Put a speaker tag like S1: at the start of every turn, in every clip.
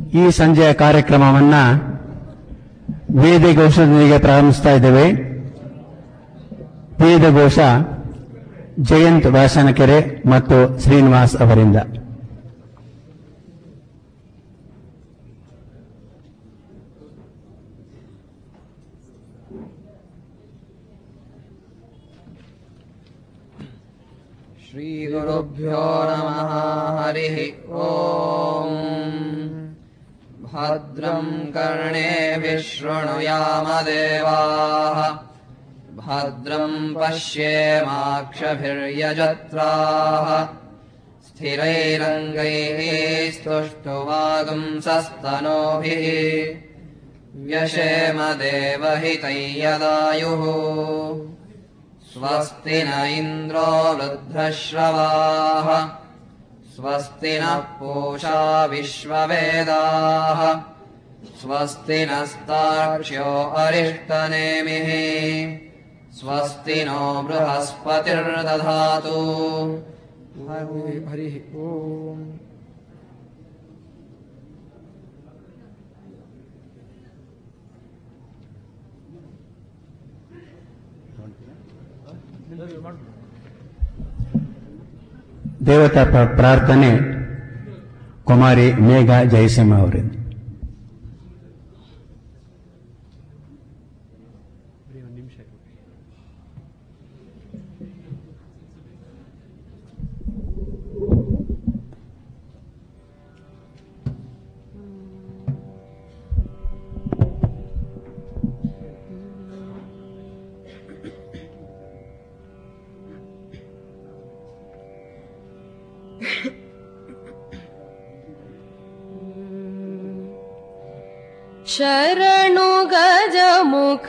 S1: ಈ ಸಂಜೆಯ ಕಾರ್ಯಕ್ರಮವನ್ನ ವೇದಘೋಷದೊಂದಿಗೆ ಪ್ರಾರಂಭಿಸ್ತಾ ಇದ್ದೇವೆ ವೇದಘೋಷ ಜಯಂತ್ ವ್ಯಾಸನಕೆರೆ ಮತ್ತು ಶ್ರೀನಿವಾಸ್ ಅವರಿಂದ
S2: श्रीगुरुभ्यो नमः हरिः ओम् भद्रम् कर्णेभिः शृणुयामदेवाः भद्रम् पश्येमाक्षभिर्यजत्राः स्थिरैरङ्गैः स्तुष्टुवागुंसस्तनोभिः व्यशेमदेवहितै यदायुः स्वस्ति न इन्द्रो वृद्धश्रवाः स्वस्ति नः पूषा विश्ववेदाः स्वस्ति नस्ताक्ष्यो अरिष्टनेमिः स्वस्ति नो बृहस्पतिर्दधातु हरिः ओम्
S1: ದೇವತಾ ಪ್ರ- ಪ್ರಾರ್ಥನೆ ಕುಮಾರಿ ಮೇಘ ಜಯಸಿಂಹ ಅವರಿಂದ
S3: ಶರಣು ಗಜಮುಖ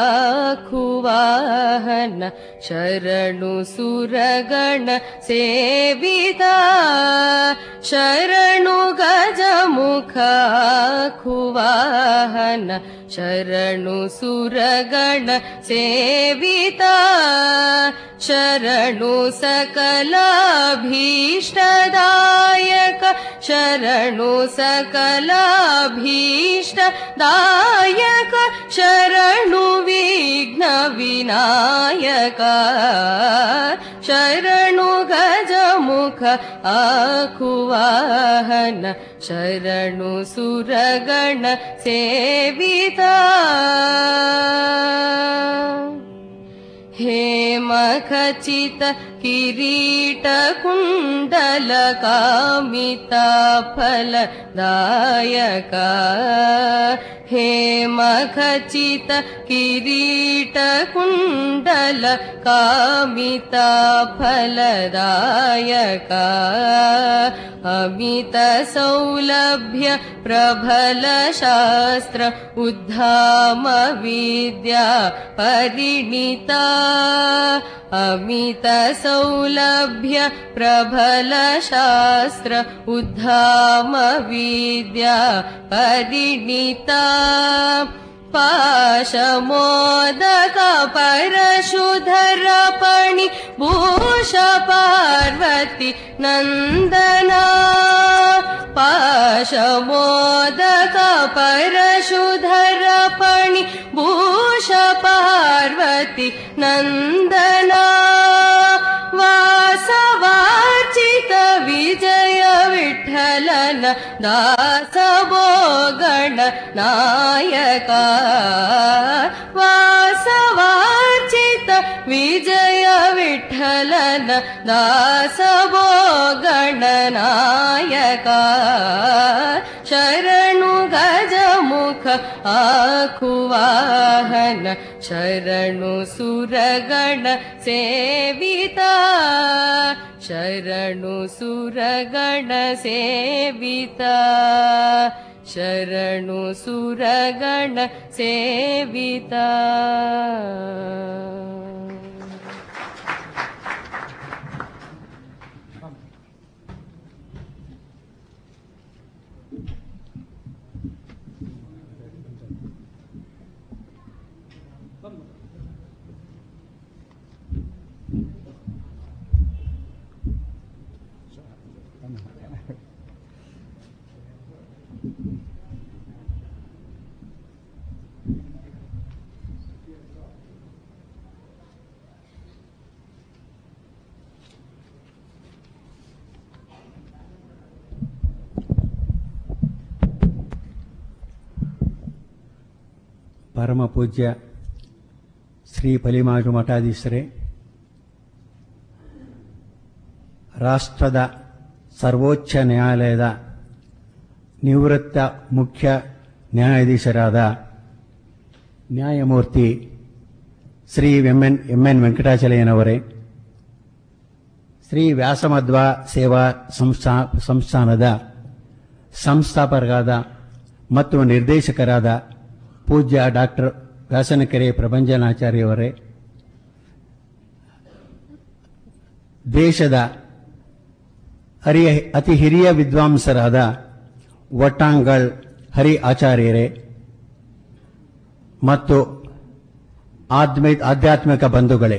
S3: ಕುವಾಹನ ಶರಣು ಸುರಗಣ ಸೇವಿತ ಶರಣು ಗಜಮುಖ ಕುವಾಹನ ಶರಣು ಸುರಗಣ ಸೇವಿತ ಶರಣು ಸಕಲಾಭೀಷ್ಟದಾಯಕ ಶರಣು ಸಕಲಾಭೀಷ್ಟದಾಯಕ ಶರಣು ವಿಘ್ನ ವಿನಾಯಕ ಶರಣು ಗಜಮುಖ ಆಕುವಾಹನ ಶರಣು ಸುರಗಣ ಸೇವಿತ ಹೇಮಖಚಿತ ಕಿರೀಟ ಕುಂಡಲ ಕಾಮಿತ ಫಲದಾಯಕ ಹೇಮಖಚಿತ ಕಿರೀಟ ಕುಂಡಲ ಕಾಮಿತ ಫಲದಾಯಕ ಅಮಿತ ಸೌಲಭ್ಯ ಪ್ರಬಲ ಶಾಸ್ತ್ರ ಉದ್ಧಾಮ ವಿದ್ಯಾ ಪರಿಣಿತ ಅಮಿತ ಸೌಲಭ್ಯ ಪ್ರಬಲ ಶಾಸ್ತ್ರ ಉದ್ಧಾಮ ವಿದ್ಯಾ ಪರಿಣಿತ ಪಾಶಮೋದಕ ಪರಶುಧರ ಪಣಿ ಭೂಷ ಪಾರ್ವತಿ ನಂದನ ಪಾಶಮೋದಕ ಪರಶುಧರ ಪಣಿ ಭೂಷ ಪಾರ್ವತಿ ನಂದನ ವಾಸವಾರ್ಚಿತ ವಿಜಯ ವಿಠಲನ ದಾಸವೋ ಗಣ ನಾಯಕ ವಾಸವಾರ್ಚಿತ ವಿಜಯ ವಿಠಲನ ದಾಸವೋ ಗಣನಾಯಕ ಶರಣು ಗಜಮುಖ ಆಕುವಾಹನ ಶರಣು ಸುರಗಣ ಸೇವಿತ ಶರಣು ಸುರಗಣ ಸೇವಿತ ಶರಣು ಸುರಗಣ ಸೇವಿತ
S4: Thank you.
S1: ಪರಮ ಪೂಜ್ಯ ಶ್ರೀ ಪಲಿಮಾಜು ಮಠಾಧೀಶರೇ ರಾಷ್ಟ್ರದ ಸರ್ವೋಚ್ಚ ನ್ಯಾಯಾಲಯದ ನಿವೃತ್ತ ಮುಖ್ಯ ನ್ಯಾಯಾಧೀಶರಾದ ನ್ಯಾಯಮೂರ್ತಿ Shri M N M N ವೆಂಕಟಾಚಲಯ್ಯನವರೇ ಶ್ರೀ ವ್ಯಾಸಮಧ್ವ ಸೇವಾ ಸಂಸ್ಥಾ ಸಂಸ್ಥಾನದ ಸಂಸ್ಥಾಪಕರಾದ ಮತ್ತು ನಿರ್ದೇಶಕರಾದ ಪೂಜ್ಯ ಡಾಕ್ಟರ್ ವ್ಯಾಸನಕೆರೆ ಪ್ರಭಂಜನಾಚಾರ್ಯವರೇ ದೇಶದ ಹರಿಯ ಅತಿ ಹಿರಿಯ ವಿದ್ವಾಂಸರಾದ ವಟ್ಟಾಂಗಳ್ ಹರಿ ಆಚಾರ್ಯರೇ ಮತ್ತು ಆಧ್ಮಿ ಆಧ್ಯಾತ್ಮಿಕ ಬಂಧುಗಳೇ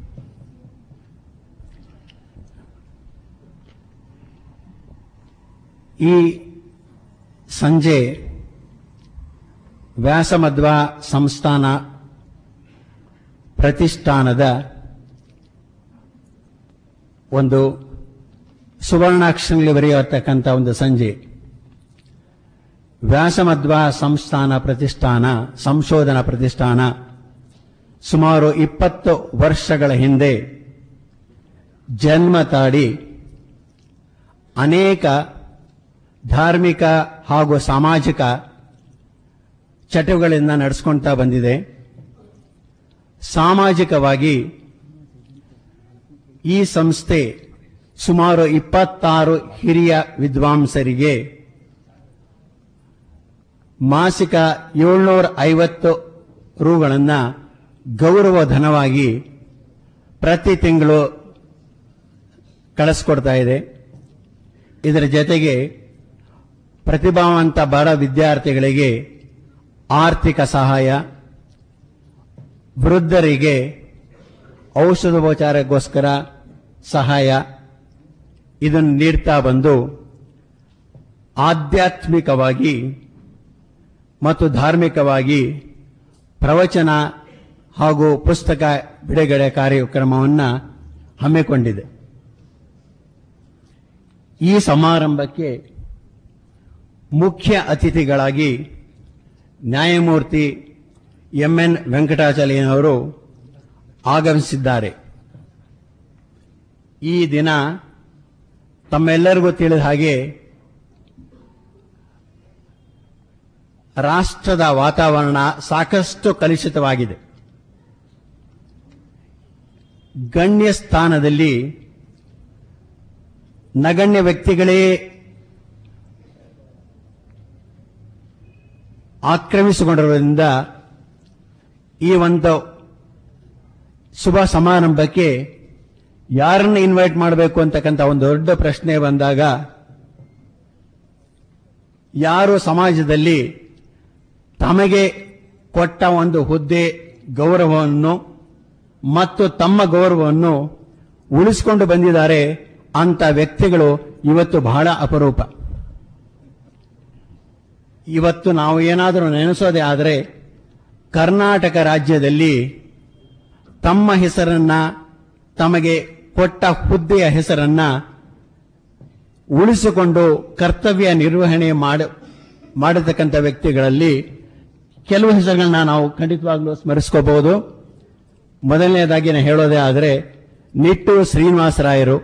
S1: ಈ ಸಂಜೆ ವ್ಯಾಸಮಧ್ವ ಸಂಸ್ಥಾನ ಪ್ರತಿಷ್ಠಾನದ ಒಂದು ಸುವರ್ಣಾಕ್ಷರಗಳಲ್ಲಿ ಬರೆಯತಕ್ಕಂಥ ಒಂದು ಸಂಜೆ ವ್ಯಾಸಮಧ್ವ ಸಂಸ್ಥಾನ ಪ್ರತಿಷ್ಠಾನ ಸಂಶೋಧನಾ ಪ್ರತಿಷ್ಠಾನ ಸುಮಾರು ಇಪ್ಪತ್ತು ವರ್ಷಗಳ ಹಿಂದೆ ಜನ್ಮ ತಾಡಿ ಅನೇಕ ಧಾರ್ಮಿಕ ಹಾಗೂ ಸಾಮಾಜಿಕ ಚಟುವಗಳಿಂದ ನಡೆಸ್ಕೊಳ್ತಾ ಬಂದಿದೆ ಸಾಮಾಜಿಕವಾಗಿ ಈ ಸಂಸ್ಥೆ ಸುಮಾರು ಇಪ್ಪತ್ತಾರು ಹಿರಿಯ ವಿದ್ವಾಂಸರಿಗೆ ಮಾಸಿಕ ಏಳ್ನೂರ ಐವತ್ತು ರೂಗಳನ್ನು ಗೌರವ ಧನವಾಗಿ ಪ್ರತಿ ತಿಂಗಳು ಕಳಿಸ್ಕೊಡ್ತಾ ಇದೆ ಇದರ ಜೊತೆಗೆ ಪ್ರತಿಭಾವಂತ ಬಡ ವಿದ್ಯಾರ್ಥಿಗಳಿಗೆ ಆರ್ಥಿಕ ಸಹಾಯ ವೃದ್ಧರಿಗೆ ಔಷಧೋಪಚಾರಕ್ಕೋಸ್ಕರ ಸಹಾಯ ಇದನ್ನು ನೀಡ್ತಾ ಬಂದು ಆಧ್ಯಾತ್ಮಿಕವಾಗಿ ಮತ್ತು ಧಾರ್ಮಿಕವಾಗಿ ಪ್ರವಚನ ಹಾಗೂ ಪುಸ್ತಕ ಬಿಡುಗಡೆ ಕಾರ್ಯಕ್ರಮವನ್ನು ಹಮ್ಮಿಕೊಂಡಿದೆ ಈ ಸಮಾರಂಭಕ್ಕೆ ಮುಖ್ಯ ಅತಿಥಿಗಳಾಗಿ ನ್ಯಾಯಮೂರ್ತಿ ಎಂಎನ್ ವೆಂಕಟಾಚಲಯ್ಯನವರು ಆಗಮಿಸಿದ್ದಾರೆ ಈ ದಿನ ತಮ್ಮೆಲ್ಲರಿಗೂ ತಿಳಿದ ಹಾಗೆ ರಾಷ್ಟ್ರದ ವಾತಾವರಣ ಸಾಕಷ್ಟು ಕಲುಷಿತವಾಗಿದೆ ಗಣ್ಯ ಸ್ಥಾನದಲ್ಲಿ ನಗಣ್ಯ ವ್ಯಕ್ತಿಗಳೇ ಆಕ್ರಮಿಸಿಕೊಂಡಿರುವುದರಿಂದ ಈ ಒಂದು ಶುಭ ಸಮಾರಂಭಕ್ಕೆ ಯಾರನ್ನು ಇನ್ವೈಟ್ ಮಾಡಬೇಕು ಅಂತಕ್ಕಂಥ ಒಂದು ದೊಡ್ಡ ಪ್ರಶ್ನೆ ಬಂದಾಗ ಯಾರು ಸಮಾಜದಲ್ಲಿ ತಮಗೆ ಕೊಟ್ಟ ಒಂದು ಹುದ್ದೆ ಗೌರವವನ್ನು ಮತ್ತು ತಮ್ಮ ಗೌರವವನ್ನು ಉಳಿಸಿಕೊಂಡು ಬಂದಿದ್ದಾರೆ ಅಂತ ವ್ಯಕ್ತಿಗಳು ಇವತ್ತು ಬಹಳ ಅಪರೂಪ ಇವತ್ತು ನಾವು ಏನಾದರೂ ನೆನೆಸೋದೇ ಆದರೆ ಕರ್ನಾಟಕ ರಾಜ್ಯದಲ್ಲಿ ತಮ್ಮ ಹೆಸರನ್ನ ತಮಗೆ ಕೊಟ್ಟ ಹುದ್ದೆಯ ಹೆಸರನ್ನ ಉಳಿಸಿಕೊಂಡು ಕರ್ತವ್ಯ ನಿರ್ವಹಣೆ ಮಾಡ ಮಾಡತಕ್ಕಂಥ ವ್ಯಕ್ತಿಗಳಲ್ಲಿ ಕೆಲವು ಹೆಸರುಗಳನ್ನ ನಾವು ಖಂಡಿತವಾಗ್ಲೂ ಸ್ಮರಿಸ್ಕೋಬಹುದು ಮೊದಲನೇದಾಗಿ ನಾನು ಹೇಳೋದೇ ಆದರೆ ನಿಟ್ಟೂರು ಶ್ರೀನಿವಾಸರಾಯರು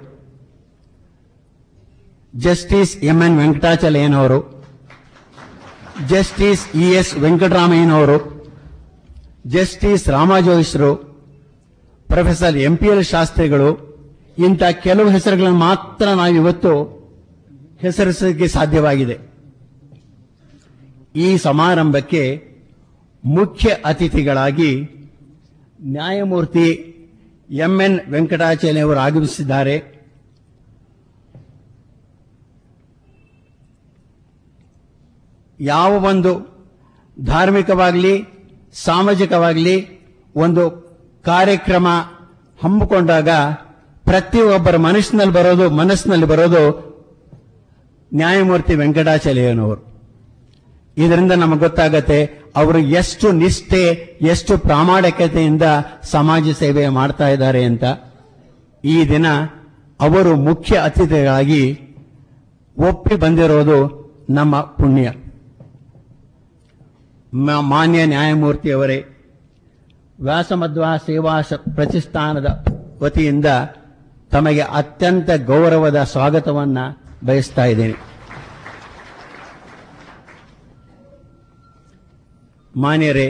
S1: ಜಸ್ಟಿಸ್ ಎಂ ಎನ್ ವೆಂಕಟಾಚಲಯ್ಯನವರು ಜಸ್ಟಿಸ್ ಇ ಎಸ್ ವೆಂಕಟರಾಮಯ್ಯನವರು ಜಸ್ಟಿಸ್ ರಾಮಾಜೋಯಿಸರು ಪ್ರೊಫೆಸರ್ ಎಂ ಪಿ ಎಲ್ ಶಾಸ್ತ್ರಿಗಳು ಇಂಥ ಕೆಲವು ಹೆಸರುಗಳನ್ನು ಮಾತ್ರ ನಾವು ಇವತ್ತು ಹೆಸರಿಸಲಿಕ್ಕೆ ಸಾಧ್ಯವಾಗಿದೆ ಈ ಸಮಾರಂಭಕ್ಕೆ ಮುಖ್ಯ ಅತಿಥಿಗಳಾಗಿ ನ್ಯಾಯಮೂರ್ತಿ ಎಂ ಎನ್ ವೆಂಕಟಾಚಲಯ್ಯವರು ಆಗಮಿಸಿದ್ದಾರೆ ಯಾವ ಒಂದು ಧಾರ್ಮಿಕವಾಗಲಿ ಸಾಮಾಜಿಕವಾಗಲಿ ಒಂದು ಕಾರ್ಯಕ್ರಮ ಹಮ್ಮಿಕೊಂಡಾಗ ಪ್ರತಿಯೊಬ್ಬರ ಮನಸ್ಸಿನಲ್ಲಿ ಬರೋದು ಮನಸ್ಸಿನಲ್ಲಿ ಬರೋದು ನ್ಯಾಯಮೂರ್ತಿ ವೆಂಕಟಾಚಲಯ್ಯನವರು ಇದರಿಂದ ನಮಗೆ ಗೊತ್ತಾಗತ್ತೆ ಅವರು ಎಷ್ಟು ನಿಷ್ಠೆ ಎಷ್ಟು ಪ್ರಾಮಾಣಿಕತೆಯಿಂದ ಸಮಾಜ ಸೇವೆ ಮಾಡ್ತಾ ಇದ್ದಾರೆ ಅಂತ ಈ ದಿನ ಅವರು ಮುಖ್ಯ ಅತಿಥಿಗಳಾಗಿ ಒಪ್ಪಿ ಬಂದಿರೋದು ನಮ್ಮ ಪುಣ್ಯ ಮ- ಮಾನ್ಯ ನ್ಯಾಯಮೂರ್ತಿಯವರೇ ವ್ಯಾಸಮಧ್ವ ಸೇವಾ ಶ- ಪ್ರತಿಷ್ಠಾನದ ವತಿಯಿಂದ ತಮಗೆ ಅತ್ಯಂತ ಗೌರವದ ಸ್ವಾಗತವನ್ನ ಬಯಸ್ತಾ ಇದ್ದೇನೆ ಮಾನ್ಯರೇ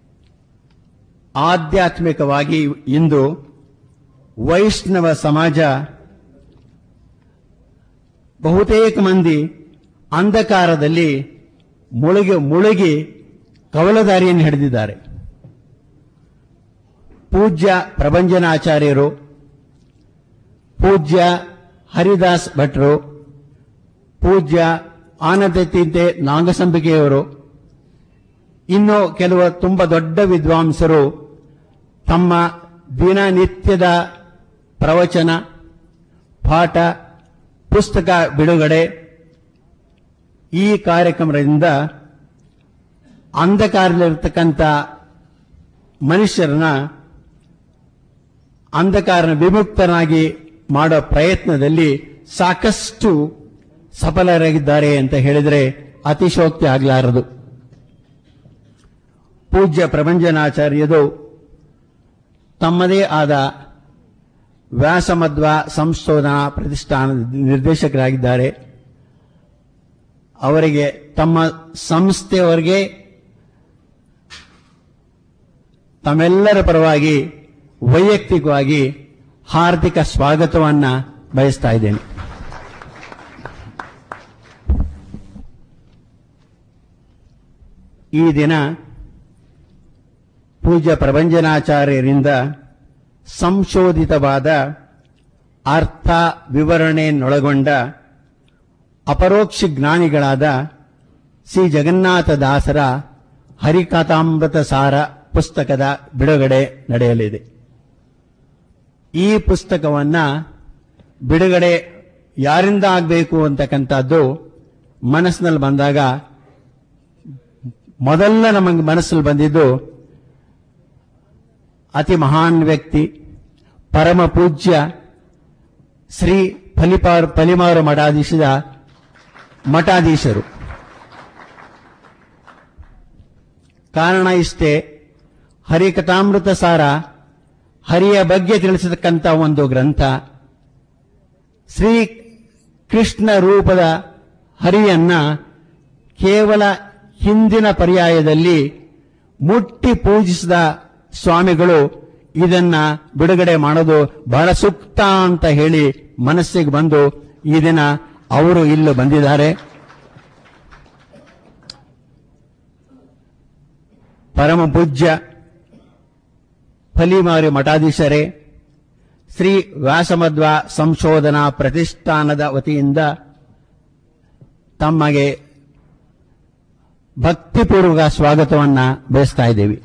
S1: ಆಧ್ಯಾತ್ಮಿಕವಾಗಿ ಇಂದು ವೈಷ್ಣವ ಸಮಾಜ ಬಹುತೇಕ ಮಂದಿ ಅಂಧಕಾರದಲ್ಲಿ ಮುಳುಗಿ ಮುಳುಗಿ ಕವಲದಾರಿಯನ್ನು ಹಿಡಿದಿದ್ದಾರೆ ಪೂಜ್ಯ ಪ್ರಭಂಜನಾಚಾರ್ಯರು ಪೂಜ್ಯ ಹರಿದಾಸ್ ಭಟ್ರು ಪೂಜ್ಯ ಆನಂದತೀತೆ ನಾಗಸಂಬಿಕೆಯವರು ಇನ್ನು ಕೆಲವು ತುಂಬ ದೊಡ್ಡ ವಿದ್ವಾಂಸರು ತಮ್ಮ ದಿನನಿತ್ಯದ ಪ್ರವಚನ ಪಾಠ ಪುಸ್ತಕ ಬಿಡುಗಡೆ ಈ ಕಾರ್ಯಕ್ರಮದಿಂದ ಅಂಧಕಾರದಲ್ಲಿರ್ತಕ್ಕಂಥ ಮನುಷ್ಯರನ್ನ ಅಂಧಕಾರನ ವಿಮುಕ್ತನಾಗಿ ಮಾಡೋ ಪ್ರಯತ್ನದಲ್ಲಿ ಸಾಕಷ್ಟು ಸಫಲರಾಗಿದ್ದಾರೆ ಅಂತ ಹೇಳಿದರೆ ಅತಿಶೋಕ್ತಿ ಆಗಲಾರದು ಪೂಜ್ಯ ಪ್ರಭಂಜನಾಚಾರ್ಯರು ತಮ್ಮದೇ ಆದ ವ್ಯಾಸಮಧ್ವ ಸಂಶೋಧನಾ ಪ್ರತಿಷ್ಠಾನದ ನಿರ್ದೇಶಕರಾಗಿದ್ದಾರೆ ಅವರಿಗೆ ತಮ್ಮ ಸಂಸ್ಥೆಯವರಿಗೆ ತಮ್ಮೆಲ್ಲರ ಪರವಾಗಿ ವೈಯಕ್ತಿಕವಾಗಿ ಹಾರ್ದಿಕ ಸ್ವಾಗತವನ್ನ ಬಯಸ್ತಾ ಇದ್ದೇನೆ ಈ ದಿನ ಪೂಜ್ಯ ಪ್ರಭಂಜನಾಚಾರ್ಯರಿಂದ ಸಂಶೋಧಿತವಾದ ಅರ್ಥ ವಿವರಣೆಯನ್ನೊಳಗೊಂಡ ಅಪರೋಕ್ಷ ಜ್ಞಾನಿಗಳಾದ ಶ್ರೀ ಜಗನ್ನಾಥ ದಾಸರ ಹರಿಕಥಾಮೃತ ಸಾರ ಪುಸ್ತಕದ ಬಿಡುಗಡೆ ನಡೆಯಲಿದೆ ಈ ಪುಸ್ತಕವನ್ನ ಬಿಡುಗಡೆ ಯಾರಿಂದ ಆಗಬೇಕು ಅಂತಕ್ಕಂಥದ್ದು ಮನಸ್ಸಿನಲ್ಲಿ ಬಂದಾಗ ಮೊದಲ ನಮಗೆ ಮನಸ್ಸಲ್ಲಿ ಬಂದಿದ್ದು ಅತಿ ಮಹಾನ್ ವ್ಯಕ್ತಿ ಪರಮ ಪೂಜ್ಯ ಶ್ರೀ ಫಲಿಪಾರ್ ಫಲಿಮಾರು ಮಠಾಧೀಶದ ಮಠಾಧೀಶರು ಕಾರಣ ಇಷ್ಟೇ ಹರಿಕಥಾಮೃತ ಸಾರ ಹರಿಯ ಬಗ್ಗೆ ತಿಳಿಸತಕ್ಕಂಥ ಒಂದು ಗ್ರಂಥ ಶ್ರೀ ಕೃಷ್ಣ ರೂಪದ ಹರಿಯನ್ನ ಕೇವಲ ಹಿಂದಿನ ಪರ್ಯಾಯದಲ್ಲಿ ಮುಟ್ಟಿ ಪೂಜಿಸಿದ ಸ್ವಾಮಿಗಳು ಇದನ್ನ ಬಿಡುಗಡೆ ಮಾಡೋದು ಬಹಳ ಸೂಕ್ತ ಅಂತ ಹೇಳಿ ಮನಸ್ಸಿಗೆ ಬಂದು ಈ ದಿನ ಅವರು ಇಲ್ಲಿ ಬಂದಿದ್ದಾರೆ ಪರಮ ಪೂಜ್ಯ ಫಲಿಮಾರಿ ಮಠಾಧೀಶರೇ ಶ್ರೀ ವ್ಯಾಸಮಧ್ವ ಸಂಶೋಧನಾ ಪ್ರತಿಷ್ಠಾನದ ವತಿಯಿಂದ ತಮಗೆ ಭಕ್ತಿಪೂರ್ವಕ ಸ್ವಾಗತವನ್ನ ಬಯಸ್ತಾ ಇದ್ದೇವೆ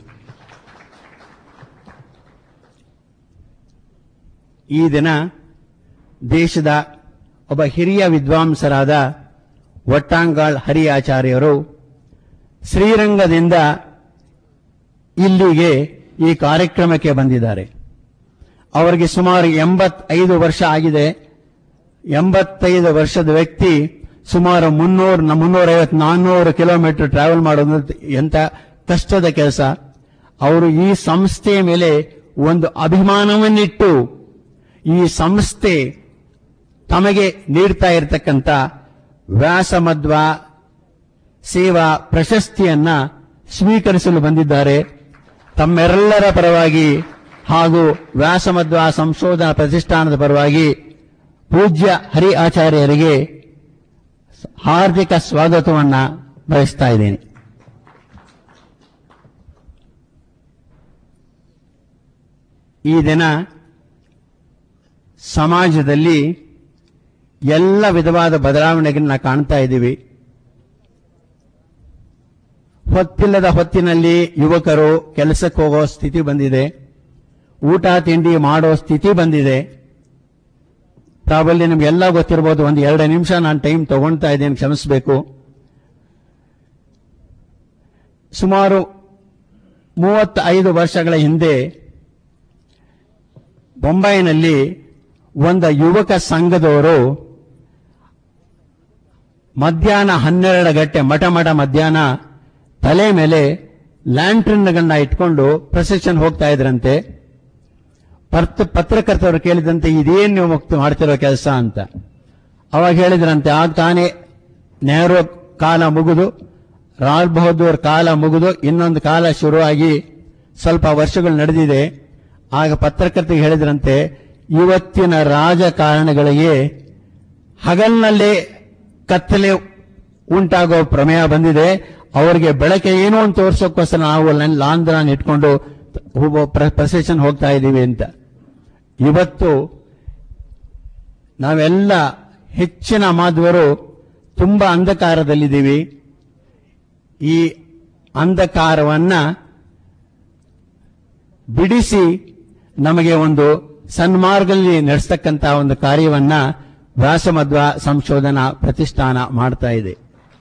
S1: ಈ ದಿನ ದೇಶದ ಒಬ್ಬ ಹಿರಿಯ ವಿದ್ವಾಂಸರಾದ ವಟ್ಟಾಂಗಾಳ್ ಹರಿ ಆಚಾರ್ಯರು ಶ್ರೀರಂಗದಿಂದ ಇಲ್ಲಿಗೆ ಈ ಕಾರ್ಯಕ್ರಮಕ್ಕೆ ಬಂದಿದ್ದಾರೆ ಅವರಿಗೆ ಸುಮಾರು ಎಂಬತ್ತೈದು ವರ್ಷ ಆಗಿದೆ ಎಂಬತ್ತೈದು ವರ್ಷದ ವ್ಯಕ್ತಿ ಸುಮಾರು ಮುನ್ನೂರು ಮುನ್ನೂರೈವತ್ತು ನಾನ್ನೂರು ಕಿಲೋಮೀಟರ್ ಟ್ರಾವೆಲ್ ಮಾಡೋದು ಎಂತ ಕಷ್ಟದ ಕೆಲಸ ಅವರು ಈ ಸಂಸ್ಥೆಯ ಮೇಲೆ ಒಂದು ಅಭಿಮಾನವನ್ನಿಟ್ಟು ಈ ಸಂಸ್ಥೆ ತಮಗೆ ನೀಡ್ತಾ ಇರತಕ್ಕಂಥ ವ್ಯಾಸಮಧ್ವ ಸೇವಾ ಪ್ರಶಸ್ತಿಯನ್ನ ಸ್ವೀಕರಿಸಲು ಬಂದಿದ್ದಾರೆ ತಮ್ಮೆಲ್ಲರ ಪರವಾಗಿ ಹಾಗೂ ವ್ಯಾಸಮಧ್ವ ಸಂಶೋಧನಾ ಪ್ರತಿಷ್ಠಾನದ ಪರವಾಗಿ ಪೂಜ್ಯ ಹರಿ ಆಚಾರ್ಯರಿಗೆ ಹಾರ್ದಿಕ ಸ್ವಾಗತವನ್ನ ಬಯಸ್ತಾ ಇದ್ದೇನೆ ಈ ದಿನ ಸಮಾಜದಲ್ಲಿ ಎಲ್ಲ ವಿಧವಾದ ಬದಲಾವಣೆಗಳನ್ನ ಕಾಣ್ತಾ ಇದ್ದೀವಿ ಹೊತ್ತಿಲ್ಲದ ಹೊತ್ತಿನಲ್ಲಿ ಯುವಕರು ಕೆಲಸಕ್ಕೆ ಹೋಗೋ ಸ್ಥಿತಿ ಬಂದಿದೆ ಊಟ ತಿಂಡಿ ಮಾಡೋ ಸ್ಥಿತಿ ಬಂದಿದೆ ಪ್ರಾಬಲ್ಯ ನಿಮ್ಗೆಲ್ಲ ಗೊತ್ತಿರ್ಬೋದು ಒಂದು ಎರಡು ನಿಮಿಷ ನಾನು ಟೈಮ್ ತಗೊಳ್ತಾ ಇದ್ದೇನೆ ಕ್ಷಮಿಸಬೇಕು ಸುಮಾರು ಮೂವತ್ತೈದು ವರ್ಷಗಳ ಹಿಂದೆ ಬೊಂಬಾಯಿನಲ್ಲಿ ಒಂದು ಯುವಕ ಸಂಘದವರು ಮಧ್ಯಾಹ್ನ ಹನ್ನೆರಡು ಗಂಟೆ ಮಠ ಮಠ ಮಧ್ಯಾಹ್ನ ತಲೆ ಮೇಲೆ ಲ್ಯಾಂಟ್ರನ್ಗಳನ್ನ ಇಟ್ಕೊಂಡು ಪ್ರೊಸೆಷನ್ ಹೋಗ್ತಾ ಇದ್ರಂತೆ ಪರ್ತ ಪತ್ರಕರ್ತರು ಕೇಳಿದಂತೆ ಇದೇನು ನೀವು ಮುಕ್ತ ಮಾಡ್ತಿರೋ ಕೆಲಸ ಅಂತ ಅವಾಗ ಹೇಳಿದ್ರಂತೆ ಆಗ ತಾನೇ ನೆಹರು ಕಾಲ ಮುಗಿದು ಲಾಲ್ ಬಹದ್ದೂರ್ ಕಾಲ ಮುಗಿದು ಇನ್ನೊಂದು ಕಾಲ ಶುರುವಾಗಿ ಸ್ವಲ್ಪ ವರ್ಷಗಳು ನಡೆದಿದೆ ಆಗ ಪತ್ರಕರ್ತರಿಗೆ ಹೇಳಿದ್ರಂತೆ ಇವತ್ತಿನ ರಾಜಕಾರಣಗಳಿಗೆ ಹಗಲಿನಲ್ಲೇ ಕತ್ತಲೆ ಉಂಟಾಗೋ ಪ್ರಮೇಯ ಬಂದಿದೆ ಅವರಿಗೆ ಬೆಳಕೆ ಏನು ಅಂತ ತೋರ್ಸೋಕ್ಕೋಸ್ಕರ ನಾವು ಲಾಂಧ್ರಾನ್ ಇಟ್ಕೊಂಡು ಪ್ರೊಸೆಷನ್ ಹೋಗ್ತಾ ಇದ್ದೀವಿ ಅಂತ ಇವತ್ತು ನಾವೆಲ್ಲ ಹೆಚ್ಚಿನ ಮಾಧವರು ತುಂಬಾ ಅಂಧಕಾರದಲ್ಲಿದ್ದೀವಿ ಈ ಅಂಧಕಾರವನ್ನ ಬಿಡಿಸಿ ನಮಗೆ ಒಂದು ಸನ್ಮಾರ್ಗದಲ್ಲಿ ನಡೆಸ್ತಕ್ಕಂತಹ ಒಂದು ಕಾರ್ಯವನ್ನ ವ್ಯಾಸಮಧ್ವ ಸಂಶೋಧನಾ ಪ್ರತಿಷ್ಠಾನ ಮಾಡ್ತಾ ಇದೆ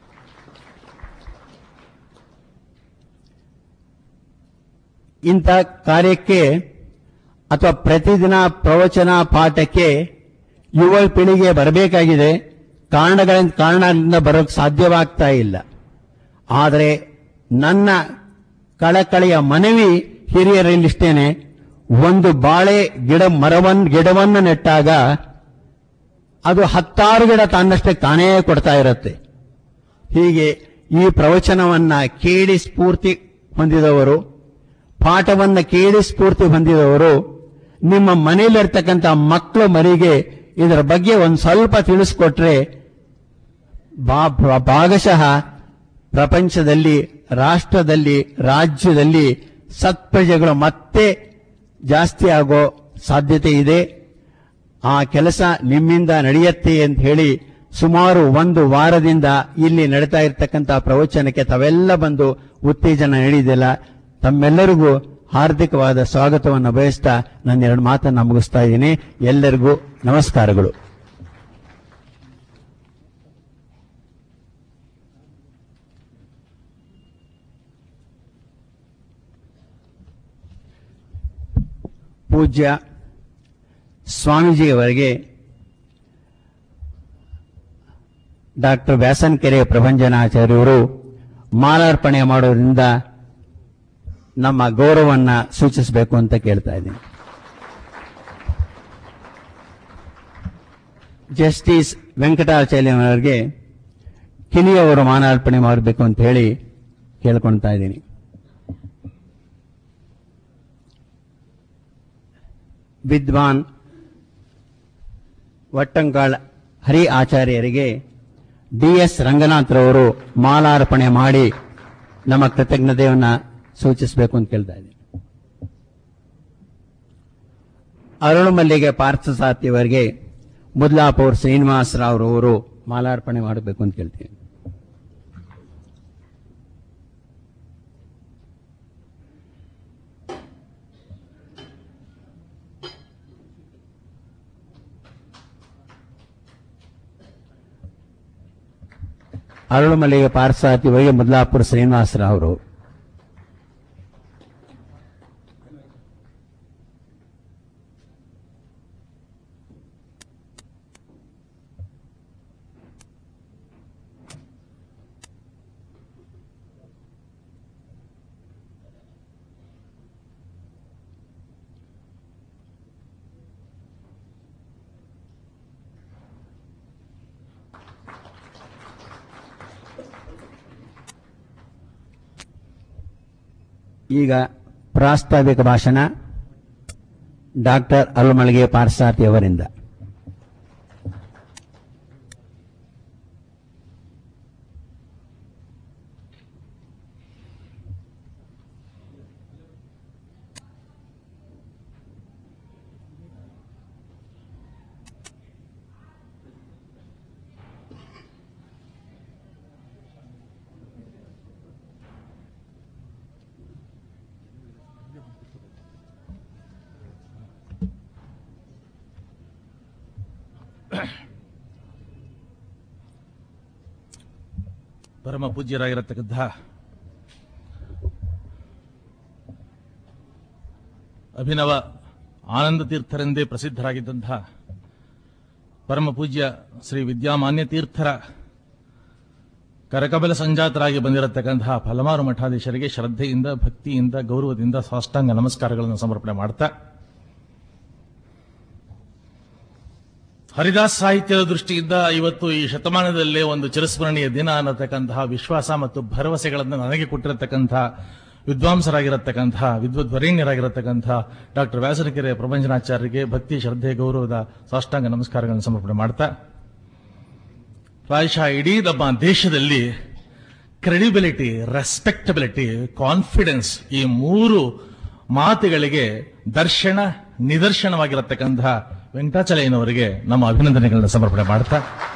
S1: ಇಂಥ ಕಾರ್ಯಕ್ಕೆ ಅಥವಾ ಪ್ರತಿದಿನ ಪ್ರವಚನ ಪಾಠಕ್ಕೆ ಯುವ ಪೀಳಿಗೆ ಬರಬೇಕಾಗಿದೆ ಕಾರಣಗಳಿಂದ ಕಾರಣದಿಂದ ಬರೋಕ್ಕೆ ಸಾಧ್ಯವಾಗ್ತಾ ಇಲ್ಲ ಆದರೆ ನನ್ನ ಕಳಕಳಿಯ ಮನವಿ ಹಿರಿಯರಲ್ಲಿಷ್ಟೇನೆ ಒಂದು ಬಾಳೆ ಗಿಡ ಮರವನ್ನು ಗಿಡವನ್ನು ನೆಟ್ಟಾಗ ಅದು ಹತ್ತಾರು ಗಿಡ ತನ್ನಷ್ಟೇ ತಾನೇ ಕೊಡ್ತಾ ಇರುತ್ತೆ ಹೀಗೆ ಈ ಪ್ರವಚನವನ್ನ ಕೇಳಿ ಸ್ಫೂರ್ತಿ ಹೊಂದಿದವರು ಪಾಠವನ್ನ ಕೇಳಿ ಸ್ಫೂರ್ತಿ ಹೊಂದಿದವರು ನಿಮ್ಮ ಮನೆಯಲ್ಲಿರ್ತಕ್ಕಂಥ ಮಕ್ಕಳು ಮರಿಗೆ ಇದರ ಬಗ್ಗೆ ಒಂದು ಸ್ವಲ್ಪ ತಿಳಿಸ್ಕೊಟ್ರೆ ಬಾ- ಬಾ- ಭಾಗಶಃ ಪ್ರಪಂಚದಲ್ಲಿ ರಾಷ್ಟ್ರದಲ್ಲಿ ರಾಜ್ಯದಲ್ಲಿ ಸತ್ಪ್ರಜೆಗಳು ಮತ್ತೆ ಜಾಸ್ತಿ ಆಗೋ ಸಾಧ್ಯತೆ ಇದೆ ಆ ಕೆಲಸ ನಿಮ್ಮಿಂದ ನಡೆಯುತ್ತೆ ಅಂತ ಹೇಳಿ ಸುಮಾರು ಒಂದು ವಾರದಿಂದ ಇಲ್ಲಿ ನಡೀತಾ ಇರತಕ್ಕಂಥ ಪ್ರವಚನಕ್ಕೆ ತಾವೆಲ್ಲ ಬಂದು ಉತ್ತೇಜನ ನೀಡಿದಿಲ್ಲ ತಮ್ಮೆಲ್ಲರಿಗೂ ಹಾರ್ದಿಕವಾದ ಸ್ವಾಗತವನ್ನು ಬಯಸ್ತಾ ನನ್ನ ಎರಡು ಮಾತನ್ನ ಮುಗಿಸ್ತಾ ಇದ್ದೀನಿ ಎಲ್ಲರಿಗೂ ನಮಸ್ಕಾರಗಳು ಪೂಜ್ಯ ಸ್ವಾಮೀಜಿಯವರಿಗೆ ಡಾಕ್ಟರ್ ವ್ಯಾಸನಕೆರೆ ಪ್ರಭಂಜನಾಚಾರ್ಯರು ಮಾಲಾರ್ಪಣೆ ಮಾಡೋದ್ರಿಂದ ನಮ್ಮ ಗೌರವವನ್ನ ಸೂಚಿಸಬೇಕು ಅಂತ ಕೇಳ್ತಾ ಇದ್ದೀನಿ ಜಸ್ಟಿಸ್ ವೆಂಕಟಾಚಲಯವರಿಗೆ ಕಿನಿಯವರು ಮಾಲಾರ್ಪಣೆ ಮಾಡಬೇಕು ಅಂತ ಹೇಳಿ ಕೇಳ್ಕೊಳ್ತಾ ಇದ್ದೀನಿ ವಿದ್ವಾನ್ ವಟ್ಟಂಗಾಳ್ ಹರಿ ಆಚಾರ್ಯರಿಗೆ ಡಿಎಸ್ ರಂಗನಾಥ್ರವರು ಮಾಲಾರ್ಪಣೆ ಮಾಡಿ ನಮ್ಮ ಕೃತಜ್ಞತೆಯನ್ನ ಸೂಚಿಸಬೇಕು ಅಂತ ಕೇಳ್ತಾ ಇದ್ದೀನಿ ಅರುಳುಮಲ್ಲಿಗೆ ಪಾರ್ಥಸಾರ್ಥಿಯವರಿಗೆ ಮುದ್ಲಾಪುರ್ ಶ್ರೀನಿವಾಸರಾವ್ ಅವರು ಮಾಲಾರ್ಪಣೆ ಮಾಡಬೇಕು ಅಂತ ಕೇಳ್ತೀನಿ ಅರುಳುಮಲ್ಲಿಗೆ ಪಾರ್ಥಸಾರ್ಥಿಯವರಿಗೆ ಮುದ್ಲಾಪುರ ಶ್ರೀನಿವಾಸರಾವ್ ಅವರು ಈಗ ಪ್ರಾಸ್ತಾವಿಕ ಭಾಷಣ ಡಾಕ್ಟರ್ ಅರುಳಮಳಿಗೆ ಪಾರ್ಥಸಾರ್ಥಿ ಅವರಿಂದ
S4: ಪರಮ ಪೂಜ್ಯರಾಗಿರತಕ್ಕಂಥ ಅಭಿನವ ಆನಂದ ತೀರ್ಥರೆಂದೇ ಪ್ರಸಿದ್ಧರಾಗಿದ್ದಂತಹ ಪರಮ ಪೂಜ್ಯ ಶ್ರೀ ವಿದ್ಯಾಮಾನ್ಯ ತೀರ್ಥರ ಕರಕಬಲ ಸಂಜಾತರಾಗಿ ಬಂದಿರತಕ್ಕಂತಹ ಫಲಮಾರು ಮಠಾಧೀಶರಿಗೆ ಶ್ರದ್ಧೆಯಿಂದ ಭಕ್ತಿಯಿಂದ ಗೌರವದಿಂದ ಸಾಷ್ಟಾಂಗ ನಮಸ್ಕಾರಗಳನ್ನು ಸಮರ್ಪಣೆ ಮಾಡ್ತಾ ಹರಿದಾಸ್ ಸಾಹಿತ್ಯದ ದೃಷ್ಟಿಯಿಂದ ಇವತ್ತು ಈ ಶತಮಾನದಲ್ಲೇ ಒಂದು ಚಿರಸ್ಮರಣೀಯ ದಿನ ಅನ್ನತಕ್ಕಂತಹ ವಿಶ್ವಾಸ ಮತ್ತು ಭರವಸೆಗಳನ್ನು ನನಗೆ ಕೊಟ್ಟಿರತಕ್ಕಂತಹ ವಿದ್ವಾಂಸರಾಗಿರತಕ್ಕಂತಹ ವಿದ್ವದ್ವರೇಣ್ಯರಾಗಿರತಕ್ಕಂತಹ ಡಾಕ್ಟರ್ ವ್ಯಾಸನಕೆರೆ ಪ್ರಪಂಚನಾಚಾರ್ಯರಿಗೆ ಭಕ್ತಿ ಶ್ರದ್ಧೆ ಗೌರವದ ಸಾಷ್ಟಾಂಗ ನಮಸ್ಕಾರಗಳನ್ನು ಸಮರ್ಪಣೆ ಮಾಡ್ತಾ ಪ್ರಾಯಶಃ ಇಡೀ ನಮ್ಮ ದೇಶದಲ್ಲಿ ಕ್ರೆಡಿಬಿಲಿಟಿ ರೆಸ್ಪೆಕ್ಟಬಿಲಿಟಿ ಕಾನ್ಫಿಡೆನ್ಸ್ ಈ ಮೂರು ಮಾತುಗಳಿಗೆ ದರ್ಶನ ನಿದರ್ಶನವಾಗಿರತಕ್ಕಂತಹ ವೆಂಕಟಾಚಲಯ್ಯನವರಿಗೆ ನಮ್ಮ ಅಭಿನಂದನೆಗಳನ್ನು ಸಮರ್ಪಣೆ ಮಾಡ್ತಾ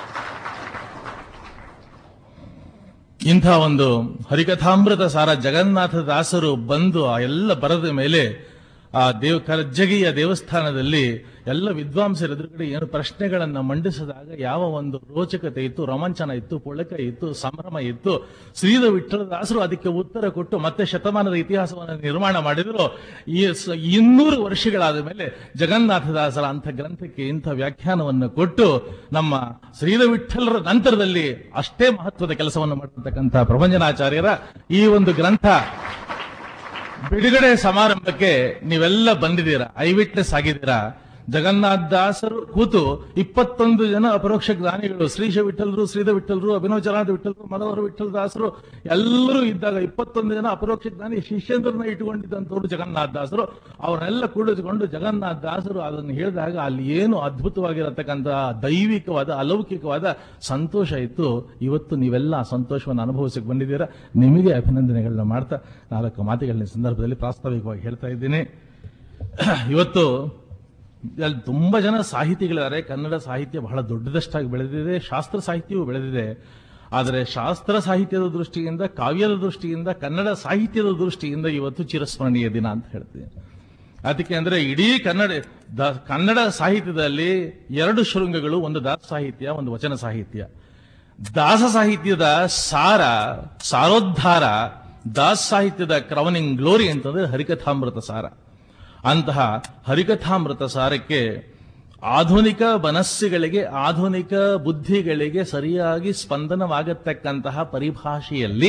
S4: ಇಂಥ ಒಂದು ಹರಿಕಥಾಮೃತ ಸಾರ ಜಗನ್ನಾಥ ದಾಸರು ಬಂದು ಆ ಎಲ್ಲ ಬರದ ಮೇಲೆ ಆ ದೇವ ಕರ್ಜಗಿಯ ದೇವಸ್ಥಾನದಲ್ಲಿ ಎಲ್ಲ ವಿದ್ವಾಂಸರ ಎದುರುಗಡೆ ಏನು ಪ್ರಶ್ನೆಗಳನ್ನ ಮಂಡಿಸಿದಾಗ ಯಾವ ಒಂದು ರೋಚಕತೆ ಇತ್ತು ರೋಮಾಂಚನ ಇತ್ತು ಪೊಳಕ ಇತ್ತು ಸಂಭ್ರಮ ಇತ್ತು ಶ್ರೀದ ವಿಠಲದಾಸರು ಅದಕ್ಕೆ ಉತ್ತರ ಕೊಟ್ಟು ಮತ್ತೆ ಶತಮಾನದ ಇತಿಹಾಸವನ್ನು ನಿರ್ಮಾಣ ಮಾಡಿದ್ರು ಈ ಸ- ಇನ್ನೂರು ವರ್ಷಗಳಾದ ಮೇಲೆ ಜಗನ್ನಾಥದಾಸರ ಅಂಥ ಗ್ರಂಥಕ್ಕೆ ಇಂಥ ವ್ಯಾಖ್ಯಾನವನ್ನು ಕೊಟ್ಟು ನಮ್ಮ ಶ್ರೀದ ವಿಠಲರ ನಂತರದಲ್ಲಿ ಅಷ್ಟೇ ಮಹತ್ವದ ಕೆಲಸವನ್ನು ಮಾಡಿರ್ತಕ್ಕಂಥ ಪ್ರಭಂಜನಾಚಾರ್ಯರ ಈ ಒಂದು ಗ್ರಂಥ ಬಿಡುಗಡೆ ಸಮಾರಂಭಕ್ಕೆ ನೀವೆಲ್ಲ ಬಂದಿದ್ದೀರಾ ಐ ವಿಟ್ನೆಸ್ ಆಗಿದ್ದೀರಾ ಜಗನ್ನಾಥ ದಾಸರು ಕೂತು ಇಪ್ಪತ್ತೊಂದು ಜನ ಅಪರೋಕ್ಷ ಜ್ಞಾನಿಗಳು ಶ್ರೀಶ ವಿಠಲರು ಶ್ರೀಧ ವಿಠಲರು ಅಭಿನವ ಚರಣಾದ ವಿಠಲರು ಮನೋಹರ ವಿಠಲ ದಾಸರು ಎಲ್ಲರೂ ಇದ್ದಾಗ ಇಪ್ಪತ್ತೊಂದು ಜನ ಅಪರೋಕ್ಷ ಜ್ಞಾನಿ ಶಿಷ್ಯಂದ್ರನ್ನ ಇಟ್ಟುಕೊಂಡಿದ್ದಂಥವ್ರು ಜಗನ್ನಾಥ ದಾಸರು ಅವರೆಲ್ಲ ಕುಳಿತುಕೊಂಡು ಜಗನ್ನಾಥ ದಾಸರು ಅದನ್ನು ಹೇಳಿದಾಗ ಅಲ್ಲಿ ಏನು ಅದ್ಭುತವಾಗಿರತಕ್ಕಂಥ ದೈವಿಕವಾದ ಅಲೌಕಿಕವಾದ ಸಂತೋಷ ಇತ್ತು ಇವತ್ತು ನೀವೆಲ್ಲ ಆ ಸಂತೋಷವನ್ನು ಅನುಭವಿಸಕ್ಕೆ ಬಂದಿದ್ದೀರಾ ನಿಮಗೆ ಅಭಿನಂದನೆಗಳನ್ನ ಮಾಡ್ತಾ ನಾಲ್ಕು ಮಾತುಗಳನ್ನ ಈ ಸಂದರ್ಭದಲ್ಲಿ ಪ್ರಾಸ್ತಾವಿಕವಾಗಿ ಹೇಳ್ತಾ ಇದ್ದೀನಿ ಇವತ್ತು ಅಲ್ಲಿ ತುಂಬಾ ಜನ ಸಾಹಿತಿಗಳಿದ್ದಾರೆ ಕನ್ನಡ ಸಾಹಿತ್ಯ ಬಹಳ ದೊಡ್ಡದಷ್ಟಾಗಿ ಬೆಳೆದಿದೆ ಶಾಸ್ತ್ರ ಸಾಹಿತ್ಯವೂ ಬೆಳೆದಿದೆ ಆದರೆ ಶಾಸ್ತ್ರ ಸಾಹಿತ್ಯದ ದೃಷ್ಟಿಯಿಂದ ಕಾವ್ಯದ ದೃಷ್ಟಿಯಿಂದ ಕನ್ನಡ ಸಾಹಿತ್ಯದ ದೃಷ್ಟಿಯಿಂದ ಇವತ್ತು ಚಿರಸ್ಮರಣೀಯ ದಿನ ಅಂತ ಹೇಳ್ತೀನಿ ಅದಕ್ಕೆ ಅಂದ್ರೆ ಇಡೀ ಕನ್ನಡ ದ- ಕನ್ನಡ ಸಾಹಿತ್ಯದಲ್ಲಿ ಎರಡು ಶೃಂಗಗಳು ಒಂದು ದಾಸ ಸಾಹಿತ್ಯ ಒಂದು ವಚನ ಸಾಹಿತ್ಯ ದಾಸ ಸಾಹಿತ್ಯದ ಸಾರ ಸಾರೋದ್ಧಾರ ದಾಸ ಸಾಹಿತ್ಯದ ಕ್ರವನಿಂಗ್ ಗ್ಲೋರಿ ಅಂತಂದ್ರೆ ಹರಿಕಥಾಮೃತ ಸಾರ ಅಂತಹ ಹರಿಕಥಾಮೃತ ಸಾರಕ್ಕೆ ಆಧುನಿಕ ಮನಸ್ಸುಗಳಿಗೆ ಆಧುನಿಕ ಬುದ್ಧಿಗಳಿಗೆ ಸರಿಯಾಗಿ ಸ್ಪಂದನವಾಗತಕ್ಕಂತಹ ಪರಿಭಾಷೆಯಲ್ಲಿ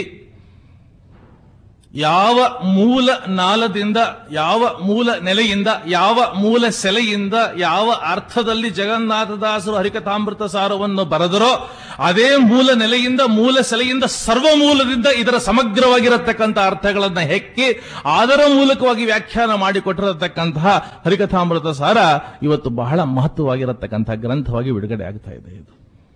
S4: ಯಾವ ಮೂಲ ನಾಲದಿಂದ ಯಾವ ಮೂಲ ನೆಲೆಯಿಂದ ಯಾವ ಮೂಲ ಸೆಲೆಯಿಂದ ಯಾವ ಅರ್ಥದಲ್ಲಿ ಜಗನ್ನಾಥದಾಸರು ಹರಿಕಥಾಮೃತ ಸಾರವನ್ನು ಬರೆದರೋ ಅದೇ ಮೂಲ ನೆಲೆಯಿಂದ ಮೂಲ ಸೆಲೆಯಿಂದ ಸರ್ವ ಮೂಲದಿಂದ ಇದರ ಸಮಗ್ರವಾಗಿರತಕ್ಕಂತಹ ಅರ್ಥಗಳನ್ನ ಹೆಕ್ಕಿ ಅದರ ಮೂಲಕವಾಗಿ ವ್ಯಾಖ್ಯಾನ ಮಾಡಿಕೊಟ್ಟಿರತಕ್ಕಂತಹ ಹರಿಕಥಾಮೃತ ಸಾರ ಇವತ್ತು ಬಹಳ ಮಹತ್ವವಾಗಿರತಕ್ಕಂತಹ ಗ್ರಂಥವಾಗಿ ಬಿಡುಗಡೆ ಆಗ್ತಾ ಇದೆ ಇದು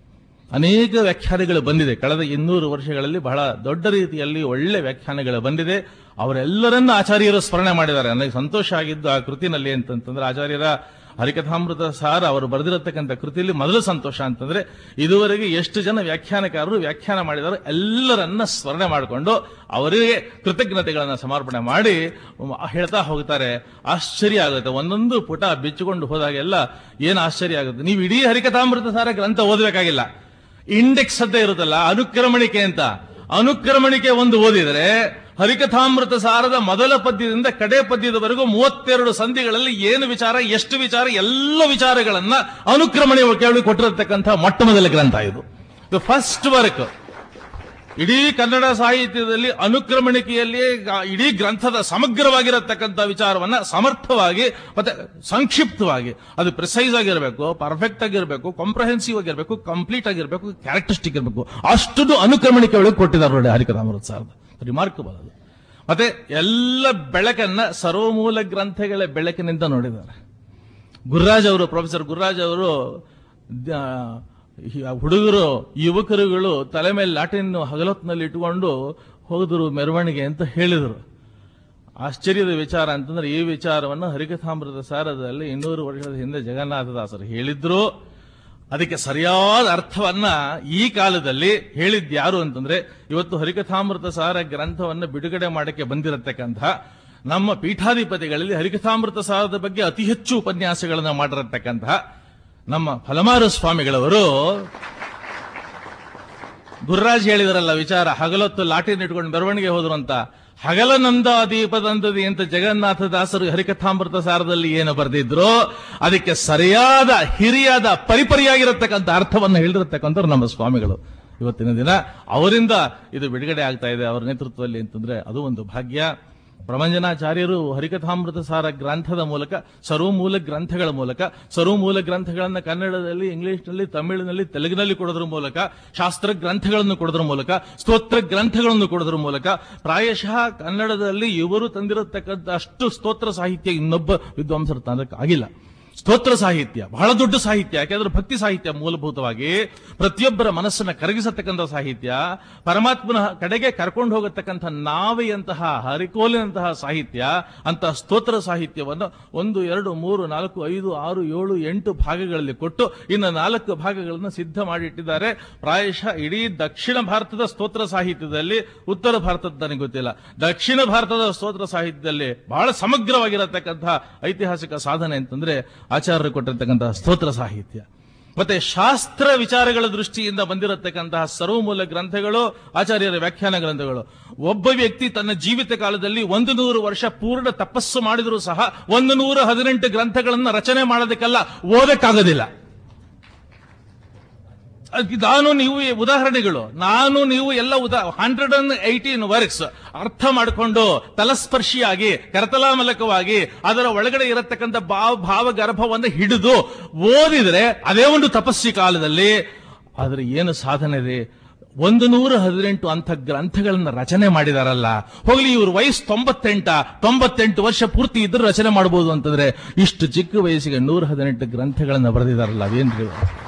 S4: ಅನೇಕ ವ್ಯಾಖ್ಯಾನಗಳು ಬಂದಿದೆ ಕಳೆದ ಇನ್ನೂರು ವರ್ಷಗಳಲ್ಲಿ ಬಹಳ ದೊಡ್ಡ ರೀತಿಯಲ್ಲಿ ಒಳ್ಳೆ ವ್ಯಾಖ್ಯಾನಗಳು ಬಂದಿದೆ ಅವರೆಲ್ಲರನ್ನ ಆಚಾರ್ಯರು ಸ್ಮರಣೆ ಮಾಡಿದ್ದಾರೆ ನನಗೆ ಸಂತೋಷ ಆಗಿದ್ದು ಆ ಕೃತಿನಲ್ಲಿ ಅಂತಂತಂದ್ರೆ ಆಚಾರ್ಯರ ಹರಿಕಥಾಮೃತ ಸಾರ ಅವರು ಬರೆದಿರತಕ್ಕಂಥ ಕೃತಿಯಲ್ಲಿ ಮೊದಲು ಸಂತೋಷ ಅಂತಂದ್ರೆ ಇದುವರೆಗೆ ಎಷ್ಟು ಜನ ವ್ಯಾಖ್ಯಾನಕಾರರು ವ್ಯಾಖ್ಯಾನ ಮಾಡಿದಾರೋ ಎಲ್ಲರನ್ನ ಸ್ಮರಣೆ ಮಾಡಿಕೊಂಡು ಅವರಿಗೆ ಕೃತಜ್ಞತೆಗಳನ್ನ ಸಮರ್ಪಣೆ ಮಾಡಿ ಮ್, ಹೇಳ್ತಾ ಹೋಗ್ತಾರೆ ಆಶ್ಚರ್ಯ ಆಗುತ್ತೆ ಒಂದೊಂದು ಪುಟ ಬಿಚ್ಚಿಕೊಂಡು ಹೋದಾಗೆಲ್ಲ ಏನು ಆಶ್ಚರ್ಯ ಆಗುತ್ತೆ ನೀವು ಇಡೀ ಹರಿಕಥಾಮೃತ ಸಾರ ಗ್ರಂಥ ಓದಬೇಕಾಗಿಲ್ಲ ಇಂಡೆಕ್ಸ್ ಅಂತ ಇರುತ್ತಲ್ಲ ಅನುಕ್ರಮಣಿಕೆ ಅಂತ ಅನುಕ್ರಮಣಿಕೆ ಒಂದು ಓದಿದರೆ ಹರಿಕಥಾಮೃತ ಸಾರದ ಮೊದಲ ಪದ್ಯದಿಂದ ಕಡೆ ಪದ್ಯದವರೆಗೂ ಮೂವತ್ತೆರಡು ಸಂಧಿಗಳಲ್ಲಿ ಏನು ವಿಚಾರ ಎಷ್ಟು ವಿಚಾರ ಎಲ್ಲ ವಿಚಾರಗಳನ್ನ ಅನುಕ್ರಮಣೆ ಕೇಳಿ ಕೊಟ್ಟಿರತಕ್ಕಂತಹ ಮೊಟ್ಟ ಮೊದಲ ಗ್ರಂಥ ಇದು ಫಸ್ಟ್ ವರ್ಕ್ ಇಡೀ ಕನ್ನಡ ಸಾಹಿತ್ಯದಲ್ಲಿ ಅನುಕ್ರಮಣಿಕೆಯಲ್ಲಿ ಗ- ಇಡೀ ಗ್ರಂಥದ ಸಮಗ್ರವಾಗಿರತಕ್ಕಂಥ ವಿಚಾರವನ್ನ ಸಮರ್ಥವಾಗಿ ಮತ್ತೆ ಸಂಕ್ಷಿಪ್ತವಾಗಿ ಅದು ಪ್ರಿಸೈಸ್ ಆಗಿರಬೇಕು ಪರ್ಫೆಕ್ಟ್ ಆಗಿರಬೇಕು ಕಾಂಪ್ರಹೆನ್ಸಿವ್ ಆಗಿರಬೇಕು ಕಂಪ್ಲೀಟ್ ಆಗಿರಬೇಕು ಕ್ಯಾರೆಕ್ಟರಿಸ್ಟಿಕ್ ಇರಬೇಕು ಅಷ್ಟು ಅನುಕ್ರಮಣಿಕೆ ಒಳಗೆ ಕೊಟ್ಟಿದ್ದಾರೆ ನೋಡಿ ಹರಿಕಥಾಮೃತ ಸಾರದ ರಿಮಾರ್ಕಬಲ್ ಅದು ಮತ್ತೆ ಎಲ್ಲ ಬೆಳಕನ್ನ ಸರ್ವಮೂಲ ಗ್ರಂಥಗಳ ಬೆಳಕಿನಿಂದ ನೋಡಿದ್ದಾರೆ ಗುರುರಾಜ್ ಅವರು ಪ್ರೊಫೆಸರ್ ಗುರುರಾಜ್ ಅವರು ದ- ಈ ಹುಡುಗರು ಯುವಕರುಗಳು ತಲೆ ಮೇಲೆ ಲಾಟಿನ್ ಹಗಲೊತ್ತಿನಲ್ಲಿ ಇಟ್ಟುಕೊಂಡು ಹೋದರು ಮೆರವಣಿಗೆ ಅಂತ ಹೇಳಿದರು ಆಶ್ಚರ್ಯದ ವಿಚಾರ ಅಂತಂದ್ರೆ ಈ ವಿಚಾರವನ್ನು ಹರಿಕಥಾಮೃತ ಸಾರದಲ್ಲಿ ಇನ್ನೂರು ವರ್ಷದ ಹಿಂದೆ ಜಗನ್ನಾಥದಾಸರು ಹೇಳಿದ್ರು ಅದಕ್ಕೆ ಸರಿಯಾದ ಅರ್ಥವನ್ನ ಈ ಕಾಲದಲ್ಲಿ ಹೇಳಿದ್ ಯಾರು ಅಂತಂದ್ರೆ ಇವತ್ತು ಹರಿಕಥಾಮೃತ ಸಾರ ಗ್ರಂಥವನ್ನ ಬಿಡುಗಡೆ ಮಾಡಕ್ಕೆ ಬಂದಿರತಕ್ಕಂಥ ನಮ್ಮ ಪೀಠಾಧಿಪತಿಗಳಲ್ಲಿ ಹರಿಕಥಾಮೃತ ಸಾರದ ಬಗ್ಗೆ ಅತಿ ಹೆಚ್ಚು ಉಪನ್ಯಾಸಗಳನ್ನ ಮಾಡಿರತಕ್ಕಂತಹ ನಮ್ಮ ಫಲಮಾರು ಸ್ವಾಮಿಗಳವರು ಗುರುರಾಜ್ ಹೇಳಿದರಲ್ಲ ವಿಚಾರ ಹಗಲೊತ್ತು ಲಾಟಿನ್ ಇಟ್ಕೊಂಡು ಮೆರವಣಿಗೆ ಹೋದ್ರು ಅಂತ ಹಗಲನಂದ ದೀಪದಂದದಿ ಅಂತ ಜಗನ್ನಾಥ ದಾಸರು ಹರಿಕಥಾಮೃತ ಸಾರದಲ್ಲಿ ಏನು ಬರೆದಿದ್ರು ಅದಕ್ಕೆ ಸರಿಯಾದ ಹಿರಿಯಾದ ಪರಿಪರಿಯಾಗಿರತಕ್ಕಂಥ ಅರ್ಥವನ್ನು ಹೇಳಿರತಕ್ಕಂಥವ್ರು ನಮ್ಮ ಸ್ವಾಮಿಗಳು ಇವತ್ತಿನ ದಿನ ಅವರಿಂದ ಇದು ಬಿಡುಗಡೆ ಆಗ್ತಾ ಇದೆ ಅವರ ನೇತೃತ್ವದಲ್ಲಿ ಅಂತಂದ್ರೆ ಅದು ಒಂದು ಭಾಗ್ಯ ಪ್ರಮಂಜನಾಚಾರ್ಯರು ಹರಿಕಥಾಮೃತ ಸಾರ ಗ್ರಂಥದ ಮೂಲಕ ಸರ್ವಮೂಲ ಗ್ರಂಥಗಳ ಮೂಲಕ ಸರ್ವಮೂಲ ಗ್ರಂಥಗಳನ್ನ ಕನ್ನಡದಲ್ಲಿ ಇಂಗ್ಲಿಷ್ನಲ್ಲಿ ತಮಿಳಿನಲ್ಲಿ ತೆಲುಗಿನಲ್ಲಿ ಕೊಡೋದ್ರ ಮೂಲಕ ಶಾಸ್ತ್ರ ಗ್ರಂಥಗಳನ್ನು ಕೊಡೋದ್ರ ಮೂಲಕ ಸ್ತೋತ್ರ ಗ್ರಂಥಗಳನ್ನು ಕೊಡೋದ್ರ ಮೂಲಕ ಪ್ರಾಯಶಃ ಕನ್ನಡದಲ್ಲಿ ಇವರು ತಂದಿರತಕ್ಕಂಥ ಅಷ್ಟು ಸ್ತೋತ್ರ ಸಾಹಿತ್ಯ ಇನ್ನೊಬ್ಬ ವಿದ್ವಾಂಸರು ತಂದಕ್ಕಾಗಿಲ್ಲ ಸ್ತೋತ್ರ ಸಾಹಿತ್ಯ ಬಹಳ ದೊಡ್ಡ ಸಾಹಿತ್ಯ ಯಾಕೆಂದ್ರೆ ಭಕ್ತಿ ಸಾಹಿತ್ಯ ಮೂಲಭೂತವಾಗಿ ಪ್ರತಿಯೊಬ್ಬರ ಮನಸ್ಸನ್ನ ಕರಗಿಸತಕ್ಕಂಥ ಸಾಹಿತ್ಯ ಪರಮಾತ್ಮನ ಕಡೆಗೆ ಕರ್ಕೊಂಡು ಹೋಗತಕ್ಕಂಥ ನಾವೆಯಂತಹ ಹರಿಕೋಲಿನಂತಹ ಸಾಹಿತ್ಯ ಅಂತ ಸ್ತೋತ್ರ ಸಾಹಿತ್ಯವನ್ನು ಒಂದು ಎರಡು ಮೂರು ನಾಲ್ಕು ಐದು ಆರು ಏಳು ಎಂಟು ಭಾಗಗಳಲ್ಲಿ ಕೊಟ್ಟು ಇನ್ನು ನಾಲ್ಕು ಭಾಗಗಳನ್ನು ಸಿದ್ಧ ಮಾಡಿಟ್ಟಿದ್ದಾರೆ ಪ್ರಾಯಶಃ ಇಡೀ ದಕ್ಷಿಣ ಭಾರತದ ಸ್ತೋತ್ರ ಸಾಹಿತ್ಯದಲ್ಲಿ ಉತ್ತರ ಭಾರತದ ನನಗೆ ಗೊತ್ತಿಲ್ಲ ದಕ್ಷಿಣ ಭಾರತದ ಸ್ತೋತ್ರ ಸಾಹಿತ್ಯದಲ್ಲಿ ಬಹಳ ಸಮಗ್ರವಾಗಿರತಕ್ಕಂತಹ ಐತಿಹಾಸಿಕ ಸಾಧನೆ ಅಂತಂದ್ರೆ ಆಚಾರ್ಯರು ಕೊಟ್ಟಿರ್ತಕ್ಕಂತಹ ಸ್ತೋತ್ರ ಸಾಹಿತ್ಯ ಮತ್ತೆ ಶಾಸ್ತ್ರ ವಿಚಾರಗಳ ದೃಷ್ಟಿಯಿಂದ ಬಂದಿರತಕ್ಕಂತಹ ಸರ್ವಮೂಲ ಗ್ರಂಥಗಳು ಆಚಾರ್ಯರ ವ್ಯಾಖ್ಯಾನ ಗ್ರಂಥಗಳು ಒಬ್ಬ ವ್ಯಕ್ತಿ ತನ್ನ ಜೀವಿತ ಕಾಲದಲ್ಲಿ ಒಂದು ನೂರು ವರ್ಷ ಪೂರ್ಣ ತಪಸ್ಸು ಮಾಡಿದರೂ ಸಹ ಒಂದು ನೂರ ಹದಿನೆಂಟು ಗ್ರಂಥಗಳನ್ನು ರಚನೆ ಮಾಡೋದಕ್ಕೆಲ್ಲ ಓದಕ್ಕಾಗೋದಿಲ್ಲ ಅದ್ ನಾನು ನೀವು ಈ ಉದಾಹರಣೆಗಳು ನಾನು ನೀವು ಎಲ್ಲ ಉದಾ ಹಂಡ್ರೆಡ್ ಅಂಡ್ ಏಯ್ಟೀನ್ ವರ್ಕ್ಸ್ ಅರ್ಥ ಮಾಡಿಕೊಂಡು ತಲಸ್ಪರ್ಶಿಯಾಗಿ ಕರತಲಾಮಲಕವಾಗಿ ಅದರ ಒಳಗಡೆ ಇರತಕ್ಕಂಥ ಭಾವ ಭಾವ ಗರ್ಭವನ್ನು ಹಿಡಿದು ಓದಿದ್ರೆ ಅದೇ ಒಂದು ತಪಸ್ಸಿ ಕಾಲದಲ್ಲಿ ಆದ್ರೆ ಏನು ಸಾಧನೆ ಇದೆ ಒಂದು ನೂರ ಹದಿನೆಂಟು ಅಂಥ ಗ್ರಂಥಗಳನ್ನ ರಚನೆ ಮಾಡಿದಾರಲ್ಲ ಹೋಗ್ಲಿ ಇವ್ರ ವಯಸ್ಸು ತೊಂಬತ್ತೆಂಟ ತೊಂಬತ್ತೆಂಟು ವರ್ಷ ಪೂರ್ತಿ ಇದ್ರೂ ರಚನೆ ಮಾಡಬಹುದು ಅಂತಂದ್ರೆ ಇಷ್ಟು ಚಿಕ್ಕ ವಯಸ್ಸಿಗೆ ನೂರ ಹದಿನೆಂಟು ಗ್ರಂಥಗಳನ್ನ ಬರೆದಿದಾರಲ್ಲ ಅದೇನ್ರಿ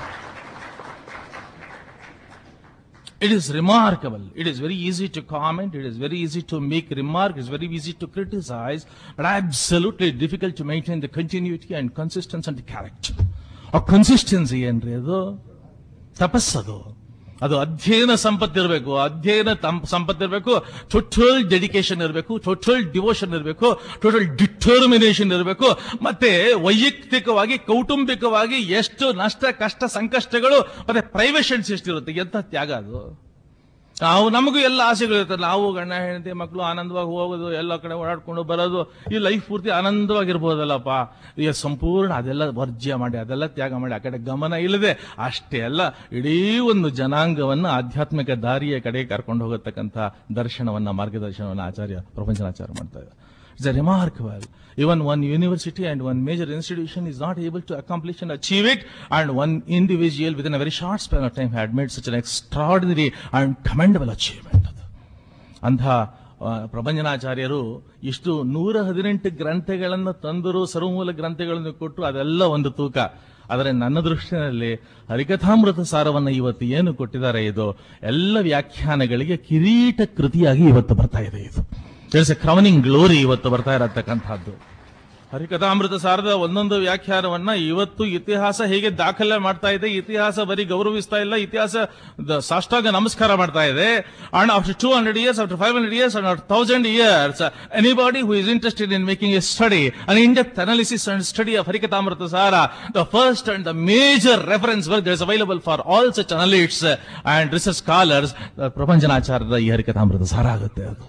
S4: It is remarkable. It is very easy to comment. It is very easy to make remark. It is very easy to criticize, but absolutely difficult to maintain the continuity and consistency and the character. ಆ consistency ಏನ್ರಿ ಅದು ತಪಸ್ಸದು ಅದು ಅಧ್ಯಯನ ಸಂಪತ್ತಿರಬೇಕು ಅಧ್ಯಯನ ತಂ- ಸಂಪತ್ತಿರಬೇಕು ಟೋಟಲ್ ಡೆಡಿಕೇಶನ್ ಇರಬೇಕು ಟೋಟಲ್ ಡಿವೋಷನ್ ಇರಬೇಕು ಟೋಟಲ್ ಡಿಟರ್ಮಿನೇಷನ್ ಇರಬೇಕು ಮತ್ತೆ ವೈಯಕ್ತಿಕವಾಗಿ ಕೌಟುಂಬಿಕವಾಗಿ ಎಷ್ಟು ನಷ್ಟ ಕಷ್ಟ ಸಂಕಷ್ಟಗಳು ಮತ್ತೆ ಪ್ರೈವೇಷನ್ಸ್ ಎಷ್ಟಿರುತ್ತೆ ಎಂತ ತ್ಯಾಗ ಅದು ನಾವು ನಮಗೂ ಎಲ್ಲ ಆಸೆಗಳು ಇರ್ತದೆ ನಾವು ಗಂಡ ಹೆಂಡತಿ ಮಕ್ಕಳು ಆನಂದವಾಗಿ ಹೋಗೋದು ಎಲ್ಲ ಕಡೆ ಓಡಾಡ್ಕೊಂಡು ಬರೋದು ಈ ಲೈಫ್ ಪೂರ್ತಿ ಆನಂದವಾಗಿರ್ಬೋದಲ್ಲಪ್ಪ ಈಗ ಸಂಪೂರ್ಣ ಅದೆಲ್ಲ ವರ್ಜ್ಯ ಮಾಡಿ ಅದೆಲ್ಲ ತ್ಯಾಗ ಮಾಡಿ ಆ ಕಡೆ ಗಮನ ಇಲ್ಲದೆ ಅಷ್ಟೇ ಅಲ್ಲ ಇಡೀ ಒಂದು ಜನಾಂಗವನ್ನ ಆಧ್ಯಾತ್ಮಿಕ ದಾರಿಯ ಕಡೆ ಕರ್ಕೊಂಡು ಹೋಗತಕ್ಕಂಥ ದರ್ಶನವನ್ನ ಮಾರ್ಗದರ್ಶನವನ್ನ ಆಚಾರ್ಯ ಪ್ರಪಂಚನಾಚಾರ್ಯ ಮಾಡ್ತಾ ಇದ್ದಾರೆ it's a remarkable even one university and one major institution is not able to accomplish and achieve it and one individual within a very short span of time had made such an extraordinary and commendable achievement ಅಂಥ ಆ, ಪ್ರಭಂಜನಾಚಾರ್ಯರು ಇಷ್ಟು ನೂರ ಹದಿನೆಂಟು ಗ್ರಂಥಗಳನ್ನು ತಂದರು ಸರ್ವಮೂಲ ಗ್ರಂಥಗಳನ್ನು ಕೊಟ್ಟು ಅದೆಲ್ಲ ಒಂದು ತೂಕ ಆದರೆ ನನ್ನ ದೃಷ್ಟಿಯಲ್ಲಿ ಹರಿಕಥಾಮೃತ ಸಾರವನ್ನು ಇವತ್ತು ಏನು ಕೊಟ್ಟಿದ್ದಾರೆ ಇದು ಎಲ್ಲ ವ್ಯಾಖ್ಯಾನಗಳಿಗೆ ಕಿರೀಟ ಕೃತಿಯಾಗಿ ಇವತ್ತು ಬರ್ತಾ ಇದೆ ಇದು ಇಟ್ಸ್ ಎ ಕ್ರವನಿಂಗ್ ಗ್ಲೋರಿ ಇವತ್ತು ಬರ್ತಾ ಇರತಕ್ಕಂಥದ್ದು ಹರಿಕಥಾಮೃತ ಸಾರದ ಒಂದೊಂದು ವ್ಯಾಖ್ಯಾನವನ್ನ ಇವತ್ತು ಇತಿಹಾಸ ಹೇಗೆ ದಾಖಲೆ ಮಾಡ್ತಾ ಇದೆ ಇತಿಹಾಸ ಬರೀ ಗೌರವಿಸ್ತಾ ಇಲ್ಲ ಇತಿಹಾಸ ದ- ಸಾಷ್ಟಾಂಗ ನಮಸ್ಕಾರ ಮಾಡ್ತಾ ಇದೆ and after two hundred years after five hundred years and after thousand years anybody who is interested in making a study on in depth analysis and study of Harikathamrita Sara the first and the major reference work is available for all such analysts and research scholars ಪ್ರಪಂಚನಾಚಾರದ ಈ ಹರಿಕಥಾಮೃತ ಸಾರ ಆಗುತ್ತೆ ಅದು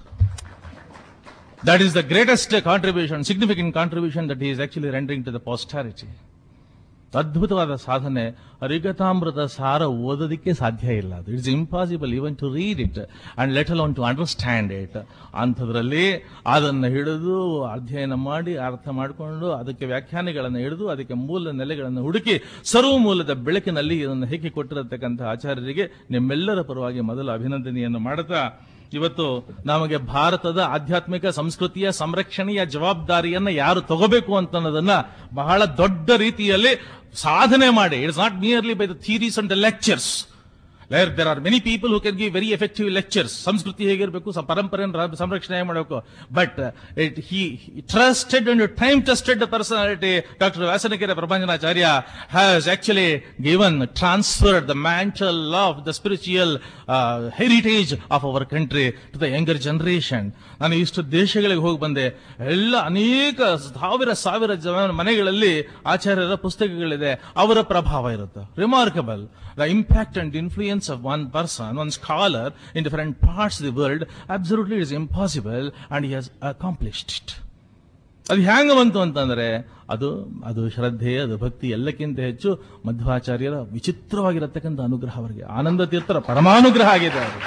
S4: That is the greatest contribution, significant contribution that he is actually rendering to the posterity. ಅದ್ಭುತವಾದ ಸಾಧನೆ ಹರಿಕಥಾಮೃತ ಸಾರ ಓದೋದಕ್ಕೆ ಸಾಧ್ಯ ಇಲ್ಲ ಅದು it's impossible even to read it and let alone to understand it ಅಂಥದ್ರಲ್ಲಿ ಅದನ್ನು ಹಿಡಿದು ಅಧ್ಯಯನ ಮಾಡಿ ಅರ್ಥ ಮಾಡಿಕೊಂಡು ಅದಕ್ಕೆ ವ್ಯಾಖ್ಯಾನಗಳನ್ನು ಹಿಡಿದು ಅದಕ್ಕೆ ಮೂಲ ನೆಲೆಗಳನ್ನು ಹುಡುಕಿ ಸರ್ವ ಮೂಲದ ಬೆಳಕಿನಲ್ಲಿ ಇದನ್ನು ಹೇಗೆ ಕೊಟ್ಟಿರತಕ್ಕಂಥ ಆಚಾರ್ಯರಿಗೆ ನಿಮ್ಮೆಲ್ಲರ ಪರವಾಗಿ ಮೊದಲ ಅಭಿನಂದನೆಯನ್ನು ಮಾಡುತ್ತಾ ಇವತ್ತು ನಮಗೆ ಭಾರತದ ಆಧ್ಯಾತ್ಮಿಕ ಸಂಸ್ಕೃತಿಯ ಸಂರಕ್ಷಣೆಯ ಜವಾಬ್ದಾರಿಯನ್ನ ಯಾರು ತಗೋಬೇಕು ಅಂತ ಅನ್ನೋದನ್ನ ಬಹಳ ದೊಡ್ಡ ರೀತಿಯಲ್ಲಿ ಸಾಧನೆ ಮಾಡಿ it's not merely by the theories and the lectures where there are many people who can give very effective lectures ಸಂಸ್ಕೃತಿ ಹೇಗಿರಬೇಕು ಸ- ಪರಂಪರೆಯನ್ನು ರ- ಸಂರಕ್ಷಣೆ ಮಾಡಬೇಕು but it he trusted and time tested personality doctor Vyasanakere Prabhanjanacharya has actually given transferred the mantle of the spiritual heritage of our country to the younger generation ನಾನು ಇಷ್ಟು ದೇಶಗಳಿಗೆ ಹೋಗಿ ಬಂದೆ ಎಲ್ಲ ಅನೇಕ ಸಾವಿರ ಸಾವಿರ ಜನ ಮನೆಗಳಲ್ಲಿ ಆಚಾರ್ಯರ ಪುಸ್ತಕಗಳಿದೆ ಅವರ ಪ್ರಭಾವ ಇರುತ್ತೆ remarkable the impact and influence of one person one scholar in different parts the world absolutely it is impossible and he has accomplished it ಅದು ಹ್ಯಾಂಗ ಬಂತು ಅಂತಂದ್ರೆ ಅದು ಅದು ಶ್ರದ್ಧೆ ಅದು ಭಕ್ತಿ ಎಲ್ಲಕ್ಕಿಂತ ಹೆಚ್ಚು ಮಧ್ವಾಚಾರ್ಯರ ವಿಚಿತ್ರವಾಗಿರತಕ್ಕಂಥ ಅನುಗ್ರಹ ಅವರಿಗೆ ಆನಂದ ತೀರ್ಥರ ಪರಮಾನುಗ್ರಹ ಆಗಿದೆ ಅದು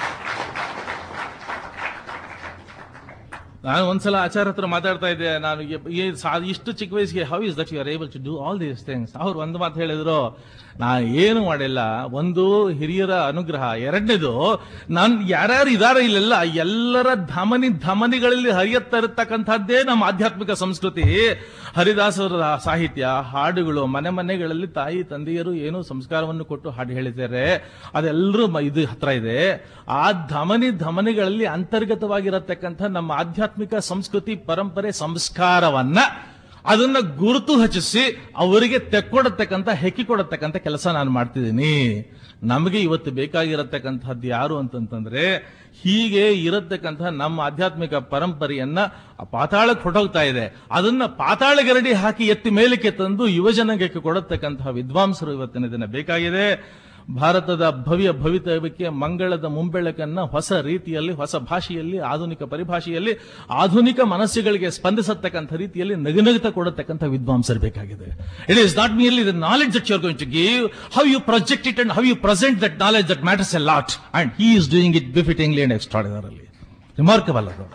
S4: ನಾನು ಒಂದ್ಸಲ ಆಚಾರ್ಯ ಹತ್ರ ಮಾತಾಡ್ತಾ ಇದ್ದೆ ನಾನು ಈ- ಈ ಸಾ- ಇಷ್ಟು ಚಿಕ್ಕ ವಯಸ್ಸಿಗೆ how is that you are able to do all these things ಅವ್ರು ಒಂದು ಮಾತು ಹೇಳಿದ್ರು ನಾನು ಏನು ಮಾಡಿಲ್ಲ ಒಂದು ಹಿರಿಯರ ಅನುಗ್ರಹ ಎರಡನೇದು ನಾನು ಯಾರ್ಯಾರು ಇದಾರ ಇಲ್ಲೆಲ್ಲ ಎಲ್ಲರ ಧಮನಿ ಧಮನಿಗಳಲ್ಲಿ ಹರಿಯುತ್ತಾ ಇರತಕ್ಕಂಥದ್ದೇ ನಮ್ಮ ಆಧ್ಯಾತ್ಮಿಕ ಸಂಸ್ಕೃತಿ ಹರಿದಾಸರ ಸಾಹಿತ್ಯ ಹಾಡುಗಳು ಮನೆ ಮನೆಗಳಲ್ಲಿ ತಾಯಿ ತಂದೆಯರು ಏನೋ ಸಂಸ್ಕಾರವನ್ನು ಕೊಟ್ಟು ಹಾಡು ಹೇಳಿದ್ದಾರೆ ಅದೆಲ್ಲರೂ ಮ- ಇದು ಹತ್ರ ಇದೆ ಆ ಧಮನಿ ಧಮನಿಗಳಲ್ಲಿ ಅಂತರ್ಗತವಾಗಿರತಕ್ಕಂಥ ನಮ್ಮ ಆಧ್ಯಾತ್ಮಿಕ ಸಂಸ್ಕೃತಿ ಪರಂಪರೆ ಸಂಸ್ಕಾರವನ್ನ ಅದನ್ನ ಗುರುತು ಹಚ್ಚಿಸಿ ಅವರಿಗೆ ತೆಕ್ಕೊಡತಕ್ಕಂಥ ಹೆಕ್ಕಿ ಕೊಡತಕ್ಕಂಥ ಕೆಲಸ ನಾನು ಮಾಡ್ತಿದ್ದೀನಿ ನಮಗೆ ಇವತ್ತು ಬೇಕಾಗಿರತಕ್ಕಂಥದ್ದು ಯಾರು ಅಂತಂತಂದ್ರೆ ಹೀಗೆ ಇರತಕ್ಕಂಥ ನಮ್ಮ ಆಧ್ಯಾತ್ಮಿಕ ಪರಂಪರೆಯನ್ನ ಪಾತಾಳಕ್ಕೆ ಹೊಟ್ಟೋಗ್ತಾ ಇದೆ ಅದನ್ನ ಪಾತಾಳ ಗರಡಿ ಹಾಕಿ ಎತ್ತಿ ಮೇಲಕ್ಕೆ ತಂದು ಯುವಜನಕ್ಕೆ ಕೊಡತಕ್ಕಂತಹ ವಿದ್ವಾಂಸರು ಇವತ್ತಿನ ದಿನ ಬೇಕಾಗಿದೆ ಭಾರತದ ಭವ್ಯ ಭವಿತವ್ಯಕ್ಕೆ ಮಂಗಳದ ಮುಂಬೆಳಕನ್ನ ಹೊಸ ರೀತಿಯಲ್ಲಿ ಹೊಸ ಭಾಷೆಯಲ್ಲಿ ಆಧುನಿಕ ಪರಿಭಾಷೆಯಲ್ಲಿ ಆಧುನಿಕ ಮನಸ್ಸುಗಳಿಗೆ ಸ್ಪಂದಿಸತಕ್ಕಂಥ ರೀತಿಯಲ್ಲಿ ನಗುನಗುತ್ತ ಕೊಡತಕ್ಕಂಥ ವಿದ್ವಾಂಸರು ಬೇಕಾಗಿದೆ it is not merely the knowledge that you are going to give how you project it and how you present that knowledge that matters a lot and he is doing it befittingly and extraordinarily remarkable ಅದು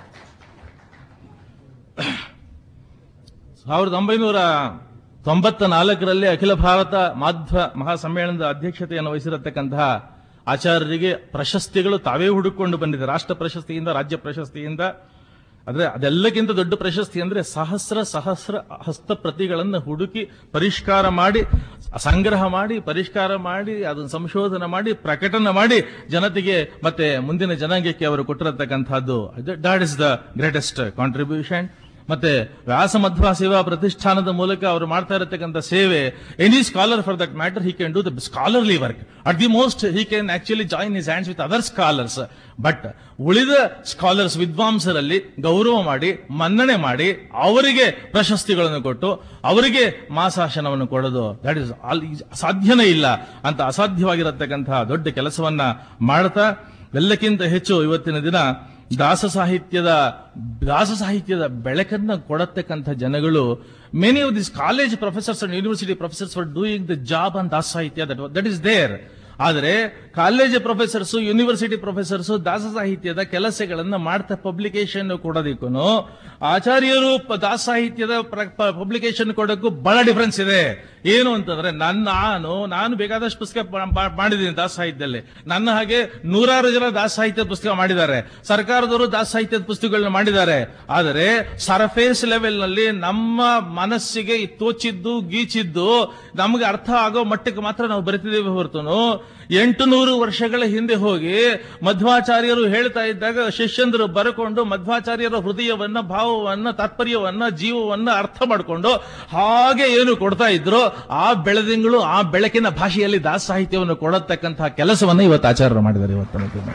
S4: ಸಾವಿರದ ಒಂಬೈನೂರ ತೊಂಬತ್ತ ನಾಲ್ಕರಲ್ಲಿ ಅಖಿಲ ಭಾರತ ಮಾಧ್ವ ಮಹಾಸಮ್ಮೇಳನದ ಅಧ್ಯಕ್ಷತೆಯನ್ನು ವಹಿಸಿರತಕ್ಕಂತಹ ಆಚಾರ್ಯರಿಗೆ ಪ್ರಶಸ್ತಿಗಳು ತಾವೇ ಹುಡುಕೊಂಡು ಬಂದಿದೆ ರಾಷ್ಟ್ರ ಪ್ರಶಸ್ತಿಯಿಂದ ರಾಜ್ಯ ಪ್ರಶಸ್ತಿಯಿಂದ ಆದ್ರೆ ಅದೆಲ್ಲಕ್ಕಿಂತ ದೊಡ್ಡ ಪ್ರಶಸ್ತಿ ಅಂದ್ರೆ ಸಹಸ್ರ ಸಹಸ್ರ ಹಸ್ತಪ್ರತಿಗಳನ್ನು ಹುಡುಕಿ ಪರಿಷ್ಕಾರ ಮಾಡಿ ಸಂಗ್ರಹ ಮಾಡಿ ಪರಿಷ್ಕಾರ ಮಾಡಿ ಅದನ್ನು ಸಂಶೋಧನೆ ಮಾಡಿ ಪ್ರಕಟಣೆ ಮಾಡಿ ಜನತೆಗೆ ಮತ್ತೆ ಮುಂದಿನ ಜನಾಂಗಕ್ಕೆ ಅವರು ಕೊಟ್ಟಿರತಕ್ಕಂಥದ್ದು that is the greatest contribution ಮತ್ತೆ ವ್ಯಾಸ ಮಧ್ವ ಸೇವಾ ಪ್ರತಿಷ್ಠಾನದ ಮೂಲಕ ಅವರು ಮಾಡ್ತಾ ಇರತಕ್ಕಂಥ ಸೇವೆ any scholar for that matter he can do the scholarly work at the most he can actually join his hands with other scholars but ಉಳಿದ ಸ್ಕಾಲರ್ಸ್ ವಿದ್ವಾಂಸರಲ್ಲಿ ಗೌರವ ಮಾಡಿ ಮನ್ನಣೆ ಮಾಡಿ ಅವರಿಗೆ ಪ್ರಶಸ್ತಿಗಳನ್ನು ಕೊಟ್ಟು ಅವರಿಗೆ ಮಾಸಾಶನವನ್ನು ಕೊಡೋದು ದಟ್ ಇಸ್ ಸಾಧ್ಯನೇ ಇಲ್ಲ ಅಂತ ಅಸಾಧ್ಯವಾಗಿರತಕ್ಕಂತಹ ದೊಡ್ಡ ಕೆಲಸವನ್ನ ಮಾಡ್ತಾ ಎಲ್ಲಕ್ಕಿಂತ ಹೆಚ್ಚು ಇವತ್ತಿನ ದಿನ ದಾಸ ಸಾಹಿತ್ಯದ ದಾಸ ಸಾಹಿತ್ಯದ ಬೆಳಕನ್ನ ಕೊಡತಕ್ಕಂಥ ಜನಗಳು many of this college professors and university professors for doing the job on Dasa Sahitya that that is there ಆದರೆ ಕಾಲೇಜ್ ಪ್ರೊಫೆಸರ್ಸ್ ಯೂನಿವರ್ಸಿಟಿ ಪ್ರೊಫೆಸರ್ಸ್ ದಾಸ ಸಾಹಿತ್ಯದ ಕೆಲಸಗಳನ್ನ ಮಾಡ್ತಾ ಪಬ್ಲಿಕೇಶನ್ ಕೊಡೋದಕ್ಕೂ ಆಚಾರ್ಯರು ಪ- ದಾಸ ಸಾಹಿತ್ಯದ ಪಬ್ಲಿಕೇಶನ್ ಕೊಡೋಕ್ಕೂ ಬಹಳ ಡಿಫರೆನ್ಸ್ ಇದೆ ಏನು ಅಂತಂದ್ರೆ ನನ್ನ ನಾನು ನಾನು ಬೇಕಾದಷ್ಟು ಪುಸ್ತಕ ಪಾ- ಪಾ- ಮಾಡಿದ್ದೀನಿ ದಾಸ ಸಾಹಿತ್ಯದಲ್ಲಿ ನನ್ನ ಹಾಗೆ ನೂರಾರು ಜನ ದಾಸ ಸಾಹಿತ್ಯದ ಪುಸ್ತಕ ಮಾಡಿದ್ದಾರೆ ಸರ್ಕಾರದವರು ದಾಸ ಸಾಹಿತ್ಯದ ಪುಸ್ತಕಗಳನ್ನ ಮಾಡಿದ್ದಾರೆ ಆದರೆ ಸರ್ಫೇಸ್ ಲೆವೆಲ್ ನಲ್ಲಿ ನಮ್ಮ ಮನಸ್ಸಿಗೆ ತೋಚಿದ್ದು ಗೀಚಿದ್ದು ನಮಗೆ ಅರ್ಥ ಆಗೋ ಮಟ್ಟಕ್ಕೆ ಮಾತ್ರ ನಾವು ಬರಿತಿದ್ದೇವೆ ಹೊರತುನು ಎಂಟು ನೂರು ವರ್ಷಗಳ ಹಿಂದೆ ಹೋಗಿ ಮಧ್ವಾಚಾರ್ಯರು ಹೇಳ್ತಾ ಇದ್ದಾಗ ಶಿಷ್ಯಂದರು ಬರಕೊಂಡು ಮಧ್ವಾಚಾರ್ಯರ ಹೃದಯವನ್ನ ಭಾವವನ್ನ ತಾತ್ಪರ್ಯವನ್ನ ಜೀವವನ್ನ ಅರ್ಥ ಮಾಡಿಕೊಂಡು ಹಾಗೆ ಏನು ಕೊಡ್ತಾ ಇದ್ರು ಆ ಬೆಳದಿಂಗಳು ಆ ಬೆಳಕಿನ ಭಾಷೆಯಲ್ಲಿ ದಾಸ ಸಾಹಿತ್ಯವನ್ನು ಕೊಡತಕ್ಕಂತಹ ಕೆಲಸವನ್ನ ಇವತ್ತು ಆಚಾರ್ಯರು ಮಾಡಿದ್ದಾರೆ ಇವತ್ತಿನ ದಿನ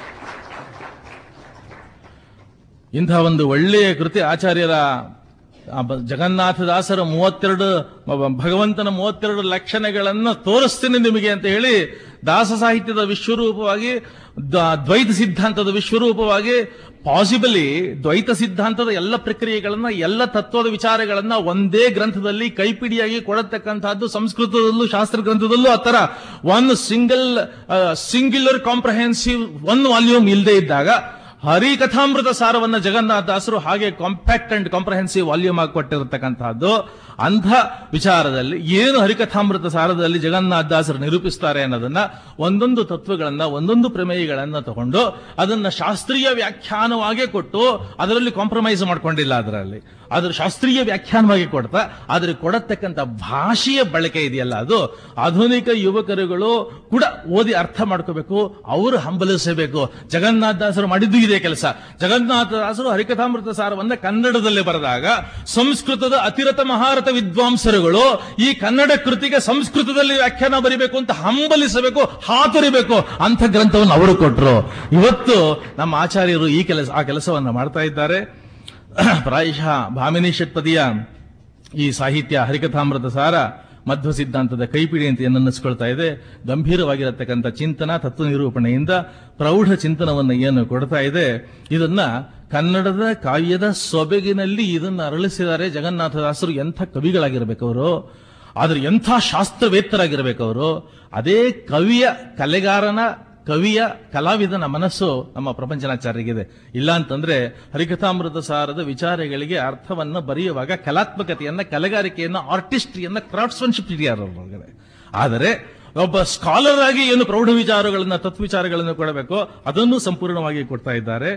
S4: ಇಂತಹ ಒಂದು ಒಳ್ಳೆಯ ಕೃತಿ ಆಚಾರ್ಯರ ಆ ಬ- ಜಗನ್ನಾಥದಾಸರ ಮೂವತ್ತೆರಡು ಬ- ಭಗವಂತನ ಮೂವತ್ತೆರಡು ಲಕ್ಷಣಗಳನ್ನು ತೋರಿಸ್ತೀನಿ ನಿಮಗೆ ಅಂತ ಹೇಳಿ ದಾಸ ಸಾಹಿತ್ಯದ ವಿಶ್ವರೂಪವಾಗಿ ದ- ದ್ವೈತ ಸಿದ್ಧಾಂತದ ವಿಶ್ವರೂಪವಾಗಿ ಪಾಸಿಬಲಿ ದ್ವೈತ ಸಿದ್ಧಾಂತದ ಎಲ್ಲ ಪ್ರಕ್ರಿಯೆಗಳನ್ನ ಎಲ್ಲ ತತ್ವದ ವಿಚಾರಗಳನ್ನ ಒಂದೇ ಗ್ರಂಥದಲ್ಲಿ ಕೈಪಿಡಿಯಾಗಿ ಕೊಡತಕ್ಕಂತಹದ್ದು ಸಂಸ್ಕೃತದಲ್ಲೂ ಶಾಸ್ತ್ರ ಗ್ರಂಥದಲ್ಲೂ ಆ ತರ one single singular comprehensive one volume ಇಲ್ಲದೆ ಇದ್ದಾಗ ಹರಿಕಥಾಮೃತ ಸಾರವನ್ನ ಜಗನ್ನಾಥದಾಸರು ಹಾಗೆ ಕಾಂಪ್ಯಾಕ್ಟ್ ಅಂಡ್ ಕಾಂಪ್ರಹೆನ್ಸಿವ್ ವಾಲ್ಯೂಮ್ ಆಗಿ ಕೊಟ್ಟಿರತಕ್ಕಂತಹದ್ದು ಅಂಥ ವಿಚಾರದಲ್ಲಿ ಏನು ಹರಿಕಥಾಮೃತ ಸಾರದಲ್ಲಿ ಜಗನ್ನಾಥದಾಸರು ನಿರೂಪಿಸ್ತಾರೆ ಅನ್ನೋದನ್ನ ಒಂದೊಂದು ತತ್ವಗಳನ್ನ ಒಂದೊಂದು ಪ್ರಮೇಯಗಳನ್ನ ತಗೊಂಡು ಅದನ್ನ ಶಾಸ್ತ್ರೀಯ ವ್ಯಾಖ್ಯಾನವಾಗೇ ಕೊಟ್ಟು ಅದರಲ್ಲಿ ಕಾಂಪ್ರಮೈಸ್ ಮಾಡ್ಕೊಂಡಿಲ್ಲ ಅದರಲ್ಲಿ ಅದರ ಶಾಸ್ತ್ರೀಯ ವ್ಯಾಖ್ಯಾನವಾಗಿ ಕೊಡ್ತಾ ಆದರೆ ಕೊಡತಕ್ಕಂಥ ಭಾಷೆಯ ಬಳಕೆ ಇದೆಯಲ್ಲ ಅದು ಆಧುನಿಕ ಯುವಕರುಗಳು ಕೂಡ ಓದಿ ಅರ್ಥ ಮಾಡ್ಕೋಬೇಕು ಅವರು ಹಂಬಲಿಸಬೇಕು ಜಗನ್ನಾಥದಾಸರು ಮಾಡಿದ್ದು ಇದೇ ಕೆಲಸ ಜಗನ್ನಾಥದಾಸರು ಹರಿಕಥಾಮೃತ ಸಾರವನ್ನ ಕನ್ನಡದಲ್ಲೇ ಬರೆದಾಗ ಸಂಸ್ಕೃತದ ಅತಿರಥ ಮಹಾರಥ ವಿದ್ವಾಂಸರುಗಳು ಈ ಕನ್ನಡ ಕೃತಿಗೆ ಸಂಸ್ಕೃತದಲ್ಲಿ ವ್ಯಾಖ್ಯಾನ ಬರಿಬೇಕು ಅಂತ ಹಂಬಲಿಸಬೇಕು ಹಾತೊರಿಬೇಕು ಅಂಥ ಗ್ರಂಥವನ್ನು ಅವರು ಕೊಟ್ಟರು ಇವತ್ತು ನಮ್ಮ ಆಚಾರ್ಯರು ಈ ಕೆಲಸ ಆ ಕೆಲಸವನ್ನ ಮಾಡ್ತಾ ಇದ್ದಾರೆ ಪ್ರಾಯಶಃ ಭಾಮಿನಿ ಷಟ್ಪದಿಯ ಈ ಸಾಹಿತ್ಯ ಹರಿಕಥಾಮೃತ ಸಾರ ಮಧ್ವ ಸಿದ್ಧಾಂತದ ಕೈಪಿಡಿ ಅಂತ ಅನ್ನಿಸ್ಕೊಳ್ತಾ ಇದೆ ಗಂಭೀರವಾಗಿರತಕ್ಕಂಥ ಚಿಂತನ ತತ್ವ ನಿರೂಪಣೆಯಿಂದ ಪ್ರೌಢ ಚಿಂತನವನ್ನು ಏನು ಕೊಡ್ತಾ ಇದೆ ಇದನ್ನ ಕನ್ನಡದ ಕಾವ್ಯದ ಸೊಬಗಿನಲ್ಲಿ ಇದನ್ನು ಅರಳಿಸಿದ್ದಾರೆ ಜಗನ್ನಾಥದಾಸರು ಎಂಥ ಕವಿಗಳಾಗಿರ್ಬೇಕು ಅವರು ಆದ್ರೆ ಎಂಥ ಶಾಸ್ತ್ರವೇತ್ತರಾಗಿರ್ಬೇಕು ಅವರು ಅದೇ ಕವಿಯ ಕಲೆಗಾರನ ಕವಿಯ ಕಲಾವಿದನ ಮನಸ್ಸು ನಮ್ಮ ಪ್ರಪಂಚನಾಚಾರ್ಯಗಿದೆ ಇಲ್ಲ ಅಂತಂದ್ರೆ ಹರಿಕಥಾಮೃತ ಸಾರದ ವಿಚಾರಗಳಿಗೆ ಅರ್ಥವನ್ನ ಬರೆಯುವಾಗ ಕಲಾತ್ಮಕತೆಯನ್ನ ಕಲೆಗಾರಿಕೆಯನ್ನ ಆರ್ಟಿಸ್ಟ್ರಿಯನ್ನ ಕ್ರಾಫ್ಟ್ಸ್ಮನ್ಶಿಪ್ ಒಳಗಡೆ ಆದರೆ ಒಬ್ಬ ಸ್ಕಾಲರ್ ಆಗಿ ಏನು ಪ್ರೌಢ ವಿಚಾರಗಳನ್ನ ತತ್ವಿಚಾರಗಳನ್ನು ಕೊಡಬೇಕೋ ಅದನ್ನು ಸಂಪೂರ್ಣವಾಗಿ ಕೊಡ್ತಾ ಇದ್ದಾರೆ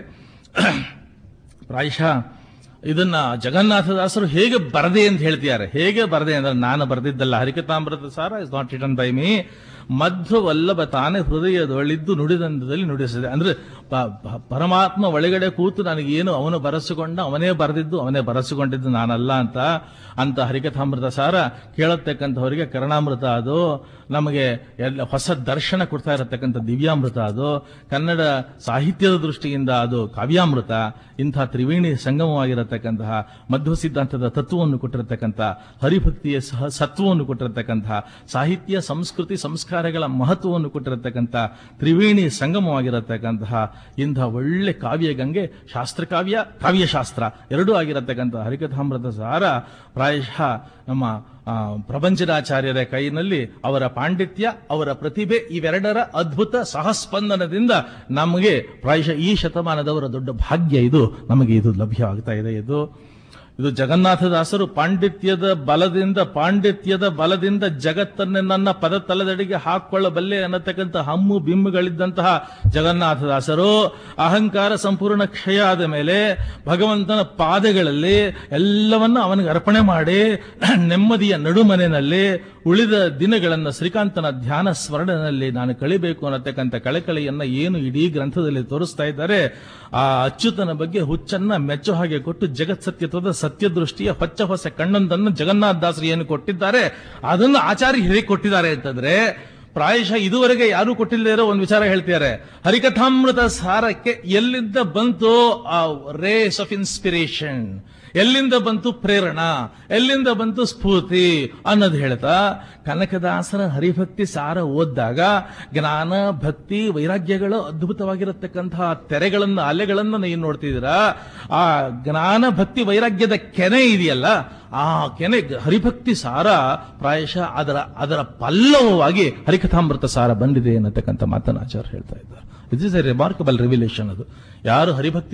S4: ಪ್ರಾಯಶಃ ಇದನ್ನ ಜಗನ್ನಾಥದಾಸರು ಹೇಗೆ ಬರದೆ ಅಂತ ಹೇಳ್ತಿದ್ದಾರೆ ಹೇಗೆ ಬರದೆ ಅಂದ್ರೆ ನಾನು ಬರೆದಿದ್ದಲ್ಲ Harikathamrita Sara is not written by me Madhva Vallabha ತಾನೇ ಹೃದಯದೊಳಿದ್ದು ನುಡಿದಂದದಲ್ಲಿ ನುಡಿಸಿದೆ ಅಂದ್ರೆ ಪ- ಪ- ಪರಮಾತ್ಮ ಒಳಗಡೆ ಕೂತು ನನಗೇನು ಅವನು ಬರೆಸಿಕೊಂಡ ಅವನೇ ಬರೆದಿದ್ದು ಅವನೇ ಬರೆಸಿಕೊಂಡಿದ್ದು ನಾನಲ್ಲ ಅಂತ ಅಂತ ಹರಿಕಥಾಮೃತ ಸಾರ ಕೇಳತಕ್ಕಂಥವರಿಗೆ ಕರ್ಣಾಮೃತ ಅದು ನಮಗೆ ಎಲ್ಲ ಹೊಸ ದರ್ಶನ ಕೊಡ್ತಾ ಇರತಕ್ಕಂಥ ದಿವ್ಯಾಮೃತ ಅದು ಕನ್ನಡ ಸಾಹಿತ್ಯದ ದೃಷ್ಟಿಯಿಂದ ಅದು ಕಾವ್ಯಾಮೃತ ಇಂಥ ತ್ರಿವೇಣಿ ಸಂಗಮವಾಗಿರತಕ್ಕಂತಹ ಮಧ್ವ ಸಿದ್ಧಾಂತದ ತತ್ವವನ್ನು ಕೊಟ್ಟಿರತಕ್ಕಂಥ ಹರಿಭಕ್ತಿಯ ಸಹ ಸತ್ವವನ್ನು ಕೊಟ್ಟಿರತಕ್ಕಂತಹ ಸಾಹಿತ್ಯ ಸಂಸ್ಕೃತಿ ಸಂಸ್ಕಾರಗಳ ಮಹತ್ವವನ್ನು ಕೊಟ್ಟಿರತಕ್ಕಂಥ ತ್ರಿವೇಣಿ ಸಂಗಮವಾಗಿರತಕ್ಕಂತಹ ಇಂಥ ಒಳ್ಳೆ ಕಾವ್ಯ ಗಂಗೆ ಶಾಸ್ತ್ರಕಾವ್ಯ ಕಾವ್ಯಶಾಸ್ತ್ರ ಎರಡೂ ಆಗಿರತಕ್ಕಂಥ ಹರಿಕಥಾಮೃತ ಸಾರ ಪ್ರಾಯಶಃ ನಮ್ಮ ಆ, ಪ್ರಪಂಚದಾಚಾರ್ಯರ ಕೈನಲ್ಲಿ ಅವರ ಪಾಂಡಿತ್ಯ ಅವರ ಪ್ರತಿಭೆ ಇವೆರಡರ ಅದ್ಭುತ ಸಹಸ್ಪಂದನದಿಂದ ನಮಗೆ ಪ್ರಾಯಶಃ ಈ ಶತಮಾನದವರ ದೊಡ್ಡ ಭಾಗ್ಯ ಇದು ನಮಗೆ ಇದು ಲಭ್ಯವಾಗ್ತಾ ಇದೆ ಇದು ಇದು ಜಗನ್ನಾಥದಾಸರು ಪಾಂಡಿತ್ಯದ ಬಲದಿಂದ ಪಾಂಡಿತ್ಯದ ಬಲದಿಂದ ಜಗತ್ತನ್ನೇ ನನ್ನ ಪದ ತಲೆದಡಿಗೆ ಹಾಕೊಳ್ಳಬಲ್ಲೆ ಅನ್ನತಕ್ಕಂಥ ಹಮ್ಮು ಬಿಮ್ಮುಗಳಿದ್ದಂತಹ ಜಗನ್ನಾಥದಾಸರು ಅಹಂಕಾರ ಸಂಪೂರ್ಣ ಕ್ಷಯ ಆದ ಮೇಲೆ ಭಗವಂತನ ಪಾದಗಳಲ್ಲಿ ಎಲ್ಲವನ್ನ ಅವನಿಗೆ ಅರ್ಪಣೆ ಮಾಡಿ ನೆಮ್ಮದಿಯ ನಡುಮನೆಯಲ್ಲಿ ಉಳಿದ ದಿನಗಳನ್ನು ಶ್ರೀಕಾಂತನ ಧ್ಯಾನ ಸ್ಮರಣೆಯಲ್ಲಿ ನಾನು ಕಳಿಬೇಕು ಅನ್ನತಕ್ಕಂಥ ಕಳಕಳಿಯನ್ನ ಏನು ಇಡೀ ಗ್ರಂಥದಲ್ಲಿ ತೋರಿಸ್ತಾ ಇದ್ದಾರೆ ಆ ಅಚ್ಯುತನ ಬಗ್ಗೆ ಹುಚ್ಚನ್ನ ಮೆಚ್ಚು ಹಾಗೆ ಕೊಟ್ಟು ಜಗತ್ ಸತ್ಯತ್ವದ ಸತ್ಯದೃಷ್ಟಿಯ ಹೊಚ್ಚ ಹೊಸ ಕಣ್ಣೊಂದನ್ನು ಜಗನ್ನಾಥ ದಾಸರು ಏನು ಕೊಟ್ಟಿದ್ದಾರೆ ಅದನ್ನು ಆಚಾರ್ಯ ಹೇಗೆ ಕೊಟ್ಟಿದ್ದಾರೆ ಅಂತಂದ್ರೆ ಪ್ರಾಯಶಃ ಇದುವರೆಗೆ ಯಾರು ಕೊಟ್ಟಿಲ್ಲದೆ ಇರೋ ಒಂದು ವಿಚಾರ ಹೇಳ್ತಿದ್ದಾರೆ ಹರಿಕಥಾಮೃತ ಸಾರಕ್ಕೆ ಎಲ್ಲಿಂದ ಬಂತು ಆ ರೇಸ್ ಆಫ್ ಇನ್ಸ್ಪಿರೇಷನ್ ಎಲ್ಲಿಂದ ಬಂತು ಪ್ರೇರಣ ಎಲ್ಲಿಂದ ಬಂತು ಸ್ಫೂರ್ತಿ ಅನ್ನೋದು ಹೇಳ್ತಾ ಕನಕದಾಸರ ಹರಿಭಕ್ತಿ ಸಾರ ಓದಿದಾಗ ಜ್ಞಾನ ಭಕ್ತಿ ವೈರಾಗ್ಯಗಳು ಅದ್ಭುತವಾಗಿರತಕ್ಕಂತಹ ತೆರೆಗಳನ್ನ ಅಲೆಗಳನ್ನ ನೀವು ನೋಡ್ತಿದ್ದೀರಾ ಆ ಜ್ಞಾನ ಭಕ್ತಿ ವೈರಾಗ್ಯದ ಕೆನೆ ಇದೆಯಲ್ಲ ಆ ಕೆನೆ ಹರಿಭಕ್ತಿ ಸಾರ ಪ್ರಾಯಶಃ ಅದರ ಅದರ ಪಲ್ಲವವಾಗಿ ಹರಿಕಥಾಮೃತ ಸಾರ ಬಂದಿದೆ ಅನ್ನತಕ್ಕಂಥ ಮಾತನ್ನ ಆಚಾರ್ಯ ಹೇಳ್ತಾ ಇದ್ದಾರೆ it is a remarkable revelation ಅದು ಯಾರು Haribhakti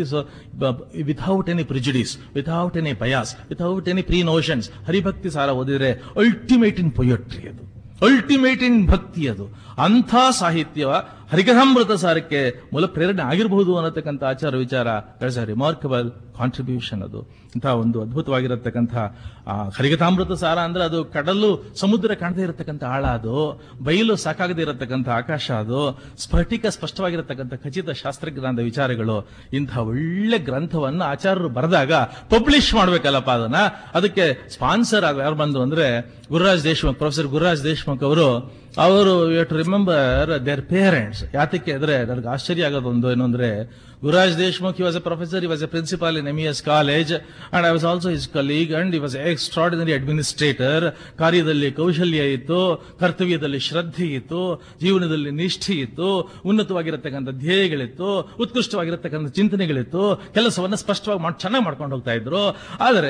S4: without any prejudice without any bias without any pre notions Haribhakti Sara ಓದಿದ್ರೆ ಅಲ್ಟಿಮೇಟ್ ಇನ್ ಪೊಯಟ್ರಿ ಅದು ಅಲ್ಟಿಮೇಟ್ ಇನ್ ಭಕ್ತಿ ಅದು ಅಂಥ ಸಾಹಿತ್ಯ ಹರಿಕಥಾಮೃತ ಸಾರಕ್ಕೆ ಮೂಲ ಪ್ರೇರಣೆ ಆಗಿರಬಹುದು ಅನ್ನತಕ್ಕಂಥ ಆಚಾರ ವಿಚಾರ ದಟ್ಸ್ ಅ ರಿಮಾರ್ಕಬಲ್ ಕಾಂಟ್ರಿಬ್ಯೂಷನ್ ಅದು ಇಂತಹ ಒಂದು ಅದ್ಭುತವಾಗಿರತಕ್ಕಂಥ ಆ, ಹರಿಕಥಾಮೃತ ಸಾರ ಅಂದ್ರೆ ಅದು ಕಡಲು ಸಮುದ್ರ ಕಾಣದೇ ಇರತಕ್ಕಂಥ ಆಳ ಅದು ಬಯಲು ಸಾಕಾಗದೇ ಇರತಕ್ಕಂಥ ಆಕಾಶ ಅದು ಸ್ಫಟಿಕ ಸ್ಪಷ್ಟವಾಗಿರತಕ್ಕಂಥ ಖಚಿತ ಶಾಸ್ತ್ರಜ್ಞಾನದ ವಿಚಾರಗಳು ಇಂಥ ಒಳ್ಳೆ ಗ್ರಂಥವನ್ನ ಆಚಾರ್ಯರು ಬರೆದಾಗ ಪಬ್ಲಿಷ್ ಮಾಡ್ಬೇಕಲ್ಲಪ್ಪ ಅದನ್ನ ಅದಕ್ಕೆ ಸ್ಪಾನ್ಸರ್ ಆಗ ಯಾರು ಬಂದು ಅಂದ್ರೆ ಗುರುರಾಜ್ ದೇಶ್ಮುಖ್ ಪ್ರೊಫೆಸರ್ ಗುರುರಾಜ್ ದೇಶ್ಮುಖ್ ಅವರು ಅವರು you to remember their parents ಯಾತಕ್ಕೆ ಅಂದ್ರೆ ನನಗೆ ಆಶ್ಚರ್ಯ ಆಗೋದು ಒಂದು ಏನು ಅಂದ್ರೆ Gururaj Deshmukh was a professor he was a principal in M S college and I was also his colleague and he was extraordinary administrator ಕಾರ್ಯದಲ್ಲಿ ಕೌಶಲ್ಯ ಇತ್ತು ಕರ್ತವ್ಯದಲ್ಲಿ ಶ್ರದ್ಧೆ ಇತ್ತು ಜೀವನದಲ್ಲಿ ನಿಷ್ಠೆ ಇತ್ತು ಉನ್ನತವಾಗಿರತಕ್ಕಂಥ ಧ್ಯೇಯಗಳಿತ್ತು ಉತ್ಕೃಷ್ಟವಾಗಿರತಕ್ಕಂಥ ಚಿಂತನೆಗಳಿತ್ತು ಕೆಲಸವನ್ನ ಸ್ಪಷ್ಟವಾಗಿ ಮಾಡಿ ಚೆನ್ನಾಗಿ ಮಾಡ್ಕೊಂಡು ಹೋಗ್ತಾ ಇದ್ರು ಆದರೆ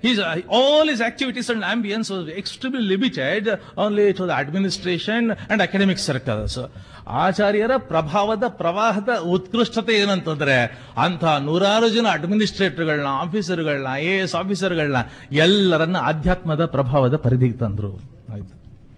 S4: all his activities and ambiance extremely limited only to the administration and academic circles ಆಚಾರ್ಯರ ಪ್ರಭಾವದ ಪ್ರವಾಹದ ಉತ್ಕೃಷ್ಟತೆ ಏನಂತಂದ್ರೆ ಅಂತ ನೂರಾರು ಜನ ಅಡ್ಮಿನಿಸ್ಟ್ರೇಟರ್ಗಳನ್ನ ಆಫೀಸರ್ಗಳನ್ನ ಐ ಎ ಎಸ್ ಆಫೀಸರ್ಗಳನ್ನ ಎಲ್ಲರನ್ನ ಆಧ್ಯಾತ್ಮದ ಪ್ರಭಾವದ ಪರಿಧಿಗೆ ತಂದ್ರು ಆಯ್ತು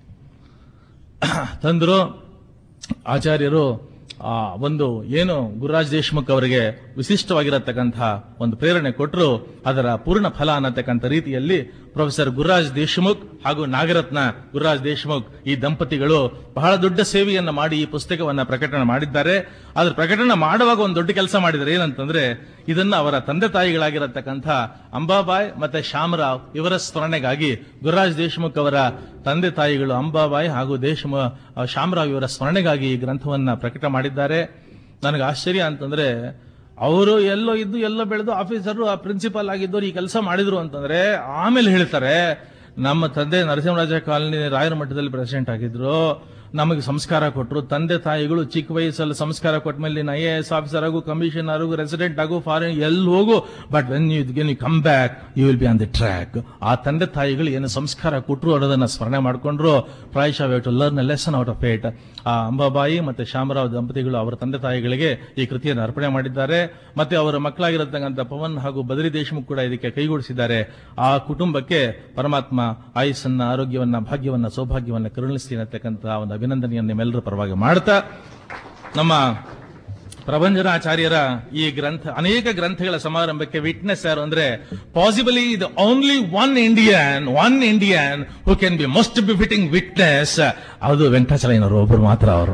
S4: ತಂದ್ರು ಆಚಾರ್ಯರು ಆ ಒಂದು ಏನು ಗುರುರಾಜ್ ದೇಶ್ಮುಖ್ ಅವರಿಗೆ ವಿಶಿಷ್ಟವಾಗಿರತಕ್ಕಂಥ ಒಂದು ಪ್ರೇರಣೆ ಕೊಟ್ಟರು ಅದರ ಪೂರ್ಣ ಫಲ ಅನ್ನತಕ್ಕಂಥ ರೀತಿಯಲ್ಲಿ ಪ್ರೊಫೆಸರ್ ಗುರುರಾಜ್ ದೇಶ್ಮುಖ್ ಹಾಗೂ ನಾಗರತ್ನ ಗುರುರಾಜ್ ದೇಶ್ಮುಖ್ ಈ ದಂಪತಿಗಳು ಬಹಳ ದೊಡ್ಡ ಸೇವೆಯನ್ನ ಮಾಡಿ ಈ ಪುಸ್ತಕವನ್ನ ಪ್ರಕಟಣೆ ಮಾಡಿದ್ದಾರೆ ಅದ್ರ ಪ್ರಕಟಣೆ ಮಾಡುವಾಗ ಒಂದು ದೊಡ್ಡ ಕೆಲಸ ಮಾಡಿದ್ದಾರೆ ಏನಂತಂದ್ರೆ ಇದನ್ನ ಅವರ ತಂದೆ ತಾಯಿಗಳಾಗಿರತಕ್ಕಂಥ ಅಂಬಾಬಾಯ್ ಮತ್ತೆ ಶ್ಯಾಮರಾವ್ ಇವರ ಸ್ಮರಣೆಗಾಗಿ ಗುರುರಾಜ್ ದೇಶ್ಮುಖ್ ಅವರ ತಂದೆ ತಾಯಿಗಳು ಅಂಬಾಬಾಯಿ ಹಾಗೂ ದೇಶಮ ಶ್ಯಾಮರಾವ್ ಇವರ ಸ್ಮರಣೆಗಾಗಿ ಈ ಗ್ರಂಥವನ್ನ ಪ್ರಕಟ ಮಾಡಿದ್ದಾರೆ ನನಗೆ ಆಶ್ಚರ್ಯ ಅಂತಂದ್ರೆ ಅವರು ಎಲ್ಲೋ ಇದ್ದು ಎಲ್ಲೋ ಬೆಳೆದು ಆಫೀಸರು ಆ ಪ್ರಿನ್ಸಿಪಾಲ್ ಆಗಿದ್ದವರು ಈ ಕೆಲಸ ಮಾಡಿದ್ರು ಅಂತಂದ್ರೆ ಆಮೇಲೆ ಹೇಳ್ತಾರೆ ನಮ್ಮ ತಂದೆ ನರಸಿಂಹರಾಜ ಕಾಲನಿ ರಾಯರ ಮಠದಲ್ಲಿ ಪ್ರೆಸಿಡೆಂಟ್ ಆಗಿದ್ರು ನಮಗೆ ಸಂಸ್ಕಾರ ಕೊಟ್ಟರು ತಂದೆ ತಾಯಿಗಳು ಚಿಕ್ಕ ವಯಸ್ಸಲ್ಲಿ ಸಂಸ್ಕಾರ ಕೊಟ್ಟ ಮೇಲೆ ನೀನು ಐ ಎ ಎಸ್ ಆಫೀಸರ್ ಆಗು ಕಮಿಷನರ್ ಆಗು ರೆಸಿಡೆಂಟ್ ಆಗು ಫಾರಿನ್ ಎಲ್ಲಿ ಹೋಗು but when you again you come back you will be on the track ಆ ತಂದೆ ತಾಯಿಗಳು ಏನು ಸಂಸ್ಕಾರ ಕೊಟ್ಟರು ಅನ್ನೋದನ್ನ ಸ್ಮರಣೆ ಮಾಡ್ಕೊಂಡ್ರು ಪ್ರಾಯಶಃ to learn lesson out of it ಆ ಅಂಬಾಬಾಯಿ ಮತ್ತೆ ಶಾಮರಾವ್ ದಂಪತಿಗಳು ಅವರ ತಂದೆ ತಾಯಿಗಳಿಗೆ ಈ ಕೃತಿಯನ್ನು ಅರ್ಪಣೆ ಮಾಡಿದ್ದಾರೆ ಮತ್ತೆ ಅವರ ಮಕ್ಕಳಾಗಿರತಕ್ಕಂಥ ಪವನ್ ಹಾಗೂ ಬದರಿ ದೇಶಮುಖ್ ಕೂಡ ಇದಕ್ಕೆ ಕೈಗೂಡಿಸಿದ್ದಾರೆ ಆ ಕುಟುಂಬಕ್ಕೆ ಪರಮಾತ್ಮ ಆಯುಸ್ಸನ್ನ ಆರೋಗ್ಯವನ್ನ ಭಾಗ್ಯವನ್ನ ಸೌಭಾಗ್ಯವನ್ನ ಕರುಣಿಸ್ತೀನಿ ಅಂತಕ್ಕಂಥ ಒಂದು ಅಭಿನಂದನೆಯನ್ನು ನಿಮ್ಮೆಲ್ಲರ ಪರವಾಗಿ ಮಾಡ್ತಾ ನಮ್ಮ ಪ್ರಭಂಜನಾಚಾರ್ಯರ ಈ ಗ್ರಂಥ ಅನೇಕ ಗ್ರಂಥಗಳ ಸಮಾರಂಭಕ್ಕೆ ವಿಟ್ನೆಸ್ ಯಾರು ಅಂದ್ರೆ ಪಾಸಿಬಲಿ ಇದು only one Indian one Indian who can be most befitting witness ಅದು ವೆಂಕಟಾಚಲಯ್ಯನವರು ಒಬ್ಬರು ಮಾತ್ರ ಅವರು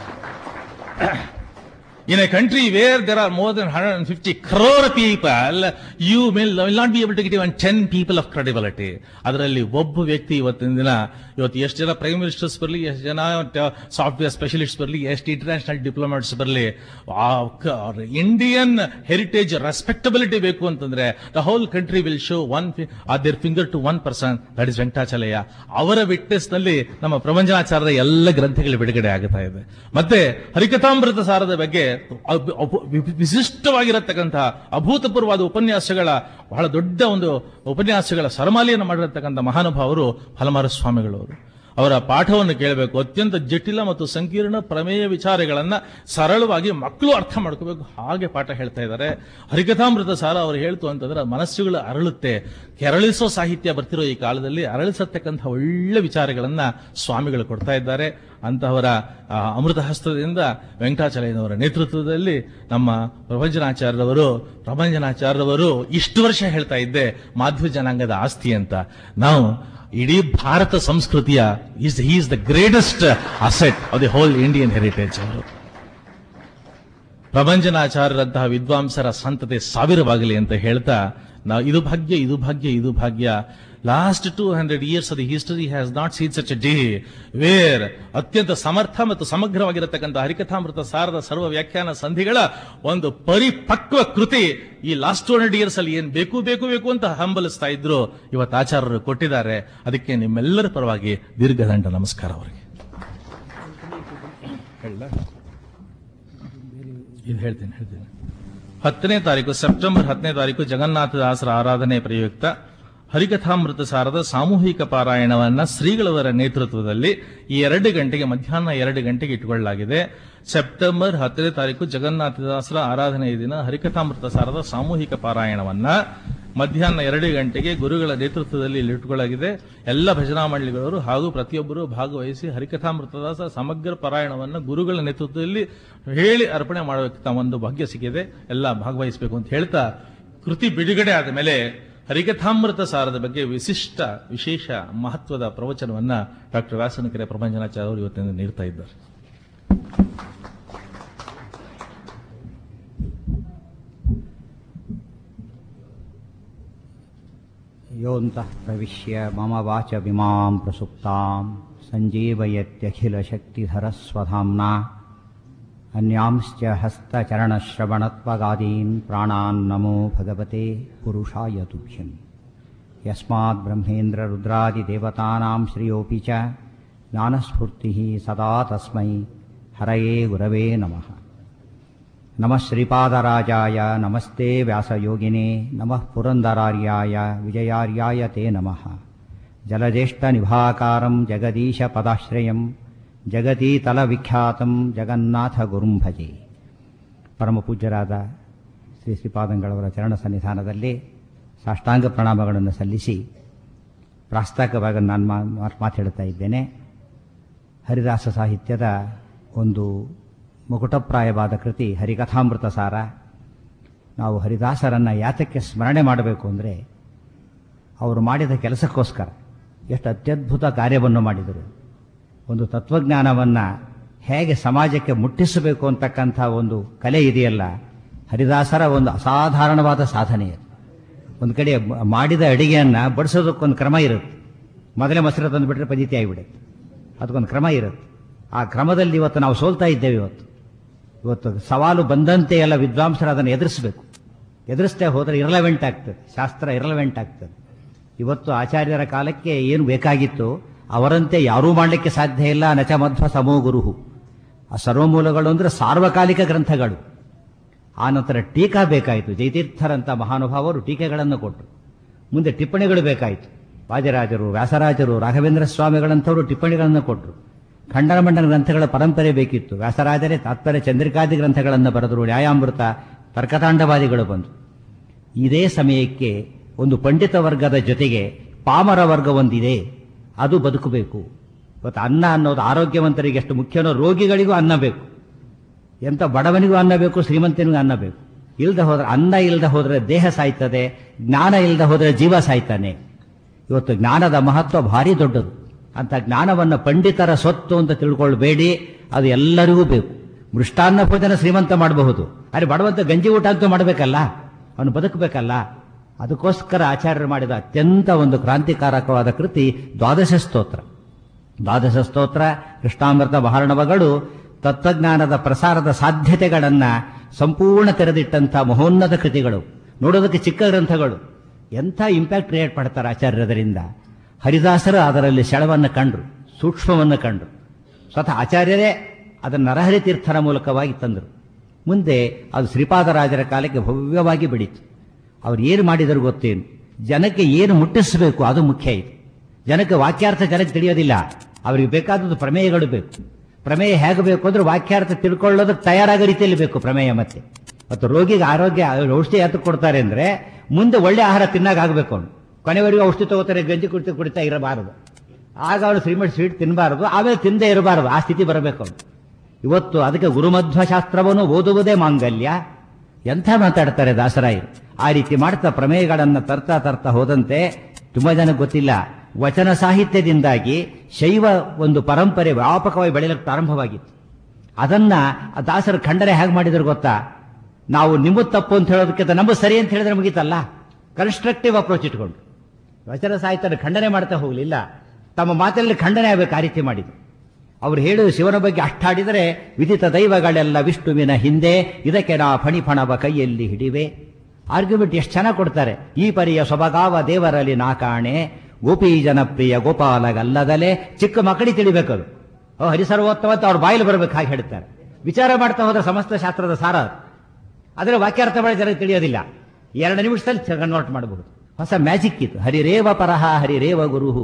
S4: In a country where there are more than 150 crore people, you will, will not be able to get even 10 people of credibility. ಅದರಲ್ಲಿ ಒಬ್ಬ ವ್ಯಕ್ತಿ ಇವತ್ತಿನ ದಿನ ಇವತ್ತು ಎಷ್ಟು ಜನ ಪ್ರೈಮ್ ಮಿನಿಸ್ಟರ್ಸ್ ಬರಲಿ ಎಷ್ಟು ಜನ ಸಾಫ್ಟ್ವೇರ್ ಸ್ಪೆಷಲಿಸ್ಟ್ ಬರಲಿ ಎಷ್ಟು ಇಂಟರ್ನ್ಯಾಷನಲ್ ಡಿಪ್ಲೊಮ್ಯಾಟ್ಸ್ ಬರಲಿ ಇಂಡಿಯನ್ ಹೆರಿಟೇಜ್ ರೆಸ್ಪೆಕ್ಟಬಿಲಿಟಿ ಬೇಕು ಅಂತಂದ್ರೆ the whole country will show one their finger to one person that is Venkatachalaiah ಅವರ ವಿಟ್ನೆಸ್ ನಲ್ಲಿ ನಮ್ಮ ಪ್ರಪಂಚನಾಚಾರ್ಯರ ಎಲ್ಲ ಗ್ರಂಥಗಳು ಬಿಡುಗಡೆ ಆಗುತ್ತಾ ಇದೆ ಮತ್ತೆ ಹರಿಕಥಾಮೃತ ಸಾರದ ಬಗ್ಗೆ ಅಬ್- ಅಬ್- ವಿ- ವಿಶಿಷ್ಟವಾಗಿರತಕ್ಕಂತಹ ಅಭೂತಪೂರ್ವವಾದ ಉಪನ್ಯಾಸಗಳ ಬಹಳ ದೊಡ್ಡ ಒಂದು ಉಪನ್ಯಾಸಗಳ ಸರಮಾಲೆಯನ್ನು ಮಾಡಿರತಕ್ಕಂಥ ಮಹಾನುಭಾವರು ಹಲಮಾರು ಸ್ವಾಮಿಗಳವರು ಅವರ ಪಾಠವನ್ನು ಕೇಳಬೇಕು ಅತ್ಯಂತ ಜಟಿಲ ಮತ್ತು ಸಂಕೀರ್ಣ ಪ್ರಮೇಯ ವಿಚಾರಗಳನ್ನ ಸರಳವಾಗಿ ಮಕ್ಕಳು ಅರ್ಥ ಮಾಡ್ಕೋಬೇಕು ಹಾಗೆ ಪಾಠ ಹೇಳ್ತಾ ಇದ್ದಾರೆ ಹರಿಕಥಾಮೃತ ಸಾರ ಅವರು ಹೇಳ್ತು ಅಂತಂದ್ರೆ ಮನಸ್ಸುಗಳು ಅರಳುತ್ತೆ ಕೆರಳಿಸೋ ಸಾಹಿತ್ಯ ಬರ್ತಿರೋ ಈ ಕಾಲದಲ್ಲಿ ಅರಳಿಸತಕ್ಕಂಥ ಒಳ್ಳೆ ವಿಚಾರಗಳನ್ನ ಸ್ವಾಮಿಗಳು ಕೊಡ್ತಾ ಇದ್ದಾರೆ ಅಂತಹವರ ಆ, ಅಮೃತ ಹಸ್ತದಿಂದ ವೆಂಕಟಾಚಲಯ್ಯನವರ ನೇತೃತ್ವದಲ್ಲಿ ನಮ್ಮ ಪ್ರಪಂಚನಾಚಾರ್ಯರವರು ಪ್ರಪಂಚನಾಚಾರ್ಯರವರು ಇಷ್ಟು ವರ್ಷ ಹೇಳ್ತಾ ಇದ್ದೆ ಮಾಧ್ವ ಜನಾಂಗದ ಆಸ್ತಿ ಅಂತ ನಾವು ಇಡೀ ಭಾರತ ಸಂಸ್ಕೃತಿಯ is is the greatest asset of the whole Indian heritage ಅವರು ಪ್ರಪಂಚನಾಚಾರ್ಯರಂತಹ ವಿದ್ವಾಂಸರ ಸಂತತೆ ಸಾವಿರವಾಗಲಿ ಅಂತ ಹೇಳ್ತಾ ನಾವು ಇದು ಭಾಗ್ಯ ಇದು ಭಾಗ್ಯ ಇದು ಭಾಗ್ಯ last two hundred years of the history has not seen such day where ಅತ್ಯಂತ ಸಮರ್ಥ ಮತ್ತು ಸಮಗ್ರವಾಗಿರತಕ್ಕಂಥ ಹರಿಕಥಾಮೃತ ಸಾರದ ಸರ್ವ ವ್ಯಾಖ್ಯಾನ ಸಂಧಿಗಳ ಒಂದು ಪರಿಪಕ್ವ ಕೃತಿ ಈ ಲಾಸ್ಟ್ ಟೂ ಹಂಡ್ರೆಡ್ ಇಯರ್ಸ್ ಅಲ್ಲಿ ಏನ್ ಬೇಕು ಬೇಕು ಬೇಕು ಅಂತ ಹಂಬಲಿಸ್ತಾ ಇದ್ರು ಇವತ್ತು ಆಚಾರ್ಯರು ಕೊಟ್ಟಿದ್ದಾರೆ ಅದಕ್ಕೆ ನಿಮ್ಮೆಲ್ಲರ ಪರವಾಗಿ ದೀರ್ಘದಂಡ ನಮಸ್ಕಾರ ಅವರಿಗೆ ಇದು ಹೇಳ್ತೀನಿ ಹೇಳ್ತೀನಿ ಹತ್ತನೇ ತಾರೀಕು ಸೆಪ್ಟೆಂಬರ್ ಹತ್ತನೇ ತಾರೀಕು ಜಗನ್ನಾಥದಾಸರ ಆರಾಧನೆ ಪ್ರಯುಕ್ತ ಹರಿಕಥಾಮೃತ ಸಾರದ ಸಾಮೂಹಿಕ ಪಾರಾಯಣವನ್ನ ಶ್ರೀಗಳವರ ನೇತೃತ್ವದಲ್ಲಿ ಈ ಎರಡು ಗಂಟೆಗೆ ಮಧ್ಯಾಹ್ನ ಎರಡು ಗಂಟೆಗೆ ಇಟ್ಟುಕೊಳ್ಳಲಾಗಿದೆ ಸೆಪ್ಟೆಂಬರ್ ಹತ್ತನೇ ತಾರೀಕು ಜಗನ್ನಾಥದಾಸರ ಆರಾಧನೆಯ ದಿನ ಹರಿಕಥಾಮೃತ ಸಾರದ ಸಾಮೂಹಿಕ ಪಾರಾಯಣವನ್ನ ಮಧ್ಯಾಹ್ನ ಎರಡು ಗಂಟೆಗೆ ಗುರುಗಳ ನೇತೃತ್ವದಲ್ಲಿ ಇಲ್ಲಿ ಇಟ್ಟುಕೊಳ್ಳಲಾಗಿದೆ ಎಲ್ಲ ಭಜನಾ ಮಂಡಳಿಗಳವರು ಹಾಗೂ ಪ್ರತಿಯೊಬ್ಬರು ಭಾಗವಹಿಸಿ ಹರಿಕಥಾಮೃತದಾಸ ಸಮಗ್ರ ಪಾರಾಯಣವನ್ನು ಗುರುಗಳ ನೇತೃತ್ವದಲ್ಲಿ ಹೇಳಿ ಅರ್ಪಣೆ ಮಾಡಬೇಕಂತ ಒಂದು ಭಾಗ್ಯ ಸಿಕ್ಕಿದೆ ಎಲ್ಲ ಭಾಗವಹಿಸಬೇಕು ಅಂತ ಹೇಳ್ತಾ ಕೃತಿ ಬಿಡುಗಡೆ ಆದ ಮೇಲೆ ಹರಿಕಥಾಮೃತ ಸಾರದ ಬಗ್ಗೆ ವಿಶಿಷ್ಟ ವಿಶೇಷ ಮಹತ್ವದ ಪ್ರವಚನವನ್ನ ಡಾಕ್ಟರ್ ವ್ಯಾಸನಕೆರೆ ಪ್ರಪಂಚನಾಚಾರ್ಯ ಅವರು ಇವತ್ತಿನ ನೀಡ್ತಾ ಇದ್ದಾರೆ
S5: योऽन्तः प्रविश्य मम वाचमिमां प्रसुप्तां सञ्जीवयत्यखिलशक्तिधरस्वधाम्ना अन्यांश्च हस्तचरणश्रवणत्वगादीन् प्राणान् नमो भगवते पुरुषाय तुभ्यम् यस्मात् ब्रह्मेन्द्ररुद्रादिदेवतानां श्रियोऽपि च ज्ञानस्फूर्तिः सदा तस्मै हरये गुरवे नमः नमः श्रीपादराजाय नमस्ते व्यासयोगिने नमः पुरन्दरार्याय विजयार्याय ते नमः जलज्येष्ठनिभाकारं जगदीशपदाश्रयं ಜಗತೀತಲವಿಖ್ಯಾತಂ ಜಗನ್ನಾಥ ಗುರುಂ ಭಜೆ ಪರಮ ಪೂಜ್ಯರಾದ ಶ್ರೀ ಶ್ರೀಪಾದಂಗಳವರ ಚರಣ ಸನ್ನಿಧಾನದಲ್ಲಿ ಸಾಷ್ಟಾಂಗ ಪ್ರಣಾಮಗಳನ್ನು ಸಲ್ಲಿಸಿ ಪ್ರಾಸ್ತಾವಿಕವಾಗಿ ನಾನು ಮಾ ಮಾತಾಡ್ತಾ ಇದ್ದೇನೆ ಹರಿದಾಸ ಸಾಹಿತ್ಯದ ಒಂದು ಮುಕುಟಪ್ರಾಯವಾದ ಕೃತಿ ಹರಿಕಥಾಮೃತ ಸಾರ ನಾವು ಹರಿದಾಸರನ್ನು ಯಾತಕ್ಕೆ ಸ್ಮರಣೆ ಮಾಡಬೇಕು ಅಂದರೆ ಅವರು ಮಾಡಿದ ಕೆಲಸಕ್ಕೋಸ್ಕರ ಎಷ್ಟು ಅತ್ಯದ್ಭುತ ಕಾರ್ಯವನ್ನು ಮಾಡಿದರು ಒಂದು ತತ್ವಜ್ಞಾನವನ್ನು ಹೇಗೆ ಸಮಾಜಕ್ಕೆ ಮುಟ್ಟಿಸಬೇಕು ಅಂತಕ್ಕಂಥ ಒಂದು ಕಲೆ ಇದೆಯಲ್ಲ ಹರಿದಾಸರ ಒಂದು ಅಸಾಧಾರಣವಾದ ಸಾಧನೆ ಅದು ಒಂದು ಕಡೆ ಮ- ಮಾಡಿದ ಅಡಿಗೆಯನ್ನು ಬಡಿಸೋದಕ್ಕೊಂದು ಕ್ರಮ ಇರುತ್ತೆ ಮೊದಲೇ ಮೊಸರು ತಂದುಬಿಟ್ರೆ ಪದ್ಧತಿ ಆಗಿಬಿಡುತ್ತೆ ಅದಕ್ಕೊಂದು ಕ್ರಮ ಇರುತ್ತೆ ಆ ಕ್ರಮದಲ್ಲಿ ಇವತ್ತು ನಾವು ಸೋಲ್ತಾ ಇದ್ದೇವೆ ಇವತ್ತು ಇವತ್ತು ಸವಾಲು ಬಂದಂತೆ ಎಲ್ಲ ವಿದ್ವಾಂಸರು ಅದನ್ನು ಎದುರಿಸಬೇಕು ಎದುರಿಸ್ತೇ ಹೋದರೆ ಇರಲವೆಂಟ್ ಆಗ್ತದೆ ಶಾಸ್ತ್ರ ಇರಲವೆಂಟ್ ಆಗ್ತದೆ ಇವತ್ತು ಆಚಾರ್ಯರ ಕಾಲಕ್ಕೆ ಏನು ಬೇಕಾಗಿತ್ತು ಅವರಂತೆ ಯಾರೂ ಮಾಡಲಿಕ್ಕೆ ಸಾಧ್ಯ ಇಲ್ಲ ನಚ ಮಧ್ವ ಸಮೋ ಗುರುಹು ಆ ಸರ್ವಮೂಲಗಳು ಅಂದರೆ ಸಾರ್ವಕಾಲಿಕ ಗ್ರಂಥಗಳು ಆ ನಂತರ ಟೀಕಾ ಬೇಕಾಯಿತು ಜಯತೀರ್ಥರಂಥ ಮಹಾನುಭಾವರು ಟೀಕೆಗಳನ್ನು ಕೊಟ್ಟರು ಮುಂದೆ ಟಿಪ್ಪಣಿಗಳು ಬೇಕಾಯಿತು ವಾದಿರಾಜರು ವ್ಯಾಸರಾಜರು ರಾಘವೇಂದ್ರ ಸ್ವಾಮಿಗಳಂಥವರು ಟಿಪ್ಪಣಿಗಳನ್ನು ಕೊಟ್ಟರು ಖಂಡನ ಮಂಡನ ಗ್ರಂಥಗಳ ಪರಂಪರೆ ಬೇಕಿತ್ತು ವ್ಯಾಸರಾಜರೇ ತಾತ್ಪರ್ಯ ಚಂದ್ರಿಕಾದಿ ಗ್ರಂಥಗಳನ್ನು ಬರೆದರು ನ್ಯಾಯಾಮೃತ ತರ್ಕತಾಂಡವಾದಿಗಳು ಬಂದರು ಇದೇ ಸಮಯಕ್ಕೆ ಒಂದು ಪಂಡಿತ ವರ್ಗದ ಜೊತೆಗೆ ಪಾಮರ ವರ್ಗ ಒಂದಿದೆ ಅದು ಬದುಕಬೇಕು ಇವತ್ತು ಅನ್ನ ಅನ್ನೋದು ಆರೋಗ್ಯವಂತರಿಗೆ ಎಷ್ಟು ಮುಖ್ಯನೋ ರೋಗಿಗಳಿಗೂ ಅನ್ನ ಬೇಕು ಎಂತ ಬಡವನಿಗೂ ಅನ್ನ ಬೇಕು ಶ್ರೀಮಂತನಿಗೂ ಅನ್ನ ಬೇಕು ಇಲ್ದ ಹೋದ್ರೆ ಅನ್ನ ಇಲ್ದ ಹೋದ್ರೆ ದೇಹ ಸಾಯ್ತದೆ ಜ್ಞಾನ ಇಲ್ದ ಹೋದ್ರೆ ಜೀವ ಸಾಯ್ತಾನೆ ಇವತ್ತು ಜ್ಞಾನದ ಮಹತ್ವ ಭಾರಿ ದೊಡ್ಡದು ಅಂತ ಜ್ಞಾನವನ್ನು ಪಂಡಿತರ ಸೊತ್ತು ಅಂತ ತಿಳ್ಕೊಳ್ಬೇಡಿ ಅದು ಎಲ್ಲರಿಗೂ ಬೇಕು ಮೃಷ್ಟಾನ್ನ ಭೋಜನ ಶ್ರೀಮಂತ ಮಾಡಬಹುದು ಅರೆ ಬಡವಂತ ಗಂಜಿ ಊಟ ಅಂತೂ ಮಾಡಬೇಕಲ್ಲ ಅವನು ಬದುಕಬೇಕಲ್ಲ ಅದಕ್ಕೋಸ್ಕರ ಆಚಾರ್ಯರು ಮಾಡಿದ ಅತ್ಯಂತ ಒಂದು ಕ್ರಾಂತಿಕಾರಕವಾದ ಕೃತಿ ದ್ವಾದಶ ಸ್ತೋತ್ರ ದ್ವಾದಶ ಸ್ತೋತ್ರ ಕೃಷ್ಣಾಮೃತ ಮಹಾರ್ಣವಗಳು ತತ್ವಜ್ಞಾನದ ಪ್ರಸಾರದ ಸಾಧ್ಯತೆಗಳನ್ನ ಸಂಪೂರ್ಣ ತೆರೆದಿಟ್ಟಂಥ ಮಹೋನ್ನತ ಕೃತಿಗಳು ನೋಡೋದಕ್ಕೆ ಚಿಕ್ಕ ಗ್ರಂಥಗಳು ಎಂಥ ಇಂಪ್ಯಾಕ್ಟ್ ಕ್ರಿಯೇಟ್ ಮಾಡ್ತಾರೆ ಆಚಾರ್ಯರಿಂದ ಹರಿದಾಸರು ಅದರಲ್ಲಿ ಸೆಳವನ್ನು ಕಂಡ್ರು ಸೂಕ್ಷ್ಮವನ್ನು ಕಂಡ್ರು ಸ್ವತಃ ಆಚಾರ್ಯರೇ ಅದನ್ನು ನರಹರಿ ತೀರ್ಥರ ಮೂಲಕವಾಗಿ ತಂದರು ಮುಂದೆ ಅದು ಶ್ರೀಪಾದರಾಜರ ಕಾಲಕ್ಕೆ ಭವ್ಯವಾಗಿ ಬೆಳೀತು ಅವ್ರು ಏನು ಮಾಡಿದರು ಗೊತ್ತೇನು ಜನಕ್ಕೆ ಏನು ಮುಟ್ಟಿಸಬೇಕು ಅದು ಮುಖ್ಯ ಇದೆ ಜನಕ್ಕೆ ವಾಕ್ಯಾರ್ಥ ಜನಕ್ಕೆ ತಿಳಿಯೋದಿಲ್ಲ ಅವರಿಗೆ ಬೇಕಾದದ್ದು ಪ್ರಮೇಯಗಳು ಬೇಕು ಪ್ರಮೇಯ ಹೇಗೆ ಬೇಕು ಅಂದ್ರೆ ವಾಕ್ಯಾರ್ಥ ತಿಳ್ಕೊಳ್ಳೋದಕ್ಕೆ ತಯಾರಾಗೋ ರೀತಿಯಲ್ಲಿ ಬೇಕು ಪ್ರಮೇಯ ಮತ್ತೆ ಮತ್ತು ರೋಗಿಗೆ ಆರೋಗ್ಯ ಔಷಧಿ ಯಾತಕ್ಕೆ ಕೊಡ್ತಾರೆ ಅಂದ್ರೆ ಮುಂದೆ ಒಳ್ಳೆ ಆಹಾರ ತಿನ್ನಾಗಬೇಕು ಅವನು ಕೊನೆವರೆಗೂ ಔಷಧಿ ತಗೋತಾರೆ ಗಂಜಿ ಕುಡಿತ ಕುಡಿತಾ ಇರಬಾರದು ಆಗ ಅವನು ಶ್ರೀಮಠ ಸ್ವೀಟ್ ತಿನ್ನಬಾರದು ಆಮೇಲೆ ತಿಂದೇ ಇರಬಾರದು ಆ ಸ್ಥಿತಿ ಬರಬೇಕು ಅವನು ಇವತ್ತು ಅದಕ್ಕೆ ಗುರುಮಧ್ವ ಶಾಸ್ತ್ರವನ್ನು ಓದುವುದೇ ಮಾಂಗಲ್ಯ ಎಂಥ ಮಾತಾಡ್ತಾರೆ ದಾಸರಾಯರು ಆ ರೀತಿ ಮಾಡ್ತಾ ಪ್ರಮೇಯಗಳನ್ನು ತರ್ತಾ ತರ್ತಾ ಹೋದಂತೆ ತುಂಬಾ ಜನಕ್ಕೆ ಗೊತ್ತಿಲ್ಲ ವಚನ ಸಾಹಿತ್ಯದಿಂದಾಗಿ ಶೈವ ಒಂದು ಪರಂಪರೆ ವ್ಯಾಪಕವಾಗಿ ಬೆಳೆಯಲಿಕ್ಕೆ ಪ್ರಾರಂಭವಾಗಿತ್ತು ಅದನ್ನ ಆ ದಾಸರು ಖಂಡನೆ ಹೇಗೆ ಮಾಡಿದ್ರು ಗೊತ್ತಾ ನಾವು ನಿಮ್ಮದು ತಪ್ಪು ಅಂತ ಹೇಳೋದಕ್ಕಿಂತ ನಮ್ಮ ಸರಿ ಅಂತ ಹೇಳಿದ್ರೆ ಮುಗೀತಲ್ಲ ಕನ್ಸ್ಟ್ರಕ್ಟಿವ್ ಅಪ್ರೋಚ್ ಇಟ್ಕೊಂಡು ವಚನ ಸಾಹಿತ್ಯನ ಖಂಡನೆ ಮಾಡ್ತಾ ಹೋಗಲಿಲ್ಲ ತಮ್ಮ ಮಾತಲ್ಲಿ ಖಂಡನೆ ಆಗಬೇಕು ಆ ರೀತಿ ಮಾಡಿದ್ರು ಅವ್ರು ಹೇಳುವ ಶಿವನ ಬಗ್ಗೆ ಅಷ್ಟಾಡಿದರೆ ವಿದಿತ ದೈವಗಳೆಲ್ಲ ವಿಷ್ಣುವಿನ ಹಿಂದೆ ಇದಕ್ಕೆ ನಾ ಫಣಿಫಣವ ಕೈಯಲ್ಲಿ ಹಿಡಿವೆ ಆರ್ಗ್ಯುಮೆಂಟ್ ಎಷ್ಟು ಚೆನ್ನಾಗಿ ಕೊಡ್ತಾರೆ ಈ ಪರಿಯ ಸೊಬಗಾವ ದೇವರಲ್ಲಿ ನಾ ಕಾಣೆ ಗೋಪಿ ಜನಪ್ರಿಯ ಗೋಪಾಲಗಲ್ಲದಲೆ ಚಿಕ್ಕ ಮಕ್ಕಳಿಗೆ ತಿಳಿಬೇಕದು ಓ ಹರಿಸರ್ವೋತ್ತಮ ಅಂತ ಅವ್ರ ಬಾಯಲ್ಲಿ ಬರಬೇಕು ಹಾಗೆ ಹೇಳ್ತಾರೆ ವಿಚಾರ ಮಾಡ್ತಾ ಹೋದ್ರೆ ಸಮಸ್ತ ಶಾಸ್ತ್ರದ ಸಾರ ಅದು. ಆದರೆ ವಾಕ್ಯಾರ್ಥ ಮಾಡಿ ಜನಕ್ಕೆ ತಿಳಿಯೋದಿಲ್ಲ ಎರಡು ನಿಮಿಷದಲ್ಲಿ ಕನ್ವರ್ಟ್ ಮಾಡಬಹುದು ಹೊಸ ಮ್ಯಾಜಿಕ್ ಇತ್ತು ಹರಿರೇವ ಪರಹ ಹರಿರೇವ ಗುರುಹು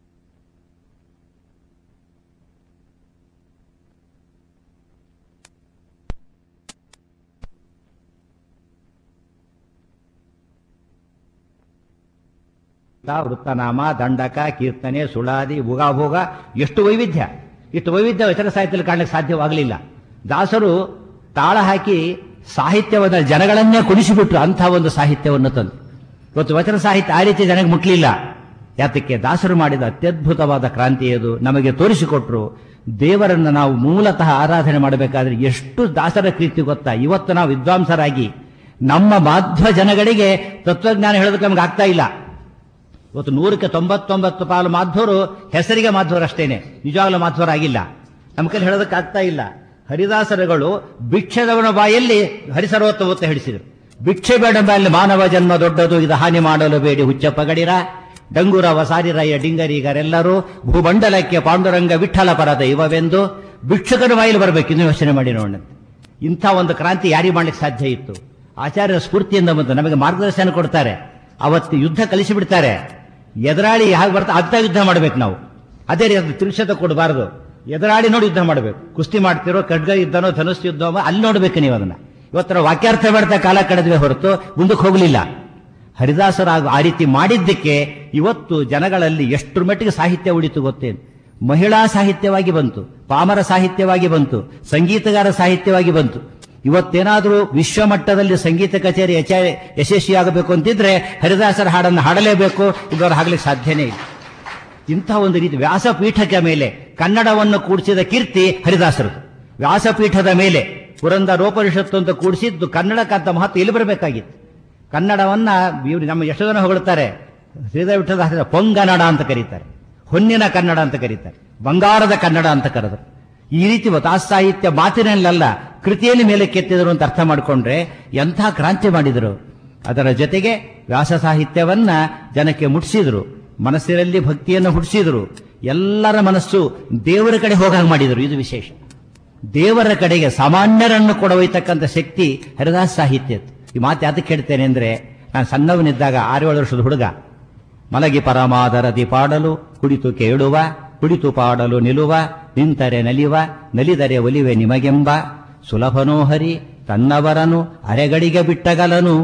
S5: ವೃತ್ತನಾಮ ದಂಡಕ ಕೀರ್ತನೆ ಸುಳಾದಿ ಭೋಗ ಎಷ್ಟು ವೈವಿಧ್ಯ ಇಷ್ಟು ವೈವಿಧ್ಯ ವಚನ ಸಾಹಿತ್ಯದಲ್ಲಿ ಕಾಣಲಿಕ್ಕೆ ಸಾಧ್ಯವಾಗಲಿಲ್ಲ ದಾಸರು ತಾಳ ಹಾಕಿ ಸಾಹಿತ್ಯವನ್ನು ಜನಗಳನ್ನೇ ಕುಣಿಸಿಬಿಟ್ರು ಅಂಥ ಒಂದು ಸಾಹಿತ್ಯವನ್ನು ತಂದು ಇವತ್ತು ವಚನ ಸಾಹಿತ್ಯ ಆ ರೀತಿ ಜನಕ್ಕೆ ಮುಟ್ಲಿಲ್ಲ ಯಾತಕ್ಕೆ ದಾಸರು ಮಾಡಿದ ಅತ್ಯದ್ಭುತವಾದ ಕ್ರಾಂತಿ ಅದು ನಮಗೆ ತೋರಿಸಿಕೊಟ್ರು ದೇವರನ್ನು ನಾವು ಮೂಲತಃ ಆರಾಧನೆ ಮಾಡಬೇಕಾದ್ರೆ ಎಷ್ಟು ದಾಸರ ಕೀರ್ತಿ ಗೊತ್ತಾ ಇವತ್ತು ನಾವು ವಿದ್ವಾಂಸರಾಗಿ ನಮ್ಮ ಮಾಧ್ವ ಜನಗಳಿಗೆ ತತ್ವಜ್ಞಾನ ಹೇಳೋದಕ್ಕೆ ನಮ್ಗೆ ಆಗ್ತಾ ಇಲ್ಲ ಇವತ್ತು ನೂರಕ್ಕೆ ತೊಂಬತ್ತೊಂಬತ್ತು ಪಾಲು ಮಾಧ್ವರು ಹೆಸರಿಗೆ ಮಾಧ್ವರಷ್ಟೇನೆ ನಿಜವಾಗ್ಲೂ ಮಾಧ್ವರಾಗಿಲ್ಲ ನಮ್ಮ ಕೈಲಿ ಹೇಳೋದಕ್ಕೆ ಆಗ್ತಾ ಇಲ್ಲ ಹರಿದಾಸರುಗಳು ಭಿಕ್ಷದವನ ಬಾಯಲ್ಲಿ ಹರಿಸರ್ವೋತ್ತಮತ್ತ ಹಿಡಿಸಿದರು ಭಿಕ್ಷೆ ಬೇಡ ಬಾಯಲ್ಲಿ ಮಾನವ ಜನ್ಮ ದೊಡ್ಡದು ಇದು ಹಾನಿ ಮಾಡಲು ಬೇಡಿ ಹುಚ್ಚ ಪಗಡಿರ ಡಂಗುರ ವಸಾರಿರಯ್ಯ ಡಿಂಗರಿಗರೆಲ್ಲರೂ ಭೂಮಂಡಲಕ್ಕೆ ಪಾಂಡುರಂಗ ವಿಠಲ ಪರ ದೈವವೆಂದು ಭಿಕ್ಷುಕನ ಬಾಯಲ್ಲಿ ಬರಬೇಕು ಇನ್ನು ಯೋಚನೆ ಮಾಡಿ ನೋಡೋಣ ಇಂಥ ಒಂದು ಕ್ರಾಂತಿ ಯಾರಿಗೆ ಮಾಡ್ಲಿಕ್ಕೆ ಸಾಧ್ಯ ಇತ್ತು ಆಚಾರ್ಯರ ಸ್ಫೂರ್ತಿಯಿಂದ ಬಂದು ನಮಗೆ ಮಾರ್ಗದರ್ಶನ ಕೊಡ್ತಾರೆ ಅವತ್ತು ಯುದ್ಧ ಕಲಿಸಿಬಿಡ್ತಾರೆ ಎದುರಾಳಿ ಹೇಗೆ ಬರ್ತಾ ಅಂತ ಯುದ್ಧ ಮಾಡ್ಬೇಕು ನಾವು ಅದೇ ರೀತಿ ತಿರುಕ್ಷತ ಕೊಡಬಾರದು ಎದುರಾಳಿ ನೋಡಿ ಯುದ್ಧ ಮಾಡಬೇಕು ಕುಸ್ತಿ ಮಾಡ್ತಿರೋ ಖಡ್ಗ ಯುದ್ಧನೋ ಧನುಸ್ ಯುದ್ಧವೋ ಅಲ್ಲಿ ನೋಡ್ಬೇಕು ನೀವು ಅದನ್ನ ಇವತ್ತರ ವಾಕ್ಯಾರ್ಥ ಮಾಡ್ತಾ ಕಾಲ ಕಳೆದ್ವೆ ಹೊರತು ಮುಂದಕ್ಕೆ ಹೋಗಲಿಲ್ಲ ಹರಿದಾಸರಾಗ ಆ ರೀತಿ ಮಾಡಿದ್ದಕ್ಕೆ ಇವತ್ತು ಜನಗಳಲ್ಲಿ ಎಷ್ಟರ ಮಟ್ಟಿಗೆ ಸಾಹಿತ್ಯ ಉಳಿತು ಗೊತ್ತೇನು ಮಹಿಳಾ ಸಾಹಿತ್ಯವಾಗಿ ಬಂತು ಪಾಮರ ಸಾಹಿತ್ಯವಾಗಿ ಬಂತು ಸಂಗೀತಗಾರ ಸಾಹಿತ್ಯವಾಗಿ ಬಂತು ಇವತ್ತೇನಾದರೂ ವಿಶ್ವ ಮಟ್ಟದಲ್ಲಿ ಸಂಗೀತ ಕಚೇರಿ ಯಚ- ಯಶಸ್ವಿಯಾಗಬೇಕು ಅಂತಿದ್ರೆ ಹರಿದಾಸರ ಹಾಡನ್ನು ಹಾಡಲೇಬೇಕು ಇದರ ಹಾಡ್ಲಿಕ್ಕೆ ಸಾಧ್ಯನೇ ಇಲ್ಲ ಇಂಥ ಒಂದು ರೀತಿ ವ್ಯಾಸಪೀಠಕ್ಕೆ ಮೇಲೆ ಕನ್ನಡವನ್ನು ಕೂಡಿಸಿದ ಕೀರ್ತಿ ಹರಿದಾಸರದು ವ್ಯಾಸಪೀಠದ ಮೇಲೆ ಪುರಂದರೋಪನಿಷತ್ತು ಅಂತ ಕೂಡಿಸಿದ್ದು ಕನ್ನಡಕ್ಕಂತ ಮಹತ್ವ ಎಲ್ಲಿ ಬರಬೇಕಾಗಿತ್ತು ಕನ್ನಡವನ್ನ ಇವ್ರು ನಮ್ಮ ಎಷ್ಟು ಜನ ಹೊಗಳ್ತಾರೆ ಶ್ರೀಧರ ವಿಠಲ ಹೆಸರು ಪೊಂಗನ್ನಡ ಅಂತ ಕರೀತಾರೆ ಹೊನ್ನಿನ ಕನ್ನಡ ಅಂತ ಕರೀತಾರೆ ಬಂಗಾರದ ಕನ್ನಡ ಅಂತ ಕರೆದರು ಈ ರೀತಿ ವತಾ ಸಾಹಿತ್ಯ ಮಾತಿನಲ್ಲಲ್ಲ ಕೃತಿಯಲ್ಲಿ ಮೇಲೆ ಕೆತ್ತಿದರು ಅಂತ ಅರ್ಥ ಮಾಡಿಕೊಂಡ್ರೆ ಎಂಥ ಕ್ರಾಂತಿ ಮಾಡಿದರು ಅದರ ಜೊತೆಗೆ ವ್ಯಾಸ ಸಾಹಿತ್ಯವನ್ನ ಜನಕ್ಕೆ ಮುಟ್ಟಿಸಿದ್ರು ಮನಸ್ಸಿನಲ್ಲಿ ಭಕ್ತಿಯನ್ನು ಹುಟ್ಟಿಸಿದ್ರು ಎಲ್ಲರ ಮನಸ್ಸು ದೇವರ ಕಡೆ ಹೋಗಾಗ ಮಾಡಿದರು ಇದು ವಿಶೇಷ ದೇವರ ಕಡೆಗೆ ಸಾಮಾನ್ಯರನ್ನು ಕೊಡೊಯ್ತಕ್ಕಂಥ ಶಕ್ತಿ ಹರಿದಾಸ್ ಸಾಹಿತ್ಯದ್ದು ಈ ಮಾತು ಯಾತಕ್ಕೆ ಹೇಳ್ತೇನೆ ಅಂದ್ರೆ ನಾನು ಸಣ್ಣವನಿದ್ದಾಗ ಆರೇಳು ವರ್ಷದ ಹುಡುಗ ಮಲಗಿ ಪರಮಾದರದಿ ಪಾಡಲು ಕುಡಿತು ಕೇಳುವ ಕುಡಿತು ಪಾಡಲು ನಿಲುವ ನಿಂತರೆ ನಲಿವ ನಲಿದರೆ ಒಲಿವೆ ನಿಮಗೆಂಬ ಸುಲಭನೋ ಹರಿ ತನ್ನವರನು ಅರೆಗಳಿಗೆ ಬಿಟ್ಟಗಲನು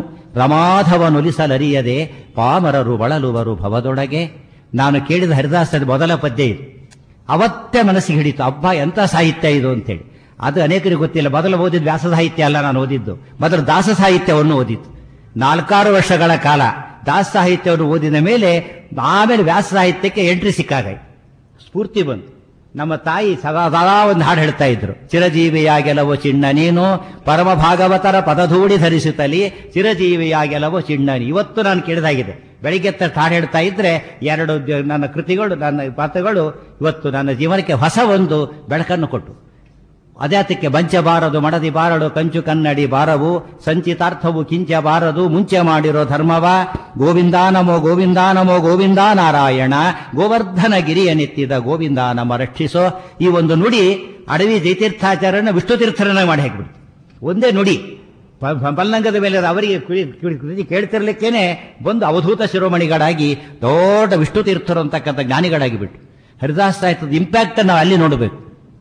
S5: ರಮಾಧವನುಲಿಸಲರಿಯದೆ ಪಾಮರರು ಬಳಲುವರು ಭವದೊಳಗೆ ನಾನು ಕೇಳಿದ ಹರಿದಾಸದ ಮೊದಲ ಪದ್ಯ ಇದು ಅವತ್ತೇ ಮನಸ್ಸಿಗೆ ಹಿಡಿತು ಅಬ್ಬ ಎಂತ ಸಾಹಿತ್ಯ ಇದು ಅಂತೇಳಿ ಅದು ಅನೇಕರಿಗೆ ಗೊತ್ತಿಲ್ಲ ಮೊದಲು ಓದಿದ್ದು ವ್ಯಾಸ ಸಾಹಿತ್ಯ ಅಲ್ಲ ನಾನು ಓದಿದ್ದು ಮೊದಲು ದಾಸ ಸಾಹಿತ್ಯವನ್ನು ಓದಿದ್ದು ನಾಲ್ಕಾರು ವರ್ಷಗಳ ಕಾಲ ದಾಸ ಸಾಹಿತ್ಯವನ್ನು ಓದಿದ ಮೇಲೆ ಆಮೇಲೆ ವ್ಯಾಸ ಸಾಹಿತ್ಯಕ್ಕೆ ಎಂಟ್ರಿ ಸಿಕ್ಕಾಗ ಸ್ಫೂರ್ತಿ ಬಂತು ನಮ್ಮ ತಾಯಿ ಸದಾ ಸದಾ ಒಂದು ಹಾಡು ಹೇಳ್ತಾ ಇದ್ರು ಚಿರಜೀವಿಯಾಗೆಲವೋ ಚಿಣ್ಣ ನೀನು ಪರಮ ಭಾಗವತರ ಪದಧೂಡಿ ಧರಿಸುತ್ತಲಿ ಚಿರಜೀವಿಯಾಗೆಲವೋ ಚಿಣ್ಣ ನೀ. ಇವತ್ತು ನಾನು ಕೇಳಿದಾಗಿದೆ ಬೆಳಿಗ್ಗೆ ಎತ್ತ ಹಾಡು ಹೇಳ್ತಾ ಇದ್ರೆ ಎರಡು ದ- ನನ್ನ ಕೃತಿಗಳು ನನ್ನ ಮಾತುಗಳು ಇವತ್ತು ನನ್ನ ಜೀವನಕ್ಕೆ ಹೊಸ ಒಂದು ಬೆಳಕನ್ನು ಕೊಟ್ಟು ಅದ್ಯಾತಕ್ಕೆ ಬಂಚ ಬಾರದು ಮಡದಿ ಬಾರಡು ಕಂಚು ಕನ್ನಡಿ ಬಾರವು ಸಂಚಿತಾರ್ಥವು ಕಿಂಚ ಬಾರದು ಮುಂಚೆ ಮಾಡಿರೋ ಧರ್ಮವ ಗೋವಿಂದಾನಮೋ ಗೋವಿಂದಾನಮೋ ಗೋವಿಂದ ನಾರಾಯಣ ಗೋವರ್ಧನ ಗಿರಿಯ ನೆತ್ತಿದ ಗೋವಿಂದಾನಮ ರಕ್ಷಿಸೋ ಈ ಒಂದು ನುಡಿ ಅಡವಿ ಜಯತೀರ್ಥಾಚಾರ್ಯನ ವಿಷ್ಣು ತೀರ್ಥರನ್ನ ಮಾಡಿ ಹಾಕಿಬಿಡ್ತು ಒಂದೇ ನುಡಿ ಪ- ಪ- ಪಲ್ಲಂಗದ ಮೇಲೆ ಅವರಿಗೆ ಕುಳಿ- ಕುಳಿ- ಕೃತಿ ಕೇಳ್ತಿರ್ಲಿಕ್ಕೇನೆ ಬಂದು ಅವಧೂತ ಶಿರೋಮಣಿಗಳಾಗಿ ದೊಡ್ಡ ವಿಷ್ಣು ತೀರ್ಥರು ಅಂತಕ್ಕಂಥ ಜ್ಞಾನಿಗಳಾಗಿ ಬಿಟ್ಟು ಹರಿದಾಸ ಸಾಹಿತ್ಯದ ಇಂಪ್ಯಾಕ್ಟ್ ನಾವು ಅಲ್ಲಿ ನೋಡಬೇಕು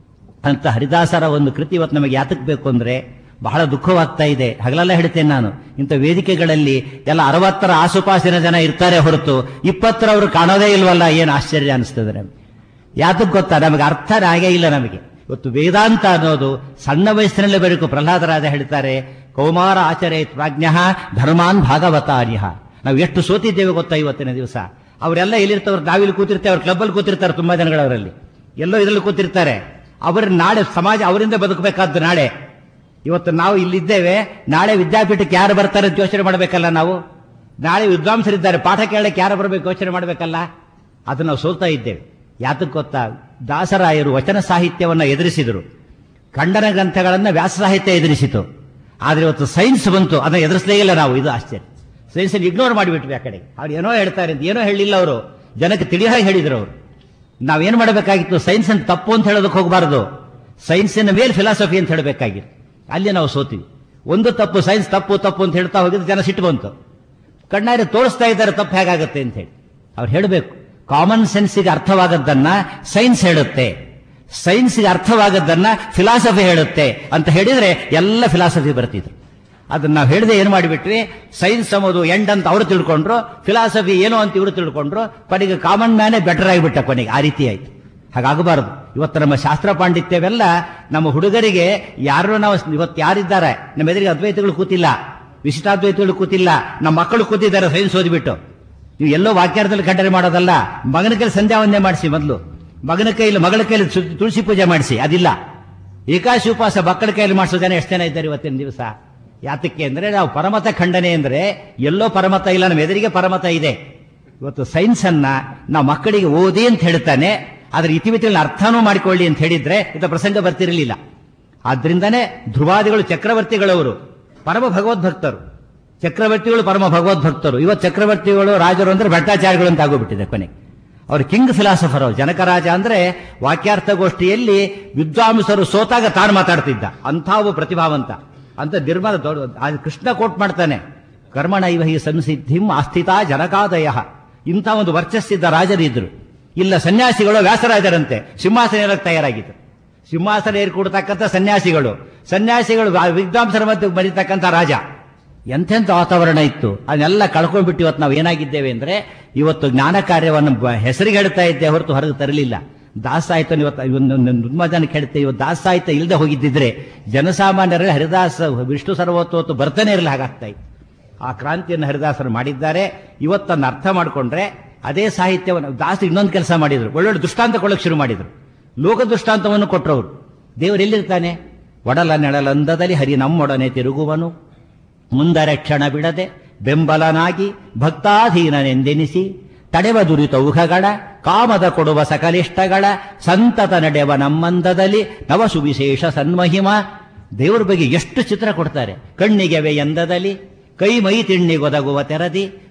S5: ಅಂತ ಹರಿದಾಸರ ಒಂದು ಕೃತಿ ಇವತ್ತು ನಮಗೆ ಯಾತಕ್ ಬೇಕು ಅಂದ್ರೆ ಬಹಳ ದುಃಖವಾಗ್ತಾ ಇದೆ ಹಗಲೆಲ್ಲ ಹೇಳ್ತೇನೆ ನಾನು ಇಂಥ ವೇದಿಕೆಗಳಲ್ಲಿ ಎಲ್ಲ ಅರವತ್ತರ ಆಸುಪಾಸಿನ ಜನ ಇರ್ತಾರೆ ಹೊರತು ಇಪ್ಪತ್ತರ ಅವರು ಕಾಣೋದೇ ಇಲ್ವಲ್ಲ ಏನು ಆಶ್ಚರ್ಯ ಅನಿಸ್ತದೆ ನಮಗೆ ಯಾತಕ್ ಗೊತ್ತಾ ನಮಗೆ ಅರ್ಥನೇ ಆಗೇ ಇಲ್ಲ ನಮಗೆ ಇವತ್ತು ವೇದಾಂತ ಅನ್ನೋದು ಸಣ್ಣ ವಯಸ್ಸಿನಲ್ಲೇ ಬರಬೇಕು ಪ್ರಹ್ಲಾದರಾಜ ಹೇಳ್ತಾರೆ ಕೌಮಾರ ಆಚರೇ ಪ್ರಾಜ್ಞ ಧರ್ಮಾನ್ ಭಾಗವತಾರ್ಯ ನಾವು ಎಷ್ಟು ಸೋತಿದ್ದೇವೆ ಗೊತ್ತಾ ಇವತ್ತಿನ ದಿವಸ ಅವರೆಲ್ಲ ಎಲ್ಲಿರ್ತವ್ರು ನಾವಿಲ್ಲಿ ಕೂತಿರ್ತೇವೆ ಅವ್ರ ಕ್ಲಬ್ಬಲ್ಲಿ ಕೂತಿರ್ತಾರೆ ತುಂಬಾ ಜನಗಳವರಲ್ಲಿ ಎಲ್ಲೋ ಇದರಲ್ಲಿ ಕೂತಿರ್ತಾರೆ ಅವರ ನಾಳೆ ಸಮಾಜ ಅವರಿಂದ ಬದುಕಬೇಕಾದ್ದು ನಾಳೆ ಇವತ್ತು ನಾವು ಇಲ್ಲಿದ್ದೇವೆ ನಾಳೆ ವಿದ್ಯಾಪೀಠಕ್ಕೆ ಯಾರು ಬರ್ತಾರೆ ಅಂತ ಯೋಚನೆ ಮಾಡಬೇಕಲ್ಲ ನಾವು ನಾಳೆ ವಿದ್ವಾಂಸರಿದ್ದಾರೆ ಪಾಠ ಕೇಳಕ್ಕೆ ಯಾರು ಬರಬೇಕು ಯೋಚನೆ ಮಾಡಬೇಕಲ್ಲ ಅದು ನಾವು ಸೋಲ್ತಾ ಇದ್ದೇವೆ ಯಾತಕ್ಕೆ ಗೊತ್ತಾ ದಾಸರಾಯರು ವಚನ ಸಾಹಿತ್ಯವನ್ನ ಎದುರಿಸಿದರು ಖಂಡನ ಗ್ರಂಥಗಳನ್ನ ವ್ಯಾಸ ಸಾಹಿತ್ಯ ಎದುರಿಸಿತು ಆದ್ರೆ ಇವತ್ತು ಸೈನ್ಸ್ ಬಂತು ಅದನ್ನ ಎದುರಿಸಲೇ ಇಲ್ಲ ನಾವು ಇದು ಆಶ್ಚರ್ಯ ಸೈನ್ಸ್ ಇಗ್ನೋರ್ ಮಾಡಿಬಿಟ್ವಿ ಆ ಕಡೆ ಅವ್ರು ಏನೋ ಹೇಳ್ತಾರೆ ಅಂತ ಏನೋ ಹೇಳಿಲ್ಲ ಅವರು ಜನಕ್ಕೆ ತಿಳಿಯ ಹೇಳಿದ್ರು ಅವರು ನಾವೇನು ಮಾಡಬೇಕಾಗಿತ್ತು ಸೈನ್ಸ್ ಅಂತ ತಪ್ಪು ಅಂತ ಹೇಳೋದಕ್ಕೆ ಹೋಗಬಾರದು ಸೈನ್ಸಿನ ಮೇಲೆ ಫಿಲಾಸಫಿ ಅಂತ ಹೇಳಬೇಕಾಗಿತ್ತು ಅಲ್ಲಿ ನಾವು ಸೋತೀವಿ ಒಂದು ತಪ್ಪು ಸೈನ್ಸ್ ತಪ್ಪು ತಪ್ಪು ಅಂತ ಹೇಳ್ತಾ ಹೋಗಿದ್ದು ಜನ ಸಿಟ್ಟು ಬಂತು ಕಣ್ಣಾರೆ ತೋರಿಸ್ತಾ ಇದ್ದಾರೆ ತಪ್ಪು ಹೇಗಾಗುತ್ತೆ ಅಂತ ಹೇಳಿ ಅವ್ರು ಹೇಳಬೇಕು ಕಾಮನ್ ಸೆನ್ಸ್ಗೆ ಅರ್ಥವಾಗದ್ದನ್ನ ಸೈನ್ಸ್ ಹೇಳುತ್ತೆ ಸೈನ್ಸ್ಗೆ ಅರ್ಥವಾಗದ್ದನ್ನ ಫಿಲಾಸಫಿ ಹೇಳುತ್ತೆ ಅಂತ ಹೇಳಿದ್ರೆ ಎಲ್ಲ ಫಿಲಾಸಫಿ ಬರ್ತಿದ್ರು ಅದನ್ನ ನಾವು ಹೇಳಿದೆ ಏನು ಮಾಡಿಬಿಟ್ವಿ ಸೈನ್ಸ್ ಅನ್ನೋದು ಎಂಡ್ ಅಂತ ಅವರು ತಿಳ್ಕೊಂಡ್ರು ಫಿಲಾಸಫಿ ಏನೋ ಅಂತ ಇವರು ತಿಳ್ಕೊಂಡ್ರು ಕೊನೆಗೆ ಕಾಮನ್ ಮ್ಯಾನೇ ಬೆಟರ್ ಆಗಿಬಿಟ್ಟ ಕೊನೆಗೆ ಆ ರೀತಿ ಆಯ್ತು ಹಾಗಾಗಬಾರದು ಇವತ್ತು ನಮ್ಮ ಶಾಸ್ತ್ರ ಪಾಂಡಿತ್ಯವೆಲ್ಲ ನಮ್ಮ ಹುಡುಗರಿಗೆ ಯಾರು ನಾವು ಇವತ್ತು ಯಾರಿದ್ದಾರೆ ನಮ್ಮ ಎದುರಿಗೆ ಅದ್ವೈತಗಳು ಕೂತಿಲ್ಲ ವಿಶಿಷ್ಟಾದ್ವೈತಗಳು ಕೂತಿಲ್ಲ ನಮ್ಮ ಮಕ್ಕಳು ಕೂತಿದ್ದಾರೆ ಸೈನ್ಸ್ ಓದಿಬಿಟ್ಟು ನೀವು ಎಲ್ಲೋ ವಾಕ್ಯಾರ್ಥದಲ್ಲಿ ಖಂಡನೆ ಮಾಡೋದಲ್ಲ ಮಗನ ಕೈಲಿ ಸಂಧ್ಯಾ ವಂದನೆ ಮಾಡಿಸಿ ಮೊದಲು ಮಗನ ಕೈಲಿ ಮಗಳ ಕೈಲಿ ಸು- ತುಳಸಿ ಪೂಜೆ ಮಾಡಿಸಿ ಅದಿಲ್ಲ ಏಕಾಶಿ ಉಪವಾಸ ಮಕ್ಕಳ ಕೈಯಲ್ಲಿ ಮಾಡಿಸೋ ಜನ ಎಷ್ಟು ಜನ ಇದ್ದಾರೆ ಇವತ್ತಿನ ದಿವಸ ಯಾತಕ್ಕೆ ಅಂದ್ರೆ ನಾವು ಪರಮತ ಖಂಡನೆ ಅಂದ್ರೆ ಎಲ್ಲೋ ಪರಮತ ಇಲ್ಲ ನಮ್ಮ ಎದುರಿಗೆ ಪರಮತ ಇದೆ ಇವತ್ತು ಸೈನ್ಸ್ ಅನ್ನ ನಾವು ಮಕ್ಕಳಿಗೆ ಓದಿ ಅಂತ ಹೇಳ್ತಾನೆ ಅದ್ರ ಇತಿಮಿತಿಗಳನ್ನ ಅರ್ಥನೂ ಮಾಡಿಕೊಳ್ಳಿ ಅಂತ ಹೇಳಿದ್ರೆ ಇಂಥ ಪ್ರಸಂಗ ಬರ್ತಿರಲಿಲ್ಲ ಆದ್ರಿಂದನೇ ಧ್ರುವಾದಿಗಳು ಚಕ್ರವರ್ತಿಗಳವರು ಪರಮ ಭಗವದ್ಭಕ್ತರು ಚಕ್ರವರ್ತಿಗಳು ಪರಮ ಭಗವದ್ಭಕ್ತರು ಇವತ್ತು ಚಕ್ರವರ್ತಿಗಳು ರಾಜರು ಅಂದ್ರೆ ಭಟ್ಟಾಚಾರ್ಯಗಳು ಅಂತ ಆಗೋಗ್ಬಿಟ್ಟಿದೆ ಕೊನೆಗೆ ಅವರು ಕಿಂಗ್ ಫಿಲಾಸಫರ್ ಅವರು ಜನಕರಾಜ ಅಂದ್ರೆ ವಾಕ್ಯಾರ್ಥಗೋಷ್ಠಿಯಲ್ಲಿ ವಿದ್ವಾಂಸರು ಸೋತಾಗ ತಾನು ಮಾತಾಡ್ತಿದ್ದ ಅಂಥ ಒಬ್ಬ ಪ್ರತಿಭಾವಂತ ಅಂತ ನಿರ್ಮಾಣ ದೊಡ್ಡ ಆ ಕೃಷ್ಣ ಕೋಟ್ ಮಾಡ್ತಾನೆ ಕರ್ಮಣ ಇವ ಹಿ ಸಂಸಿದ್ಧಿಂ ಆಸ್ಥಿತ ಜನಕಾದಯ ಇಂಥ ಒಂದು ವರ್ಚಸ್ಸಿದ್ದ ರಾಜರಿದ್ರು ಇಲ್ಲ ಸನ್ಯಾಸಿಗಳು ವ್ಯಾಸರಾಜರಂತೆ ಸಿಂಹಾಸನ ಏರಕ್ಕೆ ತಯಾರಾಗಿದ್ರು ಸಿಂಹಾಸನ ಏರಿ ಕೂಡತಕ್ಕಂಥ ಸನ್ಯಾಸಿಗಳು ಸನ್ಯಾಸಿಗಳು ವಾ- ವಿದ್ವಾಂಸರ ಮಧ್ಯೆ ಬರೀತಕ್ಕಂಥ ರಾಜ ಎಂತೆಂಥ ವಾತಾವರಣ ಇತ್ತು ಅದನ್ನೆಲ್ಲ ಕಳ್ಕೊಂಡ್ಬಿಟ್ಟು ಇವತ್ತು ನಾವು ಏನಾಗಿದ್ದೇವೆ ಅಂದ್ರೆ ಇವತ್ತು ಜ್ಞಾನ ಕಾರ್ಯವನ್ನು ಬ- ಹೆಸರಿಗೆ ಹೇಳ್ತಾ ಇದ್ದೆ ಹೊರತು ಹೊರಗೆ ತರಲಿಲ್ಲ ದಾಸಾಹಿತ್ಯ ಇವತ್ತು ತುಂಬ ಜನಕ್ಕೆ ಹೇಳ್ತೇವೆ ಇವತ್ತು ದಾಸಾಹಿತ್ಯ ಇಲ್ಲದೆ ಹೋಗಿದ್ದಿದ್ರೆ ಜನಸಾಮಾನ್ಯರಲ್ಲಿ ಹರಿದಾಸ ವಿಷ್ಣು ಸರ್ವೋತ್ತೋತ್ತು ಬರ್ತಾನೆ ಇರಲಿ ಹಾಗಾಗ್ತಾ ಇತ್ತು ಆ ಕ್ರಾಂತಿಯನ್ನು ಹರಿದಾಸರು ಮಾಡಿದ್ದಾರೆ ಇವತ್ತನ್ನು ಅರ್ಥ ಮಾಡಿಕೊಂಡ್ರೆ ಅದೇ ಸಾಹಿತ್ಯವನ್ನು ದಾಸ ಇನ್ನೊಂದು ಕೆಲಸ ಮಾಡಿದ್ರು ಒಳ್ಳೊಳ್ಳೆ ದೃಷ್ಟಾಂತ ಕೊಡಕ್ಕೆ ಶುರು ಮಾಡಿದ್ರು ಲೋಕ ದೃಷ್ಟಾಂತವನ್ನು ಕೊಟ್ಟರವರು ದೇವರು ಎಲ್ಲಿರ್ತಾನೆ ಒಡಲ ನೆಳಲಂದದಲ್ಲಿ ಹರಿ ನಮ್ಮೊಡನೆ ತಿರುಗುವನು ಮುಂದರೆ ಕ್ಷಣ ಬಿಡದೆ ಬೆಂಬಲನಾಗಿ ಭಕ್ತಾಧೀನನೆಂದೆನಿಸಿ ತಡೆವ ದುರಿತ ಊಹಗಳ ಕಾಮದ ಕೊಡುವ ಸಕಲಿಷ್ಟಗಳ ಸಂತತ ನಡೆವ ನಮ್ಮಂದದಲ್ಲಿ ನವ ಸುವಿಶೇಷ ಸನ್ಮಹಿಮ ದೇವರ ಬಗ್ಗೆ ಎಷ್ಟು ಚಿತ್ರ ಕೊಡ್ತಾರೆ ಕಣ್ಣಿಗೆವೆ ಎಂದದಲ್ಲಿ ಕೈ ಮೈ ತಿಣ್ಣಿಗೊದಗುವ ತೆರದಿ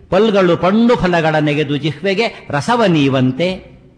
S5: ಪಲ್ಗಳು ಪಣ್ಣು ಫಲಗಳ ನೆಗೆದು ಜಿಹ್ವೆಗೆ ರಸವ ನೀವಂತೆ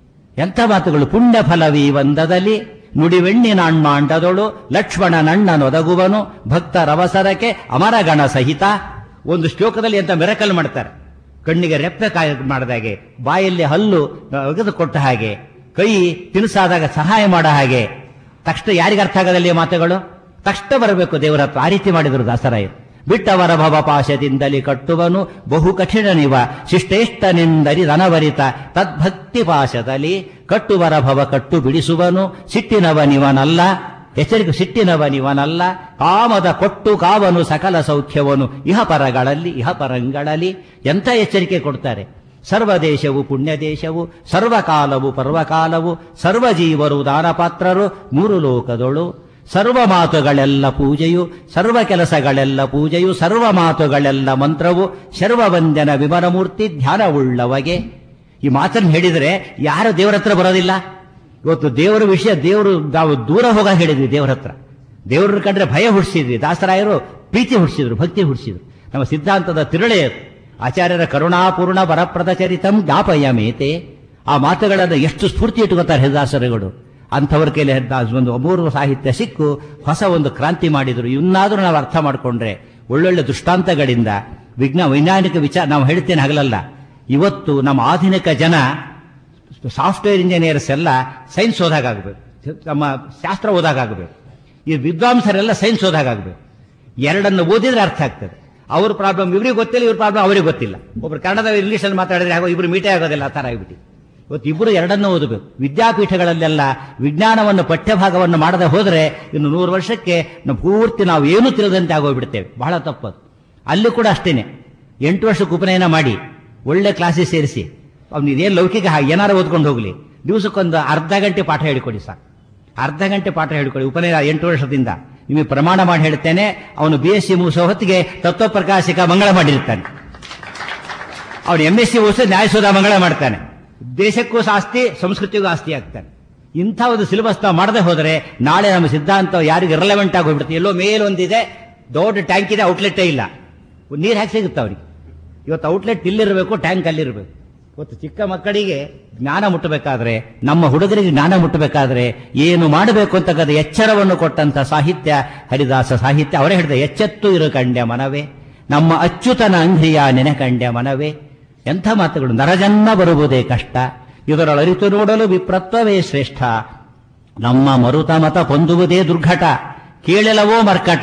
S5: ಎಂಥ ಮಾತುಗಳು ಪುಣ್ಯ ಫಲವೀವಂದದಲ್ಲಿ ನುಡಿವೆಣ್ಣಿನಾಣ್ಮಾಂಡದೊಳು ಲಕ್ಷ್ಮಣನಣ್ಣನೊದಗುವನು ಭಕ್ತರವಸರಕ್ಕೆ ಅಮರಗಣ ಸಹಿತ ಒಂದು ಶ್ಲೋಕದಲ್ಲಿ ಎಂತ ಮಿರಕಲ್ ಮಾಡ್ತಾರೆ ಕಣ್ಣಿಗೆ ರೆಪ್ಪೆ ಕಾಯ ಮಾಡಿದಾಗೆ ಬಾಯಲ್ಲಿ ಹಲ್ಲು ಒಗೆದು ಕೊಟ್ಟ ಹಾಗೆ ಕೈ ತಿನಿಸಾದಾಗ ಸಹಾಯ ಮಾಡೋ ಹಾಗೆ ತಕ್ಷಣ ಯಾರಿಗೆ ಅರ್ಥ ಆಗೋದಲ್ಲಿ ಈ ಮಾತುಗಳು ತಕ್ಷಣ ಬರಬೇಕು ದೇವರ ಹತ್ರ ಆ ರೀತಿ ಮಾಡಿದರು ದಾಸರಾಯರು ಬಿಟ್ಟವರ ಭವ ಪಾಶದಿಂದಲಿ ಕಟ್ಟುವನು ಬಹು ಕಠಿಣ ನಿವ ಶಿಷ್ಟೇಷ್ಟನೆಂದರಿ ಧನವರಿತ ತದ್ಭಕ್ತಿ ಪಾಶದಲ್ಲಿ ಕಟ್ಟುವರ ಭವ ಕಟ್ಟು ಬಿಡಿಸುವನು ಸಿಟ್ಟಿನವನಿವನಲ್ಲ ಎಚ್ಚರಿಕೆ ಸಿಟ್ಟಿನವನಿವನಲ್ಲ ಕಾಮದ ಕೊಟ್ಟು ಕಾವನು ಸಕಲ ಸೌಖ್ಯವನು ಇಹಪರಗಳಲ್ಲಿ ಇಹಪರಂಗಳಲ್ಲಿ ಎಂಥ ಎಚ್ಚರಿಕೆ ಕೊಡ್ತಾರೆ ಸರ್ವ ದೇಶವು ಪುಣ್ಯ ದೇಶವು ಸರ್ವಕಾಲವು ಪರ್ವಕಾಲವು ಸರ್ವಜೀವರು ದಾನಪಾತ್ರರು ಮೂರು ಲೋಕದೊಳು ಸರ್ವ ಮಾತುಗಳೆಲ್ಲ ಪೂಜೆಯು ಸರ್ವ ಕೆಲಸಗಳೆಲ್ಲ ಪೂಜೆಯು ಸರ್ವ ಮಾತುಗಳೆಲ್ಲ ಮಂತ್ರವು ಶರ್ವವಂದನ ವಿಮನಮೂರ್ತಿ ಧ್ಯಾನವುಳ್ಳವಗೆ ಈ ಮಾತನ್ನು ಹೇಳಿದರೆ ಯಾರು ದೇವರ ಹತ್ರ ಬರೋದಿಲ್ಲ ಇವತ್ತು ದೇವರ ವಿಷಯ ದೇವರು ನಾವು ದೂರ ಹೋಗ ಹೇಳಿದ್ವಿ ದೇವರ ಹತ್ರ ದೇವರನ್ನ ಕಂಡ್ರೆ ಭಯ ಹುಡ್ಸಿದ್ವಿ ದಾಸರಾಯರು ಪ್ರೀತಿ ಹುಡ್ಸಿದ್ರು ಭಕ್ತಿ ಹುಡ್ಸಿದ್ರು ನಮ್ಮ ಸಿದ್ಧಾಂತದ ತಿರುಳೆ ಅದು. ಆಚಾರ್ಯರ ಕರುಣಾಪೂರ್ಣ ವರಪ್ರದ ಚರಿತಂ ಜ್ಞಾಪಯ ಮೇತೆ ಆ ಮಾತುಗಳನ್ನು ಎಷ್ಟು ಸ್ಫೂರ್ತಿ ಇಟ್ಕೋತಾರೆ ಹೆದ್ದಾಸರುಗಳು ಅಂಥವ್ರ ಕೈಲಿ ಹೆದ್ದಾಸ್ ಒಂದು ಅಪೂರ್ವ ಸಾಹಿತ್ಯ ಸಿಕ್ಕು ಹೊಸ ಒಂದು ಕ್ರಾಂತಿ ಮಾಡಿದ್ರು ಇವನ್ನಾದ್ರೂ ನಾವು ಅರ್ಥ ಮಾಡಿಕೊಂಡ್ರೆ ಒಳ್ಳೊಳ್ಳೆ ದೃಷ್ಟಾಂತಗಳಿಂದ ವಿಜ್ಞಾ ವೈಜ್ಞಾನಿಕ ವಿಚಾರ ನಾವು ಹೇಳ್ತೇನೆ ಹಗಲಲ್ಲ ಇವತ್ತು ನಮ್ಮ ಆಧುನಿಕ ಜನ ಸಾಫ್ಟ್ವೇರ್ ಇಂಜಿನಿಯರ್ಸ್ ಎಲ್ಲ ಸೈನ್ಸ್ ಓದಾಗಬೇಕು ನಮ್ಮ ಶಾಸ್ತ್ರ ಓದಾಗಬೇಕು ಈ ವಿದ್ವಾಂಸರೆಲ್ಲ ಸೈನ್ಸ್ ಓದಾಗಬೇಕು ಎರಡನ್ನು ಓದಿದ್ರೆ ಅರ್ಥ ಆಗ್ತದೆ ಅವ್ರ ಪ್ರಾಬ್ಲಮ್ ಇವ್ರಿಗೆ ಗೊತ್ತಿಲ್ಲ ಇವ್ರ ಪ್ರಾಬ್ಲಮ್ ಅವರಿಗೆ ಗೊತ್ತಿಲ್ಲ ಒಬ್ರು ಕನ್ನಡದ ಇಂಗ್ಲೀಷಲ್ಲಿ ಮಾತಾಡಿದ್ರೆ ಹಾಗೋ ಇಬ್ರು ಮೀಟೇ ಆಗೋದಿಲ್ಲ ಆ ಥರ ಆಗಿಬಿಟ್ಟು ಇವತ್ತು ಇಬ್ಬರು ಎರಡನ್ನೂ ಓದಬೇಕು ವಿದ್ಯಾಪೀಠಗಳಲ್ಲೆಲ್ಲ ವಿಜ್ಞಾನವನ್ನು ಪಠ್ಯಭಾಗವನ್ನು ಮಾಡದೆ ಹೋದರೆ ಇನ್ನು ನೂರು ವರ್ಷಕ್ಕೆ ನಾವು ಪೂರ್ತಿ ನಾವು ಏನೂ ತಿಳಿದಂತೆ ಆಗೋಗ್ಬಿಡ್ತೇವೆ ಬಹಳ ತಪ್ಪದು ಅಲ್ಲಿ ಕೂಡ ಅಷ್ಟೇನೆ ಎಂಟು ವರ್ಷಕ್ಕೆ ಉಪನಯನ ಮಾಡಿ ಒಳ್ಳೆ ಕ್ಲಾಸಿಗೆ ಸೇರಿಸಿ ಅವ್ನು ಇದೇನು ಲೌಕಿಕ ಹಾಗೆ ಏನಾರು ಓದ್ಕೊಂಡು ಹೋಗಲಿ ದಿವಸಕ್ಕೊಂದು ಅರ್ಧ ಗಂಟೆ ಪಾಠ ಹೇಳಿಕೊಡಿ ಸಾಕು ಅರ್ಧ ಗಂಟೆ ಪಾಠ ಹೇಳಿಕೊಡಿ ಉಪನಯನ ಎಂಟು ವರ್ಷದಿಂದ ನಿಮಗೆ ಪ್ರಮಾಣ ಮಾಡಿ ಹೇಳ್ತೇನೆ ಅವನು ಬಿ ಎಸ್ ಸಿ ಮುಗಿಸೋ ಹೊತ್ತಿಗೆ ತತ್ವಪ್ರಕಾಶಿಕ ಮಂಗಳ ಮಾಡಿರ್ತಾನೆ ಅವನು ಎಂ ಎಸ್ ಸಿ ಮುಗಿಸೋ ನ್ಯಾಯಸೋಧ ಮಂಗಳ ಮಾಡ್ತಾನೆ ದೇಶಕ್ಕೂ ಆಸ್ತಿ ಸಂಸ್ಕೃತಿಗೂ ಆಸ್ತಿ ಆಗ್ತಾನೆ ಇಂಥ ಒಂದು ಸಿಲೆಬಸ್ ನಾವು ಮಾಡದೆ ಹೋದರೆ ನಾಳೆ ನಮ್ಮ ಸಿದ್ಧಾಂತ ಯಾರಿಗೆ ರಿಲೆವೆಂಟ್ ಆಗಿ ಹೋಗ್ಬಿಡುತ್ತೆ ಎಲ್ಲೋ ಮೇಲೊಂದಿದೆ ದೊಡ್ಡ ಟ್ಯಾಂಕ್ ಇದೆ ಔಟ್ಲೆಟ್ಟೇ ಇಲ್ಲ ನೀರು ಹೇಗೆ ಸಿಗುತ್ತೆ ಅವ್ರಿಗೆ ಇವತ್ತು ಔಟ್ಲೆಟ್ ಇಲ್ಲಿರಬೇಕು ಟ್ಯಾಂಕ್ ಅಲ್ಲಿರಬೇಕು ಇವತ್ತು ಚಿಕ್ಕ ಮಕ್ಕಳಿಗೆ ಜ್ಞಾನ ಮುಟ್ಟಬೇಕಾದ್ರೆ ನಮ್ಮ ಹುಡುಗರಿಗೆ ಜ್ಞಾನ ಮುಟ್ಟಬೇಕಾದ್ರೆ ಏನು ಮಾಡಬೇಕು ಅಂತಕ್ಕಂಥ ಎಚ್ಚರವನ್ನು ಕೊಟ್ಟಂತ ಸಾಹಿತ್ಯ ಹರಿದಾಸ ಸಾಹಿತ್ಯ ಅವರೇ ಹೇಳಿದ ಎಚ್ಚೆತ್ತು ಇರು ಕಂಡ್ಯ ಮನವೇ ನಮ್ಮ ಅಚ್ಯುತನ ಅಂಗ್ರಿಯ ನೆನೆ ಕಂಡ್ಯ ಮನವೇ ಎಂಥ ಮಾತುಗಳು ನರಜನ್ಮ ಬರುವುದೇ ಕಷ್ಟ ಇದರೊಳರಿತು ನೋಡಲು ವಿಪ್ರತ್ವವೇ ಶ್ರೇಷ್ಠ ನಮ್ಮ ಮರುತ ಮತ ಹೊಂದುವುದೇ ದುರ್ಘಟ ಕೇಳಲವೋ ಮರ್ಕಟ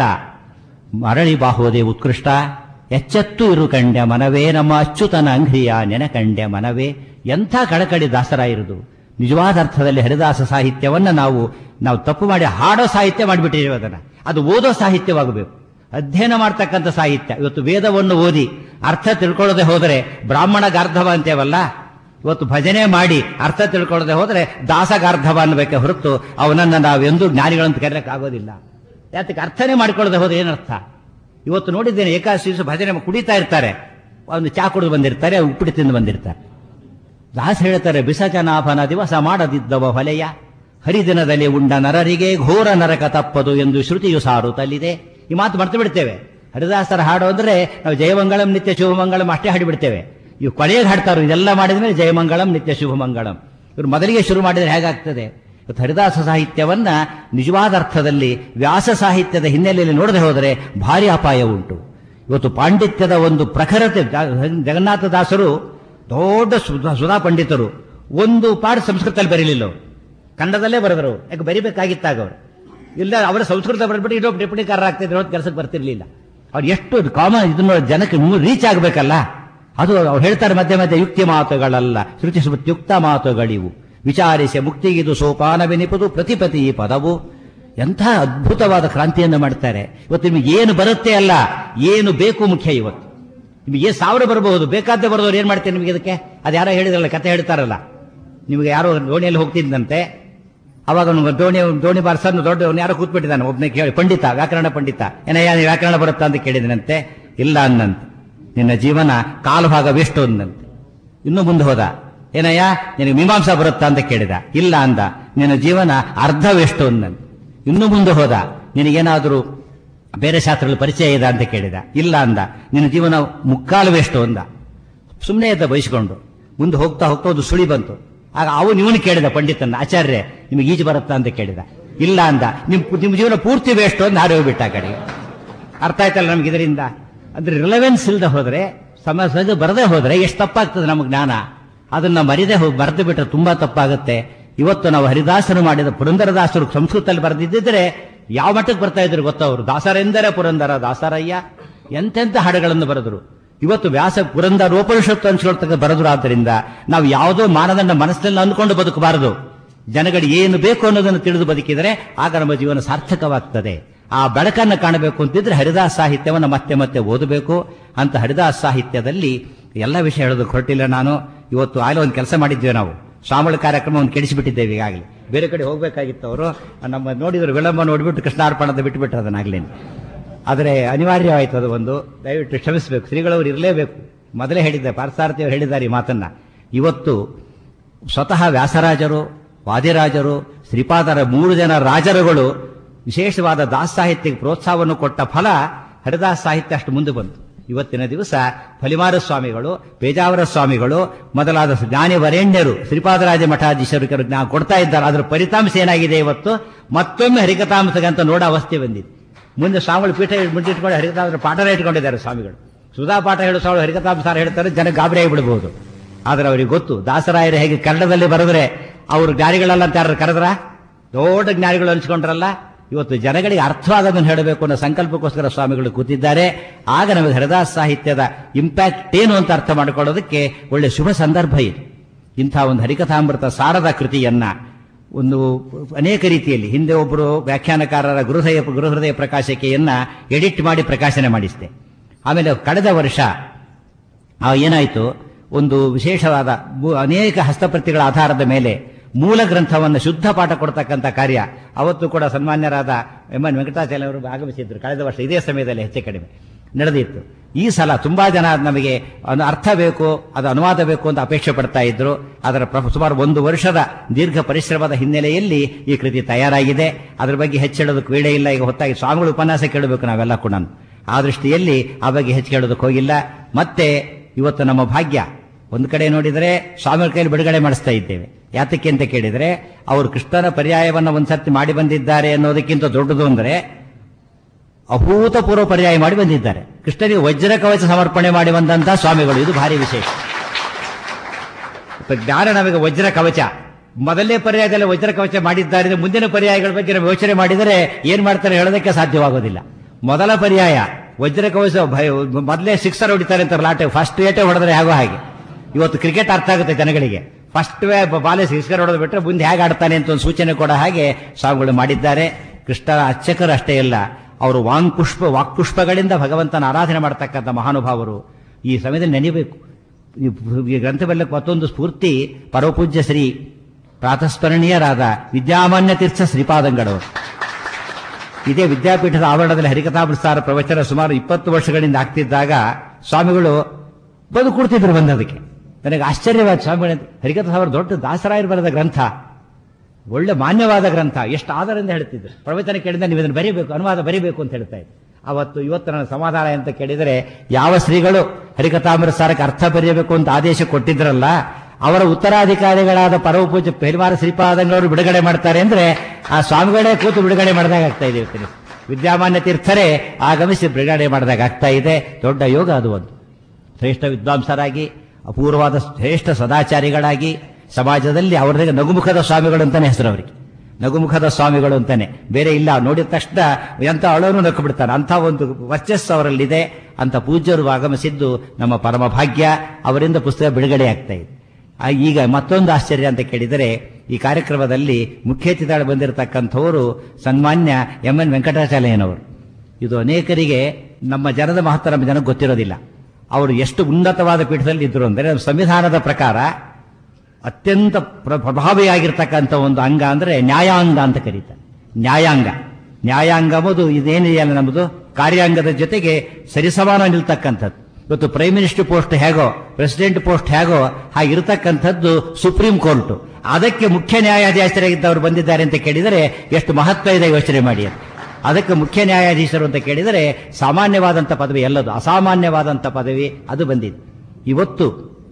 S5: ಮರಳಿ ಬಾಹುವುದೇ ಉತ್ಕೃಷ್ಟ ಎಚ್ಚೆತ್ತು ಇರು ಕಂಡ್ಯ ಮನವೇ ನಮ್ಮ ಅಚ್ಯುತನ ಅಂಗ್ರಿಯ ನೆನಕಂಡ್ಯ ಮನವೇ ಎಂಥ ಕಳಕಳಿ ದಾಸರಾಯಿರುದು ನಿಜವಾದ ಅರ್ಥದಲ್ಲಿ ಹರಿದಾಸ ಸಾಹಿತ್ಯವನ್ನ ನಾವು ನಾವು ತಪ್ಪು ಮಾಡಿ ಹಾಡೋ ಸಾಹಿತ್ಯ ಮಾಡಿಬಿಟ್ಟಿದ್ದೇವೆ ಅದನ್ನ ಅದು ಓದೋ ಸಾಹಿತ್ಯವಾಗಬೇಕು ಅಧ್ಯಯನ ಮಾಡ್ತಕ್ಕಂಥ ಸಾಹಿತ್ಯ ಇವತ್ತು ವೇದವನ್ನು ಓದಿ ಅರ್ಥ ತಿಳ್ಕೊಳ್ಳದೆ ಹೋದರೆ ಬ್ರಾಹ್ಮಣ ಗಾರ್ಧವ ಅಂತೇವಲ್ಲ ಇವತ್ತು ಭಜನೆ ಮಾಡಿ ಅರ್ಥ ತಿಳ್ಕೊಳ್ಳದೆ ಹೋದರೆ ದಾಸಗಾರ್ಧವ ಅನ್ಬೇಕೆ ಹೊರತು ಅವನನ್ನ ನಾವೆಂದೂ ಜ್ಞಾನಿಗಳಂತ ಕರೆಯಕ್ಕೆ ಆಗೋದಿಲ್ಲ ಯಾತಕ್ಕೆ ಅರ್ಥನೇ ಮಾಡ್ಕೊಳ್ಳದೆ ಹೋದ್ರೆ ಏನರ್ಥ ಇವತ್ತು ನೋಡಿದ್ದೇನೆ ಏಕಾದಶಿ ದಿವಸ ಭಜನೆ ಕುಡಿತಾ ಇರ್ತಾರೆ ಒಂದು ಚಾ ಕುಡಿದು ಬಂದಿರ್ತಾರೆ ಉಪ್ಪಿಟ್ಟು ತಿಂದು ಬಂದಿರ್ತಾರೆ ದಾಸ ಹೇಳ್ತಾರೆ ಬಿಸಜನಾಭನ ದಿವಸ ಮಾಡದಿದ್ದವ ಹೊಲೆಯ ಹರಿದಿನದಲ್ಲಿ ಉಂಡ ನರರಿಗೆ ಘೋರ ನರಕ ತಪ್ಪದು ಎಂದು ಶ್ರುತಿಯು ಸಾರುತ್ತಲಿದೆ ಈ ಮಾತು ಮರ್ತು ಬಿಡ್ತೇವೆ ಹರಿದಾಸರ ಹಾಡು ಅಂದ್ರೆ ನಾವು ಜಯಮಂಗಳಂ ನಿತ್ಯ ಶುಭಮಂಗಳಂ ಅಷ್ಟೇ ಹಾಡಿಬಿಡ್ತೇವೆ ಇವು ಕೊನೆಗೆ ಹಾಡ್ತಾರೋ ಇದೆಲ್ಲ ಮಾಡಿದ ಮೇಲೆ ಜಯಮಂಗಳಂ ನಿತ್ಯ ಶುಭಮಂಗಳಂ ಇವರು ಮೊದಲಿಗೆ ಶುರು ಮಾಡಿದ್ರೆ ಹೇಗಾಗ್ತದೆ ಇವತ್ತು ಹರಿದಾಸ ಸಾಹಿತ್ಯವನ್ನ ನಿಜವಾದ ಅರ್ಥದಲ್ಲಿ ವ್ಯಾಸ ಸಾಹಿತ್ಯದ ಹಿನ್ನೆಲೆಯಲ್ಲಿ ನೋಡದೆ ಹೋದರೆ ಭಾರಿ ಅಪಾಯ ಉಂಟು ಇವತ್ತು ಪಾಂಡಿತ್ಯದ ಒಂದು ಪ್ರಖರತೆ ಜಗನ್ನಾಥ ದಾಸರು ದೊಡ್ಡ ಸುಧಾ- ಸುಧಾ ಪಂಡಿತರು ಒಂದು ಪಾಠ ಸಂಸ್ಕೃತದಲ್ಲಿ ಬರೀಲಿಲ್ಲ ಅವರು ಕನ್ನಡದಲ್ಲೇ ಬರೆದರು ಯಾಕೆ ಬರಿಬೇಕಾಗಿತ್ತಾಗ ಅವರು ಇಲ್ಲ ಅವರ ಸಂಸ್ಕೃತ ಬರೆದ್ಬಿಟ್ಟು ಇನ್ನೊಬ್ಬ ಟಿಪ್ಪಣಿಕಾರ ಆಗ್ತಿದ್ರು ಹೊತ್ತು ಕೆಲಸಕ್ಕೆ ಬರ್ತಿರ್ಲಿಲ್ಲ ಅವ್ರು ಎಷ್ಟು ಕಾಮನ್ ಇದನ್ನ ಜನಕ್ಕೆ ರೀಚ್ ಆಗಬೇಕಲ್ಲ ಅದು ಅವ್ರು ಹೇಳ್ತಾರೆ ಮಧ್ಯೆ ಮಧ್ಯೆ ಯುಕ್ತಿ ಮಾತುಗಳಲ್ಲ ಶ್ರುತಿ ಸ್ಮೃತ್ಯುಕ್ತ ಮಾತುಗಳಿವು ವಿಚಾರಿಸಿ ಮುಕ್ತಿಗಿದು ಸೋಪಾನವೆನಿಪುದು ಪ್ರತಿಪತಿ ಈ ಪದವು ಎಂಥ ಅದ್ಭುತವಾದ ಕ್ರಾಂತಿಯನ್ನು ಮಾಡ್ತಾರೆ ಇವತ್ತು ನಿಮಗೆ ಏನು ಬರುತ್ತೆ ಅಲ್ಲ ಏನು ಬೇಕು ಮುಖ್ಯ ಇವತ್ತು ನಿಮಗೆ ಸಾವಿರ ಬರಬಹುದು ಬೇಕಾದ್ದೇ ಬರೋದು ಏನ್ ಮಾಡ್ತೀರಿ ನಿಮಗೆ ಇದಕ್ಕೆ ಅದು ಯಾರೋ ಹೇಳಿದ್ರಲ್ಲ ಕತೆ ಹೇಳ್ತಾರಲ್ಲ ನಿಮಗೆ ಯಾರೋ ದೋಣಿಯಲ್ಲಿ ಹೋಗ್ತಿದ್ದಂತೆ ಅವಾಗ ಅವ್ನು ದೋಣಿ ದೋಣಿ ಬಾರ್ಸನ್ನು ದೊಡ್ಡ ಯಾರೋ ಕೂತ್ಬಿಟ್ಟಿದ್ದಾನೆ ಒಬ್ಬನೇ ಕೇಳಿ ಪಂಡಿತ ವ್ಯಾಕರಣ ಪಂಡಿತ ಏನಯ್ಯ ನೀ ವ್ಯಾಕರಣ ಬರುತ್ತಾ ಅಂತ ಕೇಳಿದನಂತೆ ಇಲ್ಲ ಅನ್ನಂತೆ ನಿನ್ನ ಜೀವನ ಕಾಲು ಭಾಗ ವೇಸ್ಟ್ ಅಂದಂತೆ ಇನ್ನು ಮುಂದೆ ಹೋದ ಏನಯ್ಯ ನಿನಗೆ ಮೀಮಾಂಸಾ ಬರುತ್ತಾ ಅಂತ ಕೇಳಿದ ಇಲ್ಲ ಅಂದ ನಿನ್ನ ಜೀವನ ಅರ್ಧವೆಷ್ಟು ಅಂದಂತೆ ಇನ್ನು ಮುಂದೆ ಹೋದ ನಿನಗೇನಾದರೂ ಬೇರೆ ಶಾಸ್ತ್ರಗಳು ಪರಿಚಯ ಇದೆ ಅಂತ ಕೇಳಿದ ಇಲ್ಲ ಅಂದ ನಿನ್ನ ಜೀವನ ಮುಕ್ಕಾಲುವೆಷ್ಟು ಅಂದ ಸುಮ್ಮನೆ ಇದ್ದ ಬಯಸ್ಕೊಂಡು ಮುಂದೆ ಹೋಗ್ತಾ ಹೋಗ್ತಾ ಒಂದು ಸುಳಿ ಬಂತು ಆಗ ಅವನು ಇವನು ಕೇಳಿದ ಪಂಡಿತನ ಆಚಾರ್ಯ ನಿಮಗೆ ಈಜು ಬರುತ್ತಾ ಅಂತ ಕೇಳಿದ ಇಲ್ಲ ಅಂದ ನಿಮ್ ನಿಮ್ ಜೀವನ ಪೂರ್ತಿ ವೇಸ್ಟ್ ಅಂತ ಹಾರಿ ಹೋಗ್ಬಿಟ್ಟ ಆ ಕಡೆಗೆ ಅರ್ಥ ಆಯ್ತಲ್ಲ ನಮ್ಗೆ ಇದರಿಂದ ಅಂದ್ರೆ ರಿಲೆವೆನ್ಸ್ ಇಲ್ಲದೆ ಹೋದ್ರೆ ಸಮ ಸಹಜ ಬರದೇ ಹೋದ್ರೆ ಎಷ್ಟು ತಪ್ಪಾಗ್ತದೆ ನಮ್ಗೆ ಜ್ಞಾನ ಅದನ್ನ ಮರಿದೇ ಹೋಗಿ ಬರೆದು ಬಿಟ್ರೆ ತುಂಬಾ ತಪ್ಪಾಗುತ್ತೆ ಇವತ್ತು ನಾವು ಹರಿದಾಸರು ಮಾಡಿದ ಪುರಂದರದಾಸರು ಸಂಸ್ಕೃತದಲ್ಲಿ ಬರೆದಿದ್ದರೆ ಯಾವ ಮಟ್ಟಕ್ಕೆ ಬರ್ತಾ ಇದ್ರು ಗೊತ್ತಾ ಅವರು ದಾಸರೆಂದರೆ ಪುರಂದರ ದಾಸರಯ್ಯ ಎಂತೆಂಥ ಹಾಡುಗಳನ್ನು ಬರೆದರು ಇವತ್ತು ವ್ಯಾಸ ಪುರಂದರ ಉಪನಿಷತ್ತು ಅನ್ಸ್ಕೊಳ್ತಕ್ಕ ಬರೆದ್ರು ಆದ್ದರಿಂದ ನಾವು ಯಾವುದೋ ಮಾನದಂಡ ಮನಸ್ಸಿನಲ್ಲಿ ಅಂದ್ಕೊಂಡು ಬದುಕಬಾರದು ಜನಗಳಿಗೆ ಏನು ಬೇಕು ಅನ್ನೋದನ್ನು ತಿಳಿದು ಬದುಕಿದರೆ ಆಗ ನಮ್ಮ ಜೀವನ ಸಾರ್ಥಕವಾಗ್ತದೆ ಆ ಬೆಳಕನ್ನು ಕಾಣಬೇಕು ಅಂತಿದ್ರೆ ಹರಿದಾಸ ಸಾಹಿತ್ಯವನ್ನು ಮತ್ತೆ ಮತ್ತೆ ಓದಬೇಕು ಅಂತ ಹರಿದಾಸ ಸಾಹಿತ್ಯದಲ್ಲಿ ಎಲ್ಲ ವಿಷಯ ಹೇಳೋದಕ್ಕೆ ಹೊರಟಿಲ್ಲ ನಾನು ಇವತ್ತು ಆಗಲೇ ಒಂದು ಕೆಲಸ ಮಾಡಿದ್ವಿ ನಾವು ಶ್ರಾವಣ ಕಾರ್ಯಕ್ರಮವನ್ನು ಕೆಡಿಸಿಬಿಟ್ಟಿದ್ದೇವೆ ಈಗಾಗಲೇ ಬೇರೆ ಕಡೆ ಹೋಗಬೇಕಾಗಿತ್ತು ಅವರು ನಮ್ಮ ನೋಡಿದ್ರು ವಿಳಂಬ ನೋಡಿಬಿಟ್ಟು ಕೃಷ್ಣಾರ್ಪಣದ ಬಿಟ್ಟುಬಿಟ್ರು ಅದನ್ನಾಗ್ಲೇನೆ ಆದರೆ ಅನಿವಾರ್ಯವಾಯಿತು ಅದು ಒಂದು ದಯವಿಟ್ಟು ಕ್ಷಮಿಸಬೇಕು ಶ್ರೀಗಳವರು ಇರಲೇಬೇಕು ಮೊದಲೇ ಹೇಳಿದ್ದೆ ಪಾರ್ಥಸಾರಥಿಯವರು ಹೇಳಿದ್ದಾರೆ ಈ ಮಾತನ್ನ ಇವತ್ತು ಸ್ವತಃ ವ್ಯಾಸರಾಜರು ವಾದಿರಾಜರು ಶ್ರೀಪಾದರ ಮೂರು ಜನ ರಾಜರುಗಳು ವಿಶೇಷವಾದ ದಾಸ ಸಾಹಿತ್ಯಕ್ಕೆ ಪ್ರೋತ್ಸಾಹವನ್ನು ಕೊಟ್ಟ ಫಲ ಹರಿದಾಸ ಸಾಹಿತ್ಯ ಅಷ್ಟು ಮುಂದೆ ಬಂತು ಇವತ್ತಿನ ದಿವಸ ಫಲಿಮಾರ ಸ್ವಾಮಿಗಳು ಪೇಜಾವರ ಸ್ವಾಮಿಗಳು ಮೊದಲಾದ ಜ್ಞಾನಿ ವರೇಣ್ಯರು ಶ್ರೀಪಾದರಾಜ ಮಠಾಧೀಶರು ಕೆಲವು ಜ್ಞಾನ ಕೊಡ್ತಾ ಇದ್ದಾರೆ ಅದರ ಫಲಿತಾಂಶ ಏನಾಗಿದೆ ಇವತ್ತು ಮತ್ತೊಮ್ಮೆ ಹರಿಕಥಾಂಶಗಂತ ನೋಡೋ ಅವಸ್ಥೆ ಬಂದಿದೆ ಮುಂದೆ ಸ್ವಾಮಿಗಳು ಪೀಠ ಮುಂದಿಟ್ಕೊಂಡು ಹರಿಕಥಾಂಶ ಪಾಠನ ಇಟ್ಕೊಂಡಿದ್ದಾರೆ ಸ್ವಾಮಿಗಳು ಸುಧಾ ಪಾಠ ಹೇಳೋ ಸ್ವಾಮಿ ಹರಿಕಥಾಂಸಾರ ಹೇಳ್ತಾರೆ ಜನ ಗಾಬರಿ ಆಗಿಬಿಡ್ಬೋದು ಆದ್ರೆ ಅವರಿಗೆ ಗೊತ್ತು ದಾಸರಾಯರು ಹೇಗೆ ಕನ್ನಡದಲ್ಲಿ ಬರೆದ್ರೆ ಅವರು ಜ್ಞಾನಿಗಳಲ್ಲ ಅಂತ ಯಾರು ಕರೆದ್ರ ದೊಡ್ಡ ಜ್ಞಾನಿಗಳು ಅನ್ಸ್ಕೊಂಡ್ರಲ್ಲ ಇವತ್ತು ಜನಗಳಿಗೆ ಅರ್ಥವಾಗೋದನ್ನು ಹೇಳಬೇಕು ಅನ್ನೋ ಸಂಕಲ್ಪಕ್ಕೋಸ್ಕರ ಸ್ವಾಮಿಗಳು ಕೂತಿದ್ದಾರೆ ಆಗ ನಮಗೆ ಹರಿದಾಸ ಸಾಹಿತ್ಯದ ಇಂಪ್ಯಾಕ್ಟ್ ಏನು ಅಂತ ಅರ್ಥ ಮಾಡಿಕೊಳ್ಳೋದಕ್ಕೆ ಒಳ್ಳೆ ಶುಭ ಸಂದರ್ಭ ಇದು ಇಂಥ ಒಂದು ಹರಿಕಥಾಮೃತ ಸಾರದ ಕೃತಿಯನ್ನ ಒಂದು ಅನೇಕ ರೀತಿಯಲ್ಲಿ ಹಿಂದೆ ಒಬ್ಬರು ವ್ಯಾಖ್ಯಾನಕಾರರ ಗೃಹೃದಯ ಗೃಹೃದಯ ಪ್ರಕಾಶಿಕೆಯನ್ನ ಎಡಿಟ್ ಮಾಡಿ ಪ್ರಕಾಶನ ಮಾಡಿಸಿದೆ ಆಮೇಲೆ ಕಳೆದ ವರ್ಷ ಆ ಏನಾಯಿತು ಒಂದು ವಿಶೇಷವಾದ ಮು- ಅನೇಕ ಹಸ್ತಪ್ರತಿಗಳ ಆಧಾರದ ಮೇಲೆ ಮೂಲ ಗ್ರಂಥವನ್ನು ಶುದ್ಧ ಪಾಠ ಕೊಡ್ತಕ್ಕಂಥ ಕಾರ್ಯ ಅವತ್ತು ಕೂಡ ಸನ್ಮಾನ್ಯರಾದ ಎಂ ಎನ್ ವೆಂಕಟಾಚಲ ಅವರು ಆಗಮಿಸಿದ್ರು ಕಳೆದ ವರ್ಷ ಇದೇ ಸಮಯದಲ್ಲಿ ಹೆಚ್ಚು ಕಡಿಮೆ ನಡೆದಿತ್ತು ಈ ಸಲ ತುಂಬಾ ಜನ ನಮಗೆ ಒಂದು ಅರ್ಥ ಬೇಕು ಅದು ಅನುವಾದ ಬೇಕು ಅಂತ ಅಪೇಕ್ಷೆ ಪಡ್ತಾ ಇದ್ರು ಅದರ ಪ್ರ- ಸುಮಾರು ಒಂದು ವರ್ಷದ ದೀರ್ಘ ಪರಿಶ್ರಮದ ಹಿನ್ನೆಲೆಯಲ್ಲಿ ಈ ಕೃತಿ ತಯಾರಾಗಿದೆ ಅದರ ಬಗ್ಗೆ ಹೆಚ್ಚೇಳೋದಕ್ಕೆ ವೇಳೆ ಇಲ್ಲ ಈಗ ಹೊತ್ತಾಗಿ ಸ್ವಾಮಿಗಳು ಉಪನ್ಯಾಸ ಕೇಳಬೇಕು ನಾವೆಲ್ಲ ಕೂಡ ಆ ದೃಷ್ಟಿಯಲ್ಲಿ ಆ ಬಗ್ಗೆ ಹೆಚ್ಚು ಕೇಳೋದಕ್ಕೆ ಹೋಗಿಲ್ಲ ಮತ್ತೆ ಇವತ್ತು ನಮ್ಮ ಭಾಗ್ಯ ಒಂದು ಕಡೆ ನೋಡಿದರೆ ಸ್ವಾಮಿಗಳ ಕೈಯಲ್ಲಿ ಬಿಡುಗಡೆ ಮಾಡಿಸ್ತಾ ಇದ್ದೇವೆ ಯಾತಕ್ಕೆ ಅಂತ ಕೇಳಿದರೆ ಅವರು ಕೃಷ್ಣನ ಪರ್ಯಾಯವನ್ನು ಒಂದ್ಸರ್ತಿ ಮಾಡಿ ಬಂದಿದ್ದಾರೆ ಅನ್ನೋದಕ್ಕಿಂತ ದೊಡ್ಡದು ಅಂದ್ರೆ ಅಭೂತಪೂರ್ವ ಪರ್ಯಾಯ ಮಾಡಿ ಬಂದಿದ್ದಾರೆ ಕೃಷ್ಣನಿಗೆ ವಜ್ರ ಕವಚ ಸಮರ್ಪಣೆ ಮಾಡಿ ಬಂದಂತಹ ಸ್ವಾಮಿಗಳು ಇದು ಭಾರಿ ವಿಶೇಷ இப்ப ಜ್ಞಾನ ನಮಗೆ ವಜ್ರ ಕವಚ ಮೊದಲನೇ ಪರ್ಯಾಯದಲ್ಲಿ ವಜ್ರ ಕವಚ ಮಾಡಿದ್ದಾರೆ ಅಂದ್ರೆ ಮುಂದಿನ ಪರ್ಯಾಯಗಳ ಬಗ್ಗೆ ನಾವು ಯೋಚನೆ ಮಾಡಿದರೆ ಏನ್ ಮಾಡ್ತಾರೆ ಹೇಳೋದಕ್ಕೆ ಸಾಧ್ಯವಾಗೋದಿಲ್ಲ ಮೊದಲ ಪರ್ಯಾಯ ವಜ್ರ ಕವಚ ಭಯ ಮೊದಲೇ ಸಿಕ್ಸರ್ ಹೊಡಿತಾರೆ ಅಂತ ಲಾಟೆ ಫಸ್ಟ್ ಏಟೆ ಹೊಡೆದ್ರೆ ಆಗೋ ಹಾಗೆ ಇವತ್ತು ಕ್ರಿಕೆಟ್ ಅರ್ಥ ಆಗುತ್ತೆ ಜನಗಳಿಗೆ ಫಸ್ಟ್ ಬಾಲೆ ಸಿಕ್ಸರ್ ಹೊಡೆದು ಬಿಟ್ರೆ ಮುಂದೆ ಹೇಗೆ ಆಡ್ತಾನೆ ಅಂತ ಒಂದು ಸೂಚನೆ ಕೊಡೋ ಹಾಗೆ ಸ್ವಾಮಿಗಳು ಮಾಡಿದ್ದಾರೆ ಕೃಷ್ಣನ ಅರ್ಚಕರು ಅಷ್ಟೇ ಇಲ್ಲ ಅವರು ವಾಂಗ್ಪುಷ್ಪ ವಾಕ್ಪುಷ್ಪಗಳಿಂದ ಭಗವಂತನ ಆರಾಧನೆ ಮಾಡತಕ್ಕಂಥ ಮಹಾನುಭಾವರು ಈ ಸಮಯದಲ್ಲಿ ನೆನೆಯಬೇಕು ಈ ಈ ಗ್ರಂಥವೆಲ್ಲಕ್ಕೆ ಮತ್ತೊಂದು ಸ್ಫೂರ್ತಿ ಪರಮಪೂಜ್ಯ ಶ್ರೀ ಪ್ರಾತಸ್ಮರಣೀಯರಾದ ವಿದ್ಯಾಮಾನ್ಯ ತೀರ್ಥ ಶ್ರೀಪಾದಂಗಳವರು ಇದೇ ವಿದ್ಯಾಪೀಠದ ಆವರಣದಲ್ಲಿ ಹರಿಕಥಾಮೃತಾರ ಪ್ರವಚನ ಸುಮಾರು ಇಪ್ಪತ್ತು ವರ್ಷಗಳಿಂದ ಆಗ್ತಿದ್ದಾಗ ಸ್ವಾಮಿಗಳು ಬಂದು ಕೊಡ್ತಿದ್ರು ಬಂದದಕ್ಕೆ ನನಗೆ ಆಶ್ಚರ್ಯವಾದ ಸ್ವಾಮಿಗಳು ಹರಿಕಥಾ ಅವರು ದೊಡ್ಡ ದಾಸರಾಯರು ಬರೆದ ಗ್ರಂಥ ಒಳ್ಳೆ ಮಾನ್ಯವಾದ ಗ್ರಂಥ ಎಷ್ಟು ಆಧಾರದಿಂದ ಹೇಳ್ತಿದ್ರು ಪ್ರವಚನ ಕೇಳಿದ ನೀವು ಇದನ್ನು ಬರೀಬೇಕು ಅನುವಾದ ಬರೀಬೇಕು ಅಂತ ಹೇಳ್ತಾ ಇದ್ರು ಅವತ್ತು ಇವತ್ತು ನನ್ನ ಸಮಾಧಾನ ಅಂತ ಕೇಳಿದರೆ ಯಾವ ಶ್ರೀಗಳು ಹರಿಕಥಾಮೃತಸಾರಕ್ಕೆ ಅರ್ಥ ಬರೆಯಬೇಕು ಅಂತ ಆದೇಶ ಕೊಟ್ಟಿದ್ರಲ್ಲ ಅವರ ಉತ್ತರಾಧಿಕಾರಿಗಳಾದ ಪರಮಪೂಜ್ಯ ಪೆರಿವಾರ ಶ್ರೀಪಾದಂಗಳವರು ಬಿಡುಗಡೆ ಮಾಡ್ತಾರೆ ಅಂದ್ರೆ ಆ ಸ್ವಾಮಿಗಳೇ ಕೂತು ಬಿಡುಗಡೆ ಮಾಡಿದಾಗ ಆಗ್ತಾ ಇದೆ ಇವತ್ತಿನ ವಿದ್ಯಾಮಾನ್ಯ ತೀರ್ಥರೇ ಆಗಮಿಸಿ ಬಿಡುಗಡೆ ಮಾಡಿದಾಗ ಆಗ್ತಾ ಇದೆ ದೊಡ್ಡ ಯೋಗ ಅದು ಒಂದು ಶ್ರೇಷ್ಠ ವಿದ್ವಾಂಸರಾಗಿ ಅಪೂರ್ವವಾದ ಶ್ರೇಷ್ಠ ಸದಾಚಾರಿಗಳಾಗಿ ಸಮಾಜದಲ್ಲಿ ಅವರಿಗೆ ನಗುಮುಖದ ಸ್ವಾಮಿಗಳು ಅಂತಾನೆ ಹೆಸರು ಅವರಿಗೆ ನಗುಮುಖದ ಸ್ವಾಮಿಗಳು ಅಂತಾನೆ ಬೇರೆ ಇಲ್ಲ ನೋಡಿದ ತಕ್ಷಣ ಎಂತ ಅಳೋನು ನಕ್ಕು ಬಿಡ್ತಾನೆ ಅಂತ ಒಂದು ವರ್ಚಸ್ಸು ಅವರಲ್ಲಿದೆ ಅಂತ ಪೂಜ್ಯರು ಆಗಮಿಸಿದ್ದು ನಮ್ಮ ಪರಮ ಭಾಗ್ಯ ಅವರಿಂದ ಪುಸ್ತಕ ಬಿಡುಗಡೆ ಆಗ್ತಾ ಇದೆ ಆ, ಈಗ ಮತ್ತೊಂದು ಆಶ್ಚರ್ಯ ಅಂತ ಕೇಳಿದರೆ ಈ ಕಾರ್ಯಕ್ರಮದಲ್ಲಿ ಮುಖ್ಯ ಅತಿಥಿಗಳು ಬಂದಿರತಕ್ಕಂಥವರು ಸನ್ಮಾನ್ಯ ಎಂ ಎನ್ ವೆಂಕಟಾಚಲಯ್ಯನವರು ಇದು ಅನೇಕರಿಗೆ ನಮ್ಮ ಜನದ ಮಹತ್ವ ನಮ್ಮ ಜನಕ್ಕೆ ಗೊತ್ತಿರೋದಿಲ್ಲ ಅವರು ಎಷ್ಟು ಉನ್ನತವಾದ ಪೀಠದಲ್ಲಿ ಇದ್ರು ಅಂದರೆ ನಮ್ಮ ಸಂವಿಧಾನದ ಪ್ರಕಾರ ಅತ್ಯಂತ ಪ್ರ- ಪ್ರಭಾವಿಯಾಗಿರ್ತಕ್ಕಂಥ ಒಂದು ಅಂಗ ಅಂದ್ರೆ ನ್ಯಾಯಾಂಗ ಅಂತ ಕರೀತಾರೆ ನ್ಯಾಯಾಂಗ ನ್ಯಾಯಾಂಗ ಎಂಬುದು ಇದೇನಿದೆಯಲ್ಲ ನಮ್ಮದು ಕಾರ್ಯಾಂಗದ ಜೊತೆಗೆ ಸರಿಸಮಾನ ನಿಲ್ತಕ್ಕಂಥದ್ದು ಇವತ್ತು ಪ್ರೈಮ್ ಮಿನಿಸ್ಟರ್ ಪೋಸ್ಟ್ ಹೇಗೋ ಪ್ರೆಸಿಡೆಂಟ್ ಪೋಸ್ಟ್ ಹೇಗೋ ಹಾಗಿರ್ತಕ್ಕಂಥದ್ದು ಸುಪ್ರೀಂ ಕೋರ್ಟ್ ಅದಕ್ಕೆ ಮುಖ್ಯ ನ್ಯಾಯಾಧೀಶರಾಗಿದ್ದವರು ಬಂದಿದ್ದಾರೆ ಅಂತ ಕೇಳಿದರೆ ಎಷ್ಟು ಮಹತ್ವ ಇದೆ ಯೋಚನೆ ಮಾಡಿ ಅಂತ. ಅದಕ್ಕೆ ಮುಖ್ಯ ನ್ಯಾಯಾಧೀಶರು ಅಂತ ಕೇಳಿದರೆ ಸಾಮಾನ್ಯವಾದಂಥ ಪದವಿ ಎಲ್ಲದು ಅಸಾಮಾನ್ಯವಾದಂಥ ಪದವಿ ಅದು ಬಂದಿದೆ ಇವತ್ತು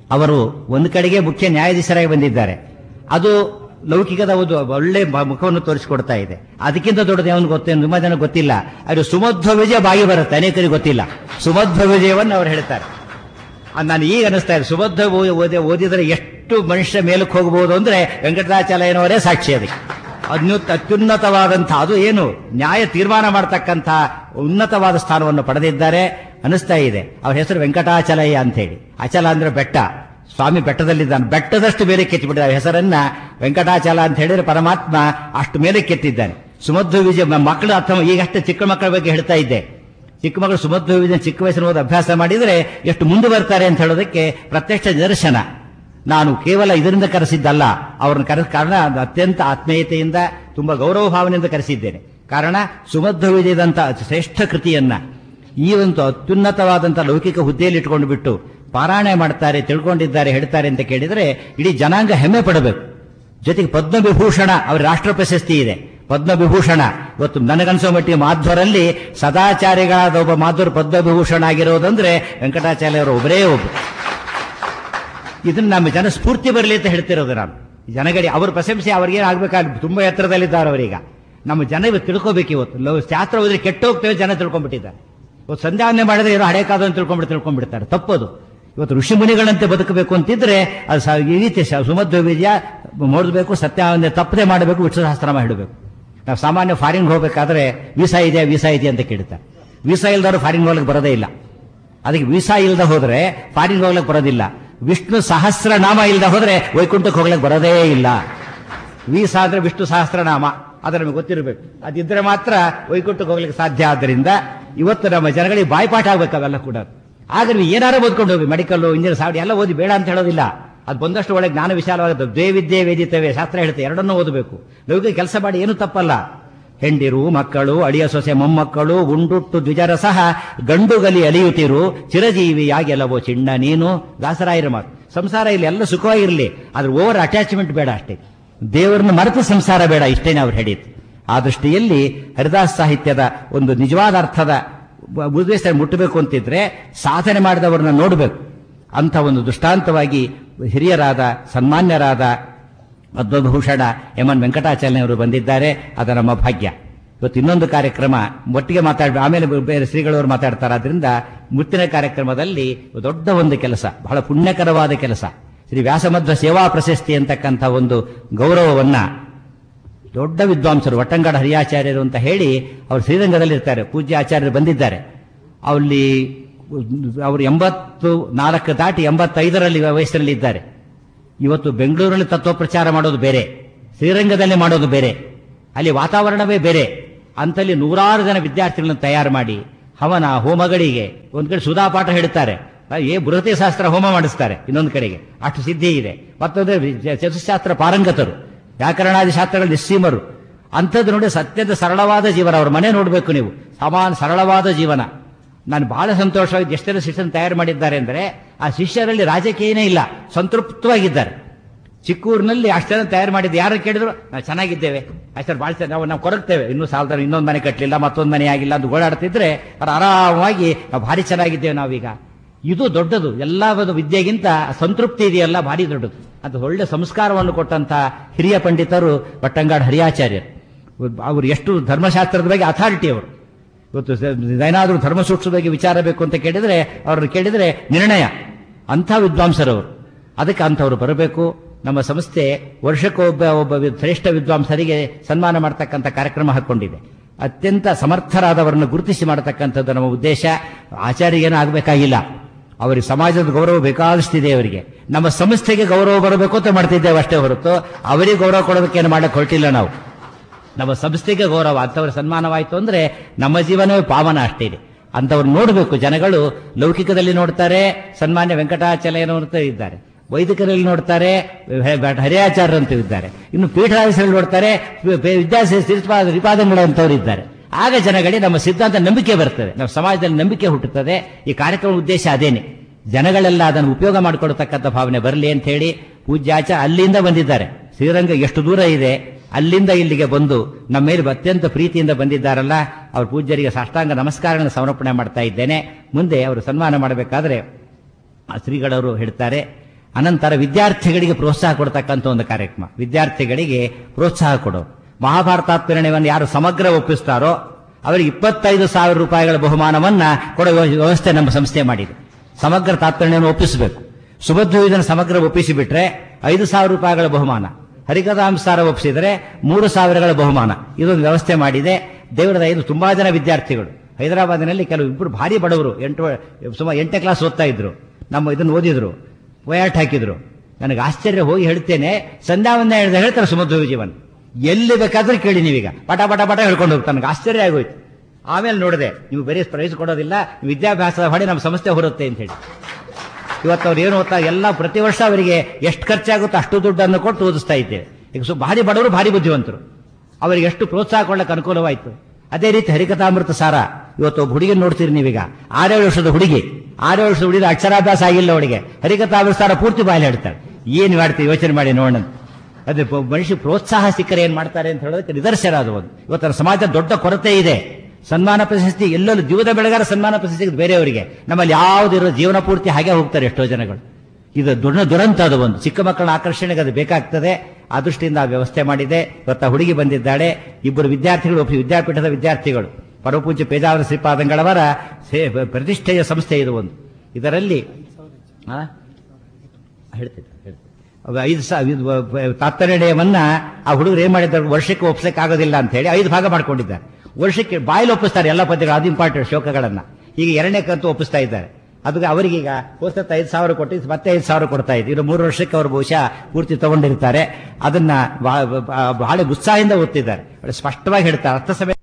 S5: ಅವರು ಒಂದು ಕಡೆಗೆ ಮುಖ್ಯ ನ್ಯಾಯಾಧೀಶರಾಗಿ ಬಂದಿದ್ದಾರೆ ಅದು ಲೌಕಿಕದ ಒಂದು ಒಳ್ಳೆ ಮ- ಮುಖವನ್ನು ತೋರಿಸಿಕೊಡ್ತಾ ಇದೆ ಅದಕ್ಕಿಂತ ದೊಡ್ಡದು ಯಾವನು ಗೊತ್ತೇನು ತುಂಬಾ ಜನ ಗೊತ್ತಿಲ್ಲ ಅದು ಸುಮಧ್ವ ವಿಜಯ ಬಾಗಿ ಬರುತ್ತೆ ಅನೇಕರಿಗೆ ಗೊತ್ತಿಲ್ಲ ಸುಮಧ್ವ ವಿಜಯವನ್ನು ಅವರು ಹೇಳ್ತಾರೆ ಅದು ನಾನು ಈಗ ಅನಿಸ್ತಾ ಇದೆ ಸುಬದ್ಧ ಓ- ಓದಿ ಓದಿದರೆ ಎಷ್ಟು ಮನುಷ್ಯ ಮೇಲಕ್ಕೆ ಹೋಗಬಹುದು ಅಂದ್ರೆ ವೆಂಕಟರಾಚಾರ್ಯನವರೇ ಸಾಕ್ಷಿ ಅದಕ್ಕೆ ಅತ್ಯುತ್ ಅತ್ಯುನ್ನತವಾದಂತಹ ಅದು ಏನು ನ್ಯಾಯ ತೀರ್ಮಾನ ಮಾಡತಕ್ಕಂಥ ಉನ್ನತವಾದ ಸ್ಥಾನವನ್ನು ಪಡೆದಿದ್ದಾರೆ ಅನಿಸ್ತಾ ಇದೆ ಅವ್ರ ಹೆಸರು ವೆಂಕಟಾಚಲಯ್ಯ ಅಂತ ಹೇಳಿ ಅಚಲ ಅಂದ್ರೆ ಬೆಟ್ಟ ಸ್ವಾಮಿ ಬೆಟ್ಟದಲ್ಲಿದ್ದಾನೆ ಬೆಟ್ಟದಷ್ಟು ಮೇಲೆ ಕೆತ್ತಿಬಿಟ್ಟಿದ್ದಾರೆ ಹೆಸರನ್ನ ವೆಂಕಟಾಚಲ ಅಂತ ಹೇಳಿದ್ರೆ ಪರಮಾತ್ಮ ಅಷ್ಟು ಮೇಲೆ ಕೆತ್ತಿದ್ದಾನೆ ಸುಮಧ್ವ ವಿಜಯ ಮ- ಮಕ್ಕಳು ಅಥವಾ ಈಗಷ್ಟೇ ಚಿಕ್ಕ ಮಕ್ಕಳ ಬಗ್ಗೆ ಹೇಳ್ತಾ ಇದ್ದೆ ಚಿಕ್ಕ ಮಕ್ಕಳು ಸುಮಧ್ವ ವಿಜಯ ಚಿಕ್ಕ ವಯಸ್ಸಿನ ಓದಿ ಅಭ್ಯಾಸ ಮಾಡಿದರೆ ಎಷ್ಟು ಮುಂದೆ ಬರ್ತಾರೆ ಅಂತ ಹೇಳೋದಕ್ಕೆ ಪ್ರತ್ಯಕ್ಷ ನಿದರ್ಶನ ನಾನು ಕೇವಲ ಇದರಿಂದ ಕರೆಸಿದ್ದಲ್ಲ ಅವ್ರನ್ನ ಕರೆದ ಕಾರಣ ಅದು ಅತ್ಯಂತ ಆತ್ಮೀಯತೆಯಿಂದ ತುಂಬಾ ಗೌರವ ಭಾವನೆಯಿಂದ ಕರೆಸಿದ್ದೇನೆ ಕಾರಣ ಸುಮಧ್ವ ವಿಜಯದಂತ ಅತಿ ಶ್ರೇಷ್ಠ ಕೃತಿಯನ್ನ ಈ ಒಂದು ಅತ್ಯುನ್ನತವಾದಂತಹ ಲೌಕಿಕ ಹುದ್ದೆಯಲ್ಲಿ ಇಟ್ಕೊಂಡು ಬಿಟ್ಟು ಪಾರಾಯಣ ಮಾಡ್ತಾರೆ ತಿಳ್ಕೊಂಡಿದ್ದಾರೆ ಹೇಳ್ತಾರೆ ಅಂತ ಕೇಳಿದರೆ ಇಡೀ ಜನಾಂಗ ಹೆಮ್ಮೆ ಪಡಬೇಕು ಜೊತೆಗೆ ಪದ್ಮವಿಭೂಷಣ ಅವರ ರಾಷ್ಟ್ರ ಪ್ರಶಸ್ತಿ ಇದೆ ಪದ್ಮವಿಭೂಷಣ ಇವತ್ತು ನನಗನ್ಸೋ ಮಟ್ಟಿಗೆ ಮಾಧ್ವರಲ್ಲಿ ಸದಾಚಾರಿಗಳಾದ ಒಬ್ಬ ಮಾಧ್ವರು ಪದ್ಮವಿಭೂಷಣ ಆಗಿರೋದಂದ್ರೆ ವೆಂಕಟಾಚಾರ್ಯವರು ಒಬ್ಬರೇ ಒಬ್ಬರು ಇದನ್ನ ನಮ್ಮ ಜನ ಸ್ಫೂರ್ತಿ ಬರಲಿ ಅಂತ ಹೇಳ್ತಿರೋದು ನಾನು ಜನಗಡಿ ಅವ್ರ ಪ್ರಶಂಸೆ ಅವ್ರಿಗೇನು ಆಗ್ಬೇಕಾಗಿ ತುಂಬಾ ಎತ್ತರದಲ್ಲಿದ್ದಾರೆ ಅವರೀಗ ನಮ್ಮ ಜನ ಇವತ್ತು ತಿಳ್ಕೋಬೇಕು ಇವತ್ತು ಲವ್- ಶಾಸ್ತ್ರ ಓದಿದ್ರೆ ಕೆಟ್ಟ ಹೋಗ್ತೇವೆ ಜನ ತಿಳ್ಕೊಂಡ್ಬಿಟ್ಟಿದ್ದಾರೆ ಇವತ್ತು ಸಂಧ್ಯಾವನೆ ಮಾಡಿದ್ರೆ ಏನೋ ಹಳೆ ಕಾದು ಅಂತ ತಿಳ್ಕೊಂಡ್ಬಿಟ್ಟು ತಿಳ್ಕೊಂಡ್ಬಿಡ್ತಾರೆ ತಪ್ಪದು ಇವತ್ತು ಋಷಿ ಮುನಿಗಳಂತೆ ಬದುಕಬೇಕು ಅಂತಿದ್ರೆ ಅದು ಸ- ಈ ರೀತಿ ಶ- ಸುಮಧ್ವ ವಿಜಯ ನೋಡಬೇಕು ಸತ್ಯಾವನೆ ತಪ್ಪದೆ ಮಾಡಬೇಕು ವಿಶ್ವಸಹಸ್ರನಾಮ ಹೇಳಬೇಕು ನಾವು ಸಾಮಾನ್ಯ ಫಾರಿನ್ ಹೋಗ್ಬೇಕಾದ್ರೆ ವೀಸಾ ಇದೆ ವೀಸಾ ಇದೆ ಅಂತ ಕೇಳ್ತಾರೆ ವೀಸಾ ಇಲ್ದವರು ಫಾರಿನ್ ಹೋಗ್ಲಿಕ್ಕೆ ಬರೋದೇ ಇಲ್ಲ ಅದಕ್ಕೆ ವೀಸಾ ಇಲ್ದ ಹೋದ್ರೆ ಫಾರಿನ್ ಹೋಗ್ಲಿಕ್ಕೆ ಬರೋದಿಲ್ಲ ವಿಷ್ಣು ಸಹಸ್ರನಾಮ ಇಲ್ದ ಹೋದ್ರೆ ವೈಕುಂಠಕ್ಕೆ ಹೋಗ್ಲಿಕ್ಕೆ ಬರೋದೇ ಇಲ್ಲ ವೀಸಾ ಅಂದ್ರೆ ವಿಷ್ಣು ಸಹಸ್ರನಾಮ ಅದು ನಮಗೆ ಗೊತ್ತಿರಬೇಕು ಅದಿದ್ರೆ ಮಾತ್ರ ವೈಕುಂಠಕ್ಕೆ ಹೋಗ್ಲಿಕ್ಕೆ ಸಾಧ್ಯ ಆದ್ದರಿಂದ ಇವತ್ತು ನಮ್ಮ ಜನಗಳಿಗೆ ಬಾಯ್ಪಾಠ ಆಗ್ಬೇಕು ಅವೆಲ್ಲ ಕೂಡ ಆಗ ನೀವು ಏನಾರು ಓದ್ಕೊಂಡು ಹೋಗಿ ಮೆಡಿಕಲ್ ಇಂಜಿನಿಯರ್ ಸಾವಡಿ ಎಲ್ಲ ಓದಿ ಬೇಡ ಅಂತ ಹೇಳೋದಿಲ್ಲ ಅದು ಬಂದಷ್ಟು ಒಳ್ಳೆ ಜ್ಞಾನ ವಿಶಾಲವಾದ ದ್ವೇವಿದ್ಯೆ ವೇದಿತವೆ ಶಾಸ್ತ್ರ ಹೇಳುತ್ತೆ ಎರಡನ್ನೂ ಓದಬೇಕು ಲೌಕಿಕ ಕೆಲಸ ಮಾಡಿ ಏನು ತಪ್ಪಲ್ಲ ಹೆಂಡಿರು ಮಕ್ಕಳು ಅಳಿಯ ಸೊಸೆ ಮೊಮ್ಮಕ್ಕಳು ಉಂಡುಟ್ಟು ದ್ವಿಜರ ಸಹ ಗಂಡುಗಲಿ ಅಲಿಯುತ್ತಿರು ಚಿರಜೀವಿಯಾಗಿ ಎಲ್ಲವೋ ಚಿಣ್ಣ ನೀನು ದಾಸರಾಯರ ಮಾತು ಸಂಸಾರ ಇಲ್ಲಿ ಎಲ್ಲ ಸುಖವಾಗಿರಲಿ ಆದ್ರೆ ಓವರ್ ಅಟ್ಯಾಚ್ಮೆಂಟ್ ಬೇಡ ಅಷ್ಟೇ ದೇವರನ್ನು ಮರೆತು ಸಂಸಾರ ಬೇಡ ಇಷ್ಟೇನೆ ಅವ್ರು ಹೇಳಿದ್ದು ಆ ದೃಷ್ಟಿಯಲ್ಲಿ ಹರಿದಾಸ್ ಸಾಹಿತ್ಯದ ಒಂದು ನಿಜವಾದ ಅರ್ಥದ ಉದ್ದೇಶ ಮುಟ್ಟಬೇಕು ಅಂತಿದ್ರೆ ಸಾಧನೆ ಮಾಡಿದವರನ್ನ ನೋಡಬೇಕು ಅಂತ ಒಂದು ದೃಷ್ಟಾಂತವಾಗಿ ಹಿರಿಯರಾದ ಸನ್ಮಾನ್ಯರಾದ ಪದ್ಮಭೂಷಣ ಎಂ ಎನ್ ವೆಂಕಟಾಚಲನವರು ಬಂದಿದ್ದಾರೆ ಅದು ನಮ್ಮ ಭಾಗ್ಯ ಇವತ್ತು ಇನ್ನೊಂದು ಕಾರ್ಯಕ್ರಮ ಒಟ್ಟಿಗೆ ಮಾತಾಡ ಆಮೇಲೆ ಬೇರೆ ಶ್ರೀಗಳವರು ಮಾತಾಡ್ತಾರೆ ಆದ್ರಿಂದ ಮುತ್ತಿನ ಕಾರ್ಯಕ್ರಮದಲ್ಲಿ ದೊಡ್ಡ ಒಂದು ಕೆಲಸ ಬಹಳ ಪುಣ್ಯಕರವಾದ ಕೆಲಸ ಶ್ರೀ ವ್ಯಾಸಮಧ್ವ ಸೇವಾ ಪ್ರಶಸ್ತಿ ಅಂತಕ್ಕಂಥ ಒಂದು ಗೌರವವನ್ನ ದೊಡ್ಡ ವಿದ್ವಾಂಸರು ಒಟ್ಟಂಗಾಡ ಹರಿಯಾಚಾರ್ಯರು ಅಂತ ಹೇಳಿ ಅವರು ಶ್ರೀರಂಗದಲ್ಲಿ ಇರ್ತಾರೆ ಪೂಜ್ಯ ಆಚಾರ್ಯರು ಬಂದಿದ್ದಾರೆ ಅಲ್ಲಿ ಅವರು ಎಂಬತ್ತು ನಾಲ್ಕು ದಾಟಿ ಎಂಬತ್ತೈದರಲ್ಲಿ ವಯಸ್ಸಿನಲ್ಲಿ ಇದ್ದಾರೆ ಇವತ್ತು ಬೆಂಗಳೂರಲ್ಲಿ ತತ್ವ ಪ್ರಚಾರ ಮಾಡೋದು ಬೇರೆ ಶ್ರೀರಂಗದಲ್ಲಿ ಮಾಡೋದು ಬೇರೆ ಅಲ್ಲಿ ವಾತಾವರಣವೇ ಬೇರೆ ಅಂತಲ್ಲಿ ನೂರಾರು ಜನ ವಿದ್ಯಾರ್ಥಿಗಳನ್ನು ತಯಾರು ಮಾಡಿ ಹವನ ಹೋಮಗಳಿಗೆ ಒಂದ್ ಕಡೆ ಸುಧಾಪಾಠ ಹೇಳ್ತಾರೆ ಏ ಬೃಹತಿ ಶಾಸ್ತ್ರ ಹೋಮ ಮಾಡಿಸ್ತಾರೆ ಇನ್ನೊಂದು ಕಡೆಗೆ ಅಷ್ಟು ಸಿದ್ಧಿ ಇದೆ ಮತ್ತೊಂದ್ರೆ ವಿ- ಚತುಶಾಸ್ತ್ರ ಪಾರಂಗತರು ವ್ಯಾಕರಣಾದಿ ಶಾಸ್ತ್ರಗಳ ನಿಸ್ಸೀಮರು ಅಂಥದ್ದು ನೋಡಿ ಸತ್ಯದ ಸರಳವಾದ ಜೀವನ ಅವ್ರ ಮನೆ ನೋಡಬೇಕು ನೀವು ಸಮಾನ ಸರಳವಾದ ಜೀವನ ನಾನು ಬಹಳ ಸಂತೋಷವಾಗಿ ಎಷ್ಟೆಲ್ಲ ಶಿಷ್ಯನ ತಯಾರು ಮಾಡಿದ್ದಾರೆ ಅಂದ್ರೆ ಆ ಶಿಷ್ಯರಲ್ಲಿ ರಾಜಕೀಯನೇ ಇಲ್ಲ ಸಂತೃಪ್ತವಾಗಿದ್ದಾರೆ ಚಿಕ್ಕೂರಿನಲ್ಲಿ ಅಷ್ಟೆಲ್ಲ ತಯಾರು ಮಾಡಿದ್ದು ಯಾರು ಕೇಳಿದ್ರು ನಾವು ಚೆನ್ನಾಗಿದ್ದೇವೆ ಅಷ್ಟೇ ಭಾಳ ಚೆನ್ನಾಗಿ ನಾವು ನಾವು ಕೊರಗ್ತೇವೆ ಇನ್ನೂ ಸಾಲದ ಇನ್ನೊಂದು ಮನೆ ಕಟ್ಟಲಿಲ್ಲ ಮತ್ತೊಂದು ಮನೆ ಆಗಿಲ್ಲ ಅಂತ ಓಡಾಡ್ತಿದ್ರೆ ಅವ್ರು ಆರಾಮವಾಗಿ ನಾವು ಭಾರಿ ಚೆನ್ನಾಗಿದ್ದೇವೆ ನಾವೀಗ ಇದು ದೊಡ್ಡದು ಎಲ್ಲ ಒಂದು ವಿದ್ಯೆಗಿಂತ ಸಂತೃಪ್ತಿ ಇದೆಯಲ್ಲ ಭಾರಿ ದೊಡ್ಡದು ಅಂತ ಒಳ್ಳೆ ಸಂಸ್ಕಾರವನ್ನು ಕೊಟ್ಟಂತ ಹಿರಿಯ ಪಂಡಿತರು ಭಟ್ಟಂಗಾಡ್ ಹರಿಯಾಚಾರ್ಯರು ಅವರು ಎಷ್ಟು ಧರ್ಮಶಾಸ್ತ್ರದ ಬಗ್ಗೆ ಅಥಾರಿಟಿ ಅವರು ಇವತ್ತು ಸ- ಏನಾದ್ರೂ ಧರ್ಮ ಸೂಕ್ಷ್ಮದ ಬಗ್ಗೆ ವಿಚಾರ ಬೇಕು ಅಂತ ಕೇಳಿದ್ರೆ ಅವ್ರನ್ನ ಕೇಳಿದ್ರೆ ನಿರ್ಣಯ ಅಂಥ ವಿದ್ವಾಂಸರವರು ಅದಕ್ಕೆ ಅಂಥವ್ರು ಬರಬೇಕು ನಮ್ಮ ಸಂಸ್ಥೆ ವರ್ಷಕ್ಕೊಬ್ಬ ಒಬ್ಬ ವಿ- ಶ್ರೇಷ್ಠ ವಿದ್ವಾಂಸರಿಗೆ ಸನ್ಮಾನ ಮಾಡತಕ್ಕಂಥ ಕಾರ್ಯಕ್ರಮ ಹಾಕೊಂಡಿದೆ ಅತ್ಯಂತ ಸಮರ್ಥರಾದವರನ್ನು ಗುರುತಿಸಿ ಮಾಡತಕ್ಕಂಥದ್ದು ನಮ್ಮ ಉದ್ದೇಶ ಆಚಾರ್ಯಗೇನು ಆಗಬೇಕಾಗಿಲ್ಲ ಅವರಿಗೆ ಸಮಾಜದ ಗೌರವ ಬೇಕಾದಷ್ಟಿದೆ ಅವರಿಗೆ ನಮ್ಮ ಸಂಸ್ಥೆಗೆ ಗೌರವ ಬರಬೇಕು ಅಂತ ಮಾಡ್ತಿದ್ದೇವೆ ಅಷ್ಟೇ ಹೊರತು ಅವರಿಗೆ ಗೌರವ ಕೊಡೋದಕ್ಕೇನು ಮಾಡಕ್ಕೆ ಹೊರಟಿಲ್ಲ ನಾವು ನಮ್ಮ ಸಂಸ್ಥೆಗೆ ಗೌರವ ಅಂಥವ್ರ ಸನ್ಮಾನವಾಯಿತು ಅಂದ್ರೆ ನಮ್ಮ ಜೀವನವೇ ಪಾವನ ಅಷ್ಟೇ ಇದೆ ಅಂಥವ್ರು ನೋಡಬೇಕು ಜನಗಳು ಲೌಕಿಕದಲ್ಲಿ ನೋಡ್ತಾರೆ ಸನ್ಮಾನ್ಯ ವೆಂಕಟಾಚಲಯನವರು ಇದ್ದಾರೆ ವೈದಿಕರಲ್ಲಿ ನೋಡ್ತಾರೆ ಹರಿಯಾಚಾರ್ಯ ಅಂತ ಇದ್ದಾರೆ ಇನ್ನು ಪೀಠಾಧೀಶರಲ್ಲಿ ನೋಡ್ತಾರೆ ವಿದ್ಯಾಸ ರಿಪಾದಂಗಳಂತವ್ರು ಇದ್ದಾರೆ ಆಗ ಜನಗಳಿಗೆ ನಮ್ಮ ಸಿದ್ಧಾಂತ ನಂಬಿಕೆ ಬರ್ತದೆ ನಮ್ಮ ಸಮಾಜದಲ್ಲಿ ನಂಬಿಕೆ ಹುಟ್ಟುತ್ತದೆ ಈ ಕಾರ್ಯಕ್ರಮ ಉದ್ದೇಶ ಅದೇನೆ ಜನಗಳೆಲ್ಲ ಅದನ್ನು ಉಪಯೋಗ ಮಾಡಿಕೊಡ್ತಕ್ಕಂಥ ಭಾವನೆ ಬರಲಿ ಅಂತ ಹೇಳಿ ಪೂಜ್ಯಾಚ ಅಲ್ಲಿಂದ ಬಂದಿದ್ದಾರೆ ಶ್ರೀರಂಗ ಎಷ್ಟು ದೂರ ಇದೆ ಅಲ್ಲಿಂದ ಇಲ್ಲಿಗೆ ಬಂದು ನಮ್ಮ ಮೇಲೆ ಅತ್ಯಂತ ಪ್ರೀತಿಯಿಂದ ಬಂದಿದ್ದಾರಲ್ಲ ಅವ್ರ ಪೂಜ್ಯರಿಗೆ ಸಾಷ್ಟಾಂಗ ನಮಸ್ಕಾರಗಳನ್ನು ಸಮರ್ಪಣೆ ಮಾಡ್ತಾ ಇದ್ದೇನೆ ಮುಂದೆ ಅವರು ಸನ್ಮಾನ ಮಾಡಬೇಕಾದ್ರೆ ಆ ಶ್ರೀಗಳವರು ಹೇಳ್ತಾರೆ ಅನಂತರ ವಿದ್ಯಾರ್ಥಿಗಳಿಗೆ ಪ್ರೋತ್ಸಾಹ ಕೊಡ್ತಕ್ಕಂಥ ಒಂದು ಕಾರ್ಯಕ್ರಮ ವಿದ್ಯಾರ್ಥಿಗಳಿಗೆ ಪ್ರೋತ್ಸಾಹ ಕೊಡೋ ಮಹಾಭಾರತಾತ್ಮರಣೆಯನ್ನು ಯಾರು ಸಮಗ್ರ ಒಪ್ಪಿಸ್ತಾರೋ ಅವರಿಗೆ ಇಪ್ಪತ್ತೈದು ಸಾವಿರ ರೂಪಾಯಿಗಳ ಬಹುಮಾನವನ್ನ ಕೊಡೋ ವ್ಯವ- ವ್ಯವಸ್ಥೆ ನಮ್ಮ ಸಂಸ್ಥೆ ಮಾಡಿದೆ ಸಮಗ್ರ ತಾತ್ಪರ್ಯವನ್ನು ಒಪ್ಪಿಸಬೇಕು ಸುಭದ್ರ ಇದನ್ನು ಸಮಗ್ರ ಒಪ್ಪಿಸಿ ಬಿಟ್ರೆ ಐದು ಸಾವಿರ ರೂಪಾಯಿಗಳ ಬಹುಮಾನ ಹರಿಕಥಾಂಸಾರ ಒಪ್ಪಿಸಿದರೆ ಮೂರು ಸಾವಿರಗಳ ಬಹುಮಾನ ಇದೊಂದು ವ್ಯವಸ್ಥೆ ಮಾಡಿದೆ ದೇವರ ದಯೆಯಿಂದ ತುಂಬಾ ಜನ ವಿದ್ಯಾರ್ಥಿಗಳು ಹೈದರಾಬಾದಿನಲ್ಲಿ ಕೆಲವು ಇಬ್ಬರು ಭಾರಿ ಬಡವರು ಎಂಟು ಸುಮಾರು ಎಂಟನೇ ಕ್ಲಾಸ್ ಓದ್ತಾ ಇದ್ರು ನಮ್ಮ ಇದನ್ನು ಓದಿದ್ರು ವಯಾಟ್ ಹಾಕಿದ್ರು ನನಗೆ ಆಶ್ಚರ್ಯ ಹೋಗಿ ಹೇಳ್ತೇನೆ ಸಂಧ್ಯಾವಂದ ಹೇಳಿದ ಹೇಳ್ತಾರೆ ಸುಮಧ್ವ ವಿಜಯವನ್ ಎಲ್ಲಿ ಬೇಕಾದ್ರೂ ಕೇಳಿ ನೀವೀಗ ಪಟ ಪಟ ಪಟ ಹೇಳ್ಕೊಂಡು ಹೋಗ್ತಾನೆ ನನಗೆ ಆಶ್ಚರ್ಯ ಆಗೋಯ್ತು ಆಮೇಲೆ ನೋಡಿದೆ ನೀವು ಬರೀ ಪ್ರೈಸ್ ಕೊಡೋದಿಲ್ಲ ವಿದ್ಯಾಭ್ಯಾಸದ ಹೊಡೆ ನಮ್ಮ ಸಂಸ್ಥೆ ಹೊರುತ್ತೆ ಅಂತ ಹೇಳಿ ಇವತ್ತು ಅವ್ರು ಏನು ಓದ್ತಾ ಎಲ್ಲ ಪ್ರತಿ ವರ್ಷ ಅವರಿಗೆ ಎಷ್ಟು ಖರ್ಚಾಗುತ್ತೋ ಅಷ್ಟು ದುಡ್ಡನ್ನು ಕೊಟ್ಟು ಓದಿಸ್ತಾ ಇದ್ದೇವೆ ಈಗ ಸೊ ಭಾರಿ ಬಡವರು ಭಾರಿ ಬುದ್ಧಿವಂತರು ಅವರಿಗೆ ಎಷ್ಟು ಪ್ರೋತ್ಸಾಹ ಕೊಡಕ್ಕೆ ಅನುಕೂಲವಾಯಿತು ಅದೇ ರೀತಿ ಹರಿಕಥಾಮೃತ ಸಾರ ಇವತ್ತು ಒಬ್ಬ ಹುಡುಗಿ ನೋಡ್ತೀರಿ ನೀವೀಗ ಆರೇಳು ವರ್ಷದ ಹುಡುಗಿ ಆರೇಳು ವರ್ಷದ ಹುಡುಗಿ ಅಕ್ಷರಾಭ್ಯಾಸ ಆಗಿಲ್ಲ ಅವಳಿಗೆ ಹರಿಕಥಾಮೃತ ಸಾರ ಪೂರ್ತಿ ಬಾಯಲ್ಲಿ ಹೇಳ್ತಾಳೆ ಏನು ಮಾಡ್ತೀವಿ ಯೋಚನೆ ಮಾಡಿ ನೋಡೋಣ ಅದೇ ಪ- ಮನುಷ್ಯ ಪ್ರೋತ್ಸಾಹ ಸಿಕ್ಕರೆ ಏನ್ ಮಾಡ್ತಾರೆ ಅಂತ ಹೇಳೋದಕ್ಕೆ ನಿದರ್ಶನ ಅದು ಒಂದು ಇವತ್ತಿನ ಸಮಾಜ ದೊಡ್ಡ ಕೊರತೆ ಇದೆ ಸನ್ಮಾನ ಪ್ರಶಸ್ತಿ ಎಲ್ಲೆಲ್ಲೂ ಜೀವದ ಬೆಳಗಾರ ಸನ್ಮಾನ ಪ್ರಶಸ್ತಿ ಸಿಗುತ್ತೆ ಬೇರೆಯವರಿಗೆ ನಮ್ಮಲ್ಲಿ ಯಾವುದಿರೋ ಜೀವನ ಪೂರ್ತಿ ಹಾಗೆ ಹೋಗ್ತಾರೆ ಎಷ್ಟೋ ಜನಗಳು ಇದು ದೊಡ್ಡ ದುರಂತ ಅದು ಒಂದು ಚಿಕ್ಕ ಮಕ್ಕಳ ಆಕರ್ಷಣೆಗೆ ಅದು ಬೇಕಾಗ್ತದೆ ಆ ದೃಷ್ಟಿಯಿಂದ ಆ ವ್ಯವಸ್ಥೆ ಮಾಡಿದೆ ಇವತ್ತು ಆ ಹುಡುಗಿ ಬಂದಿದ್ದಾಳೆ ಇಬ್ಬರು ವಿದ್ಯಾರ್ಥಿಗಳು ಒಬ್ಬ ವಿದ್ಯಾಪೀಠದ ವಿದ್ಯಾರ್ಥಿಗಳು ಪರಮಪೂಜ್ಯ ಪೇಜಾವರ ಶ್ರೀಪಾದಂಗಳವರ ಸೇ- ಪ್ರತಿಷ್ಠೆಯ ಸಂಸ್ಥೆ ಇದು ಒಂದು ಇದರಲ್ಲಿ ಆ? ಹೇಳ್ತೀನಿ ಹೇಳ್ತೀನಿ. ಅವ ಐದು ಸಾವಿರ ತಾತ್ಪರ್ಯವನ್ನ ಆ ಹುಡುಗರು ಏನ್ ಮಾಡಿದ್ದಾರೆ ವರ್ಷಕ್ಕೆ ಒಪ್ಸಕ್ಕೆ ಆಗೋದಿಲ್ಲ ಅಂತ ಹೇಳಿ ಐದು ಭಾಗ ಮಾಡ್ಕೊಂಡಿದ್ದಾರೆ ವರ್ಷಕ್ಕೆ ಬಾಯಲ್ಲಿ ಒಪ್ಪಿಸ್ತಾರೆ ಎಲ್ಲ ಪದ್ಯಗಳು ಅದು ಇಂಪಾರ್ಟೆಂಟ್ ಶ್ಲೋಕಗಳನ್ನ ಈಗ ಎರಡನೇ ಕಂತು ಒಪ್ಪಿಸ್ತಾ ಇದ್ದಾರೆ ಅದಕ್ಕೆ ಅವರಿಗೀಗ ಹೋಸತ್ತ ಐದು ಸಾವಿರ ಕೊಟ್ಟು ಮತ್ತೆ ಐದು ಸಾವಿರ ಕೊಡ್ತಾ ಇದ್ರು ಇನ್ನು ಮೂರು ವರ್ಷಕ್ಕೆ ಅವರು ಬಹುಶಃ ಪೂರ್ತಿ ತಗೊಂಡಿರ್ತಾರೆ ಅದನ್ನ ಬಹಳ ಬಹಳ ಉತ್ಸಾಹದಿಂದ ಓದ್ತಿದ್ದಾರೆ ಒಳ್ಳೆ ಸ್ಪಷ್ಟವಾಗಿ ಹೇಳ್ತಾರೆ ಅರ್ಥ ಸಮೇತ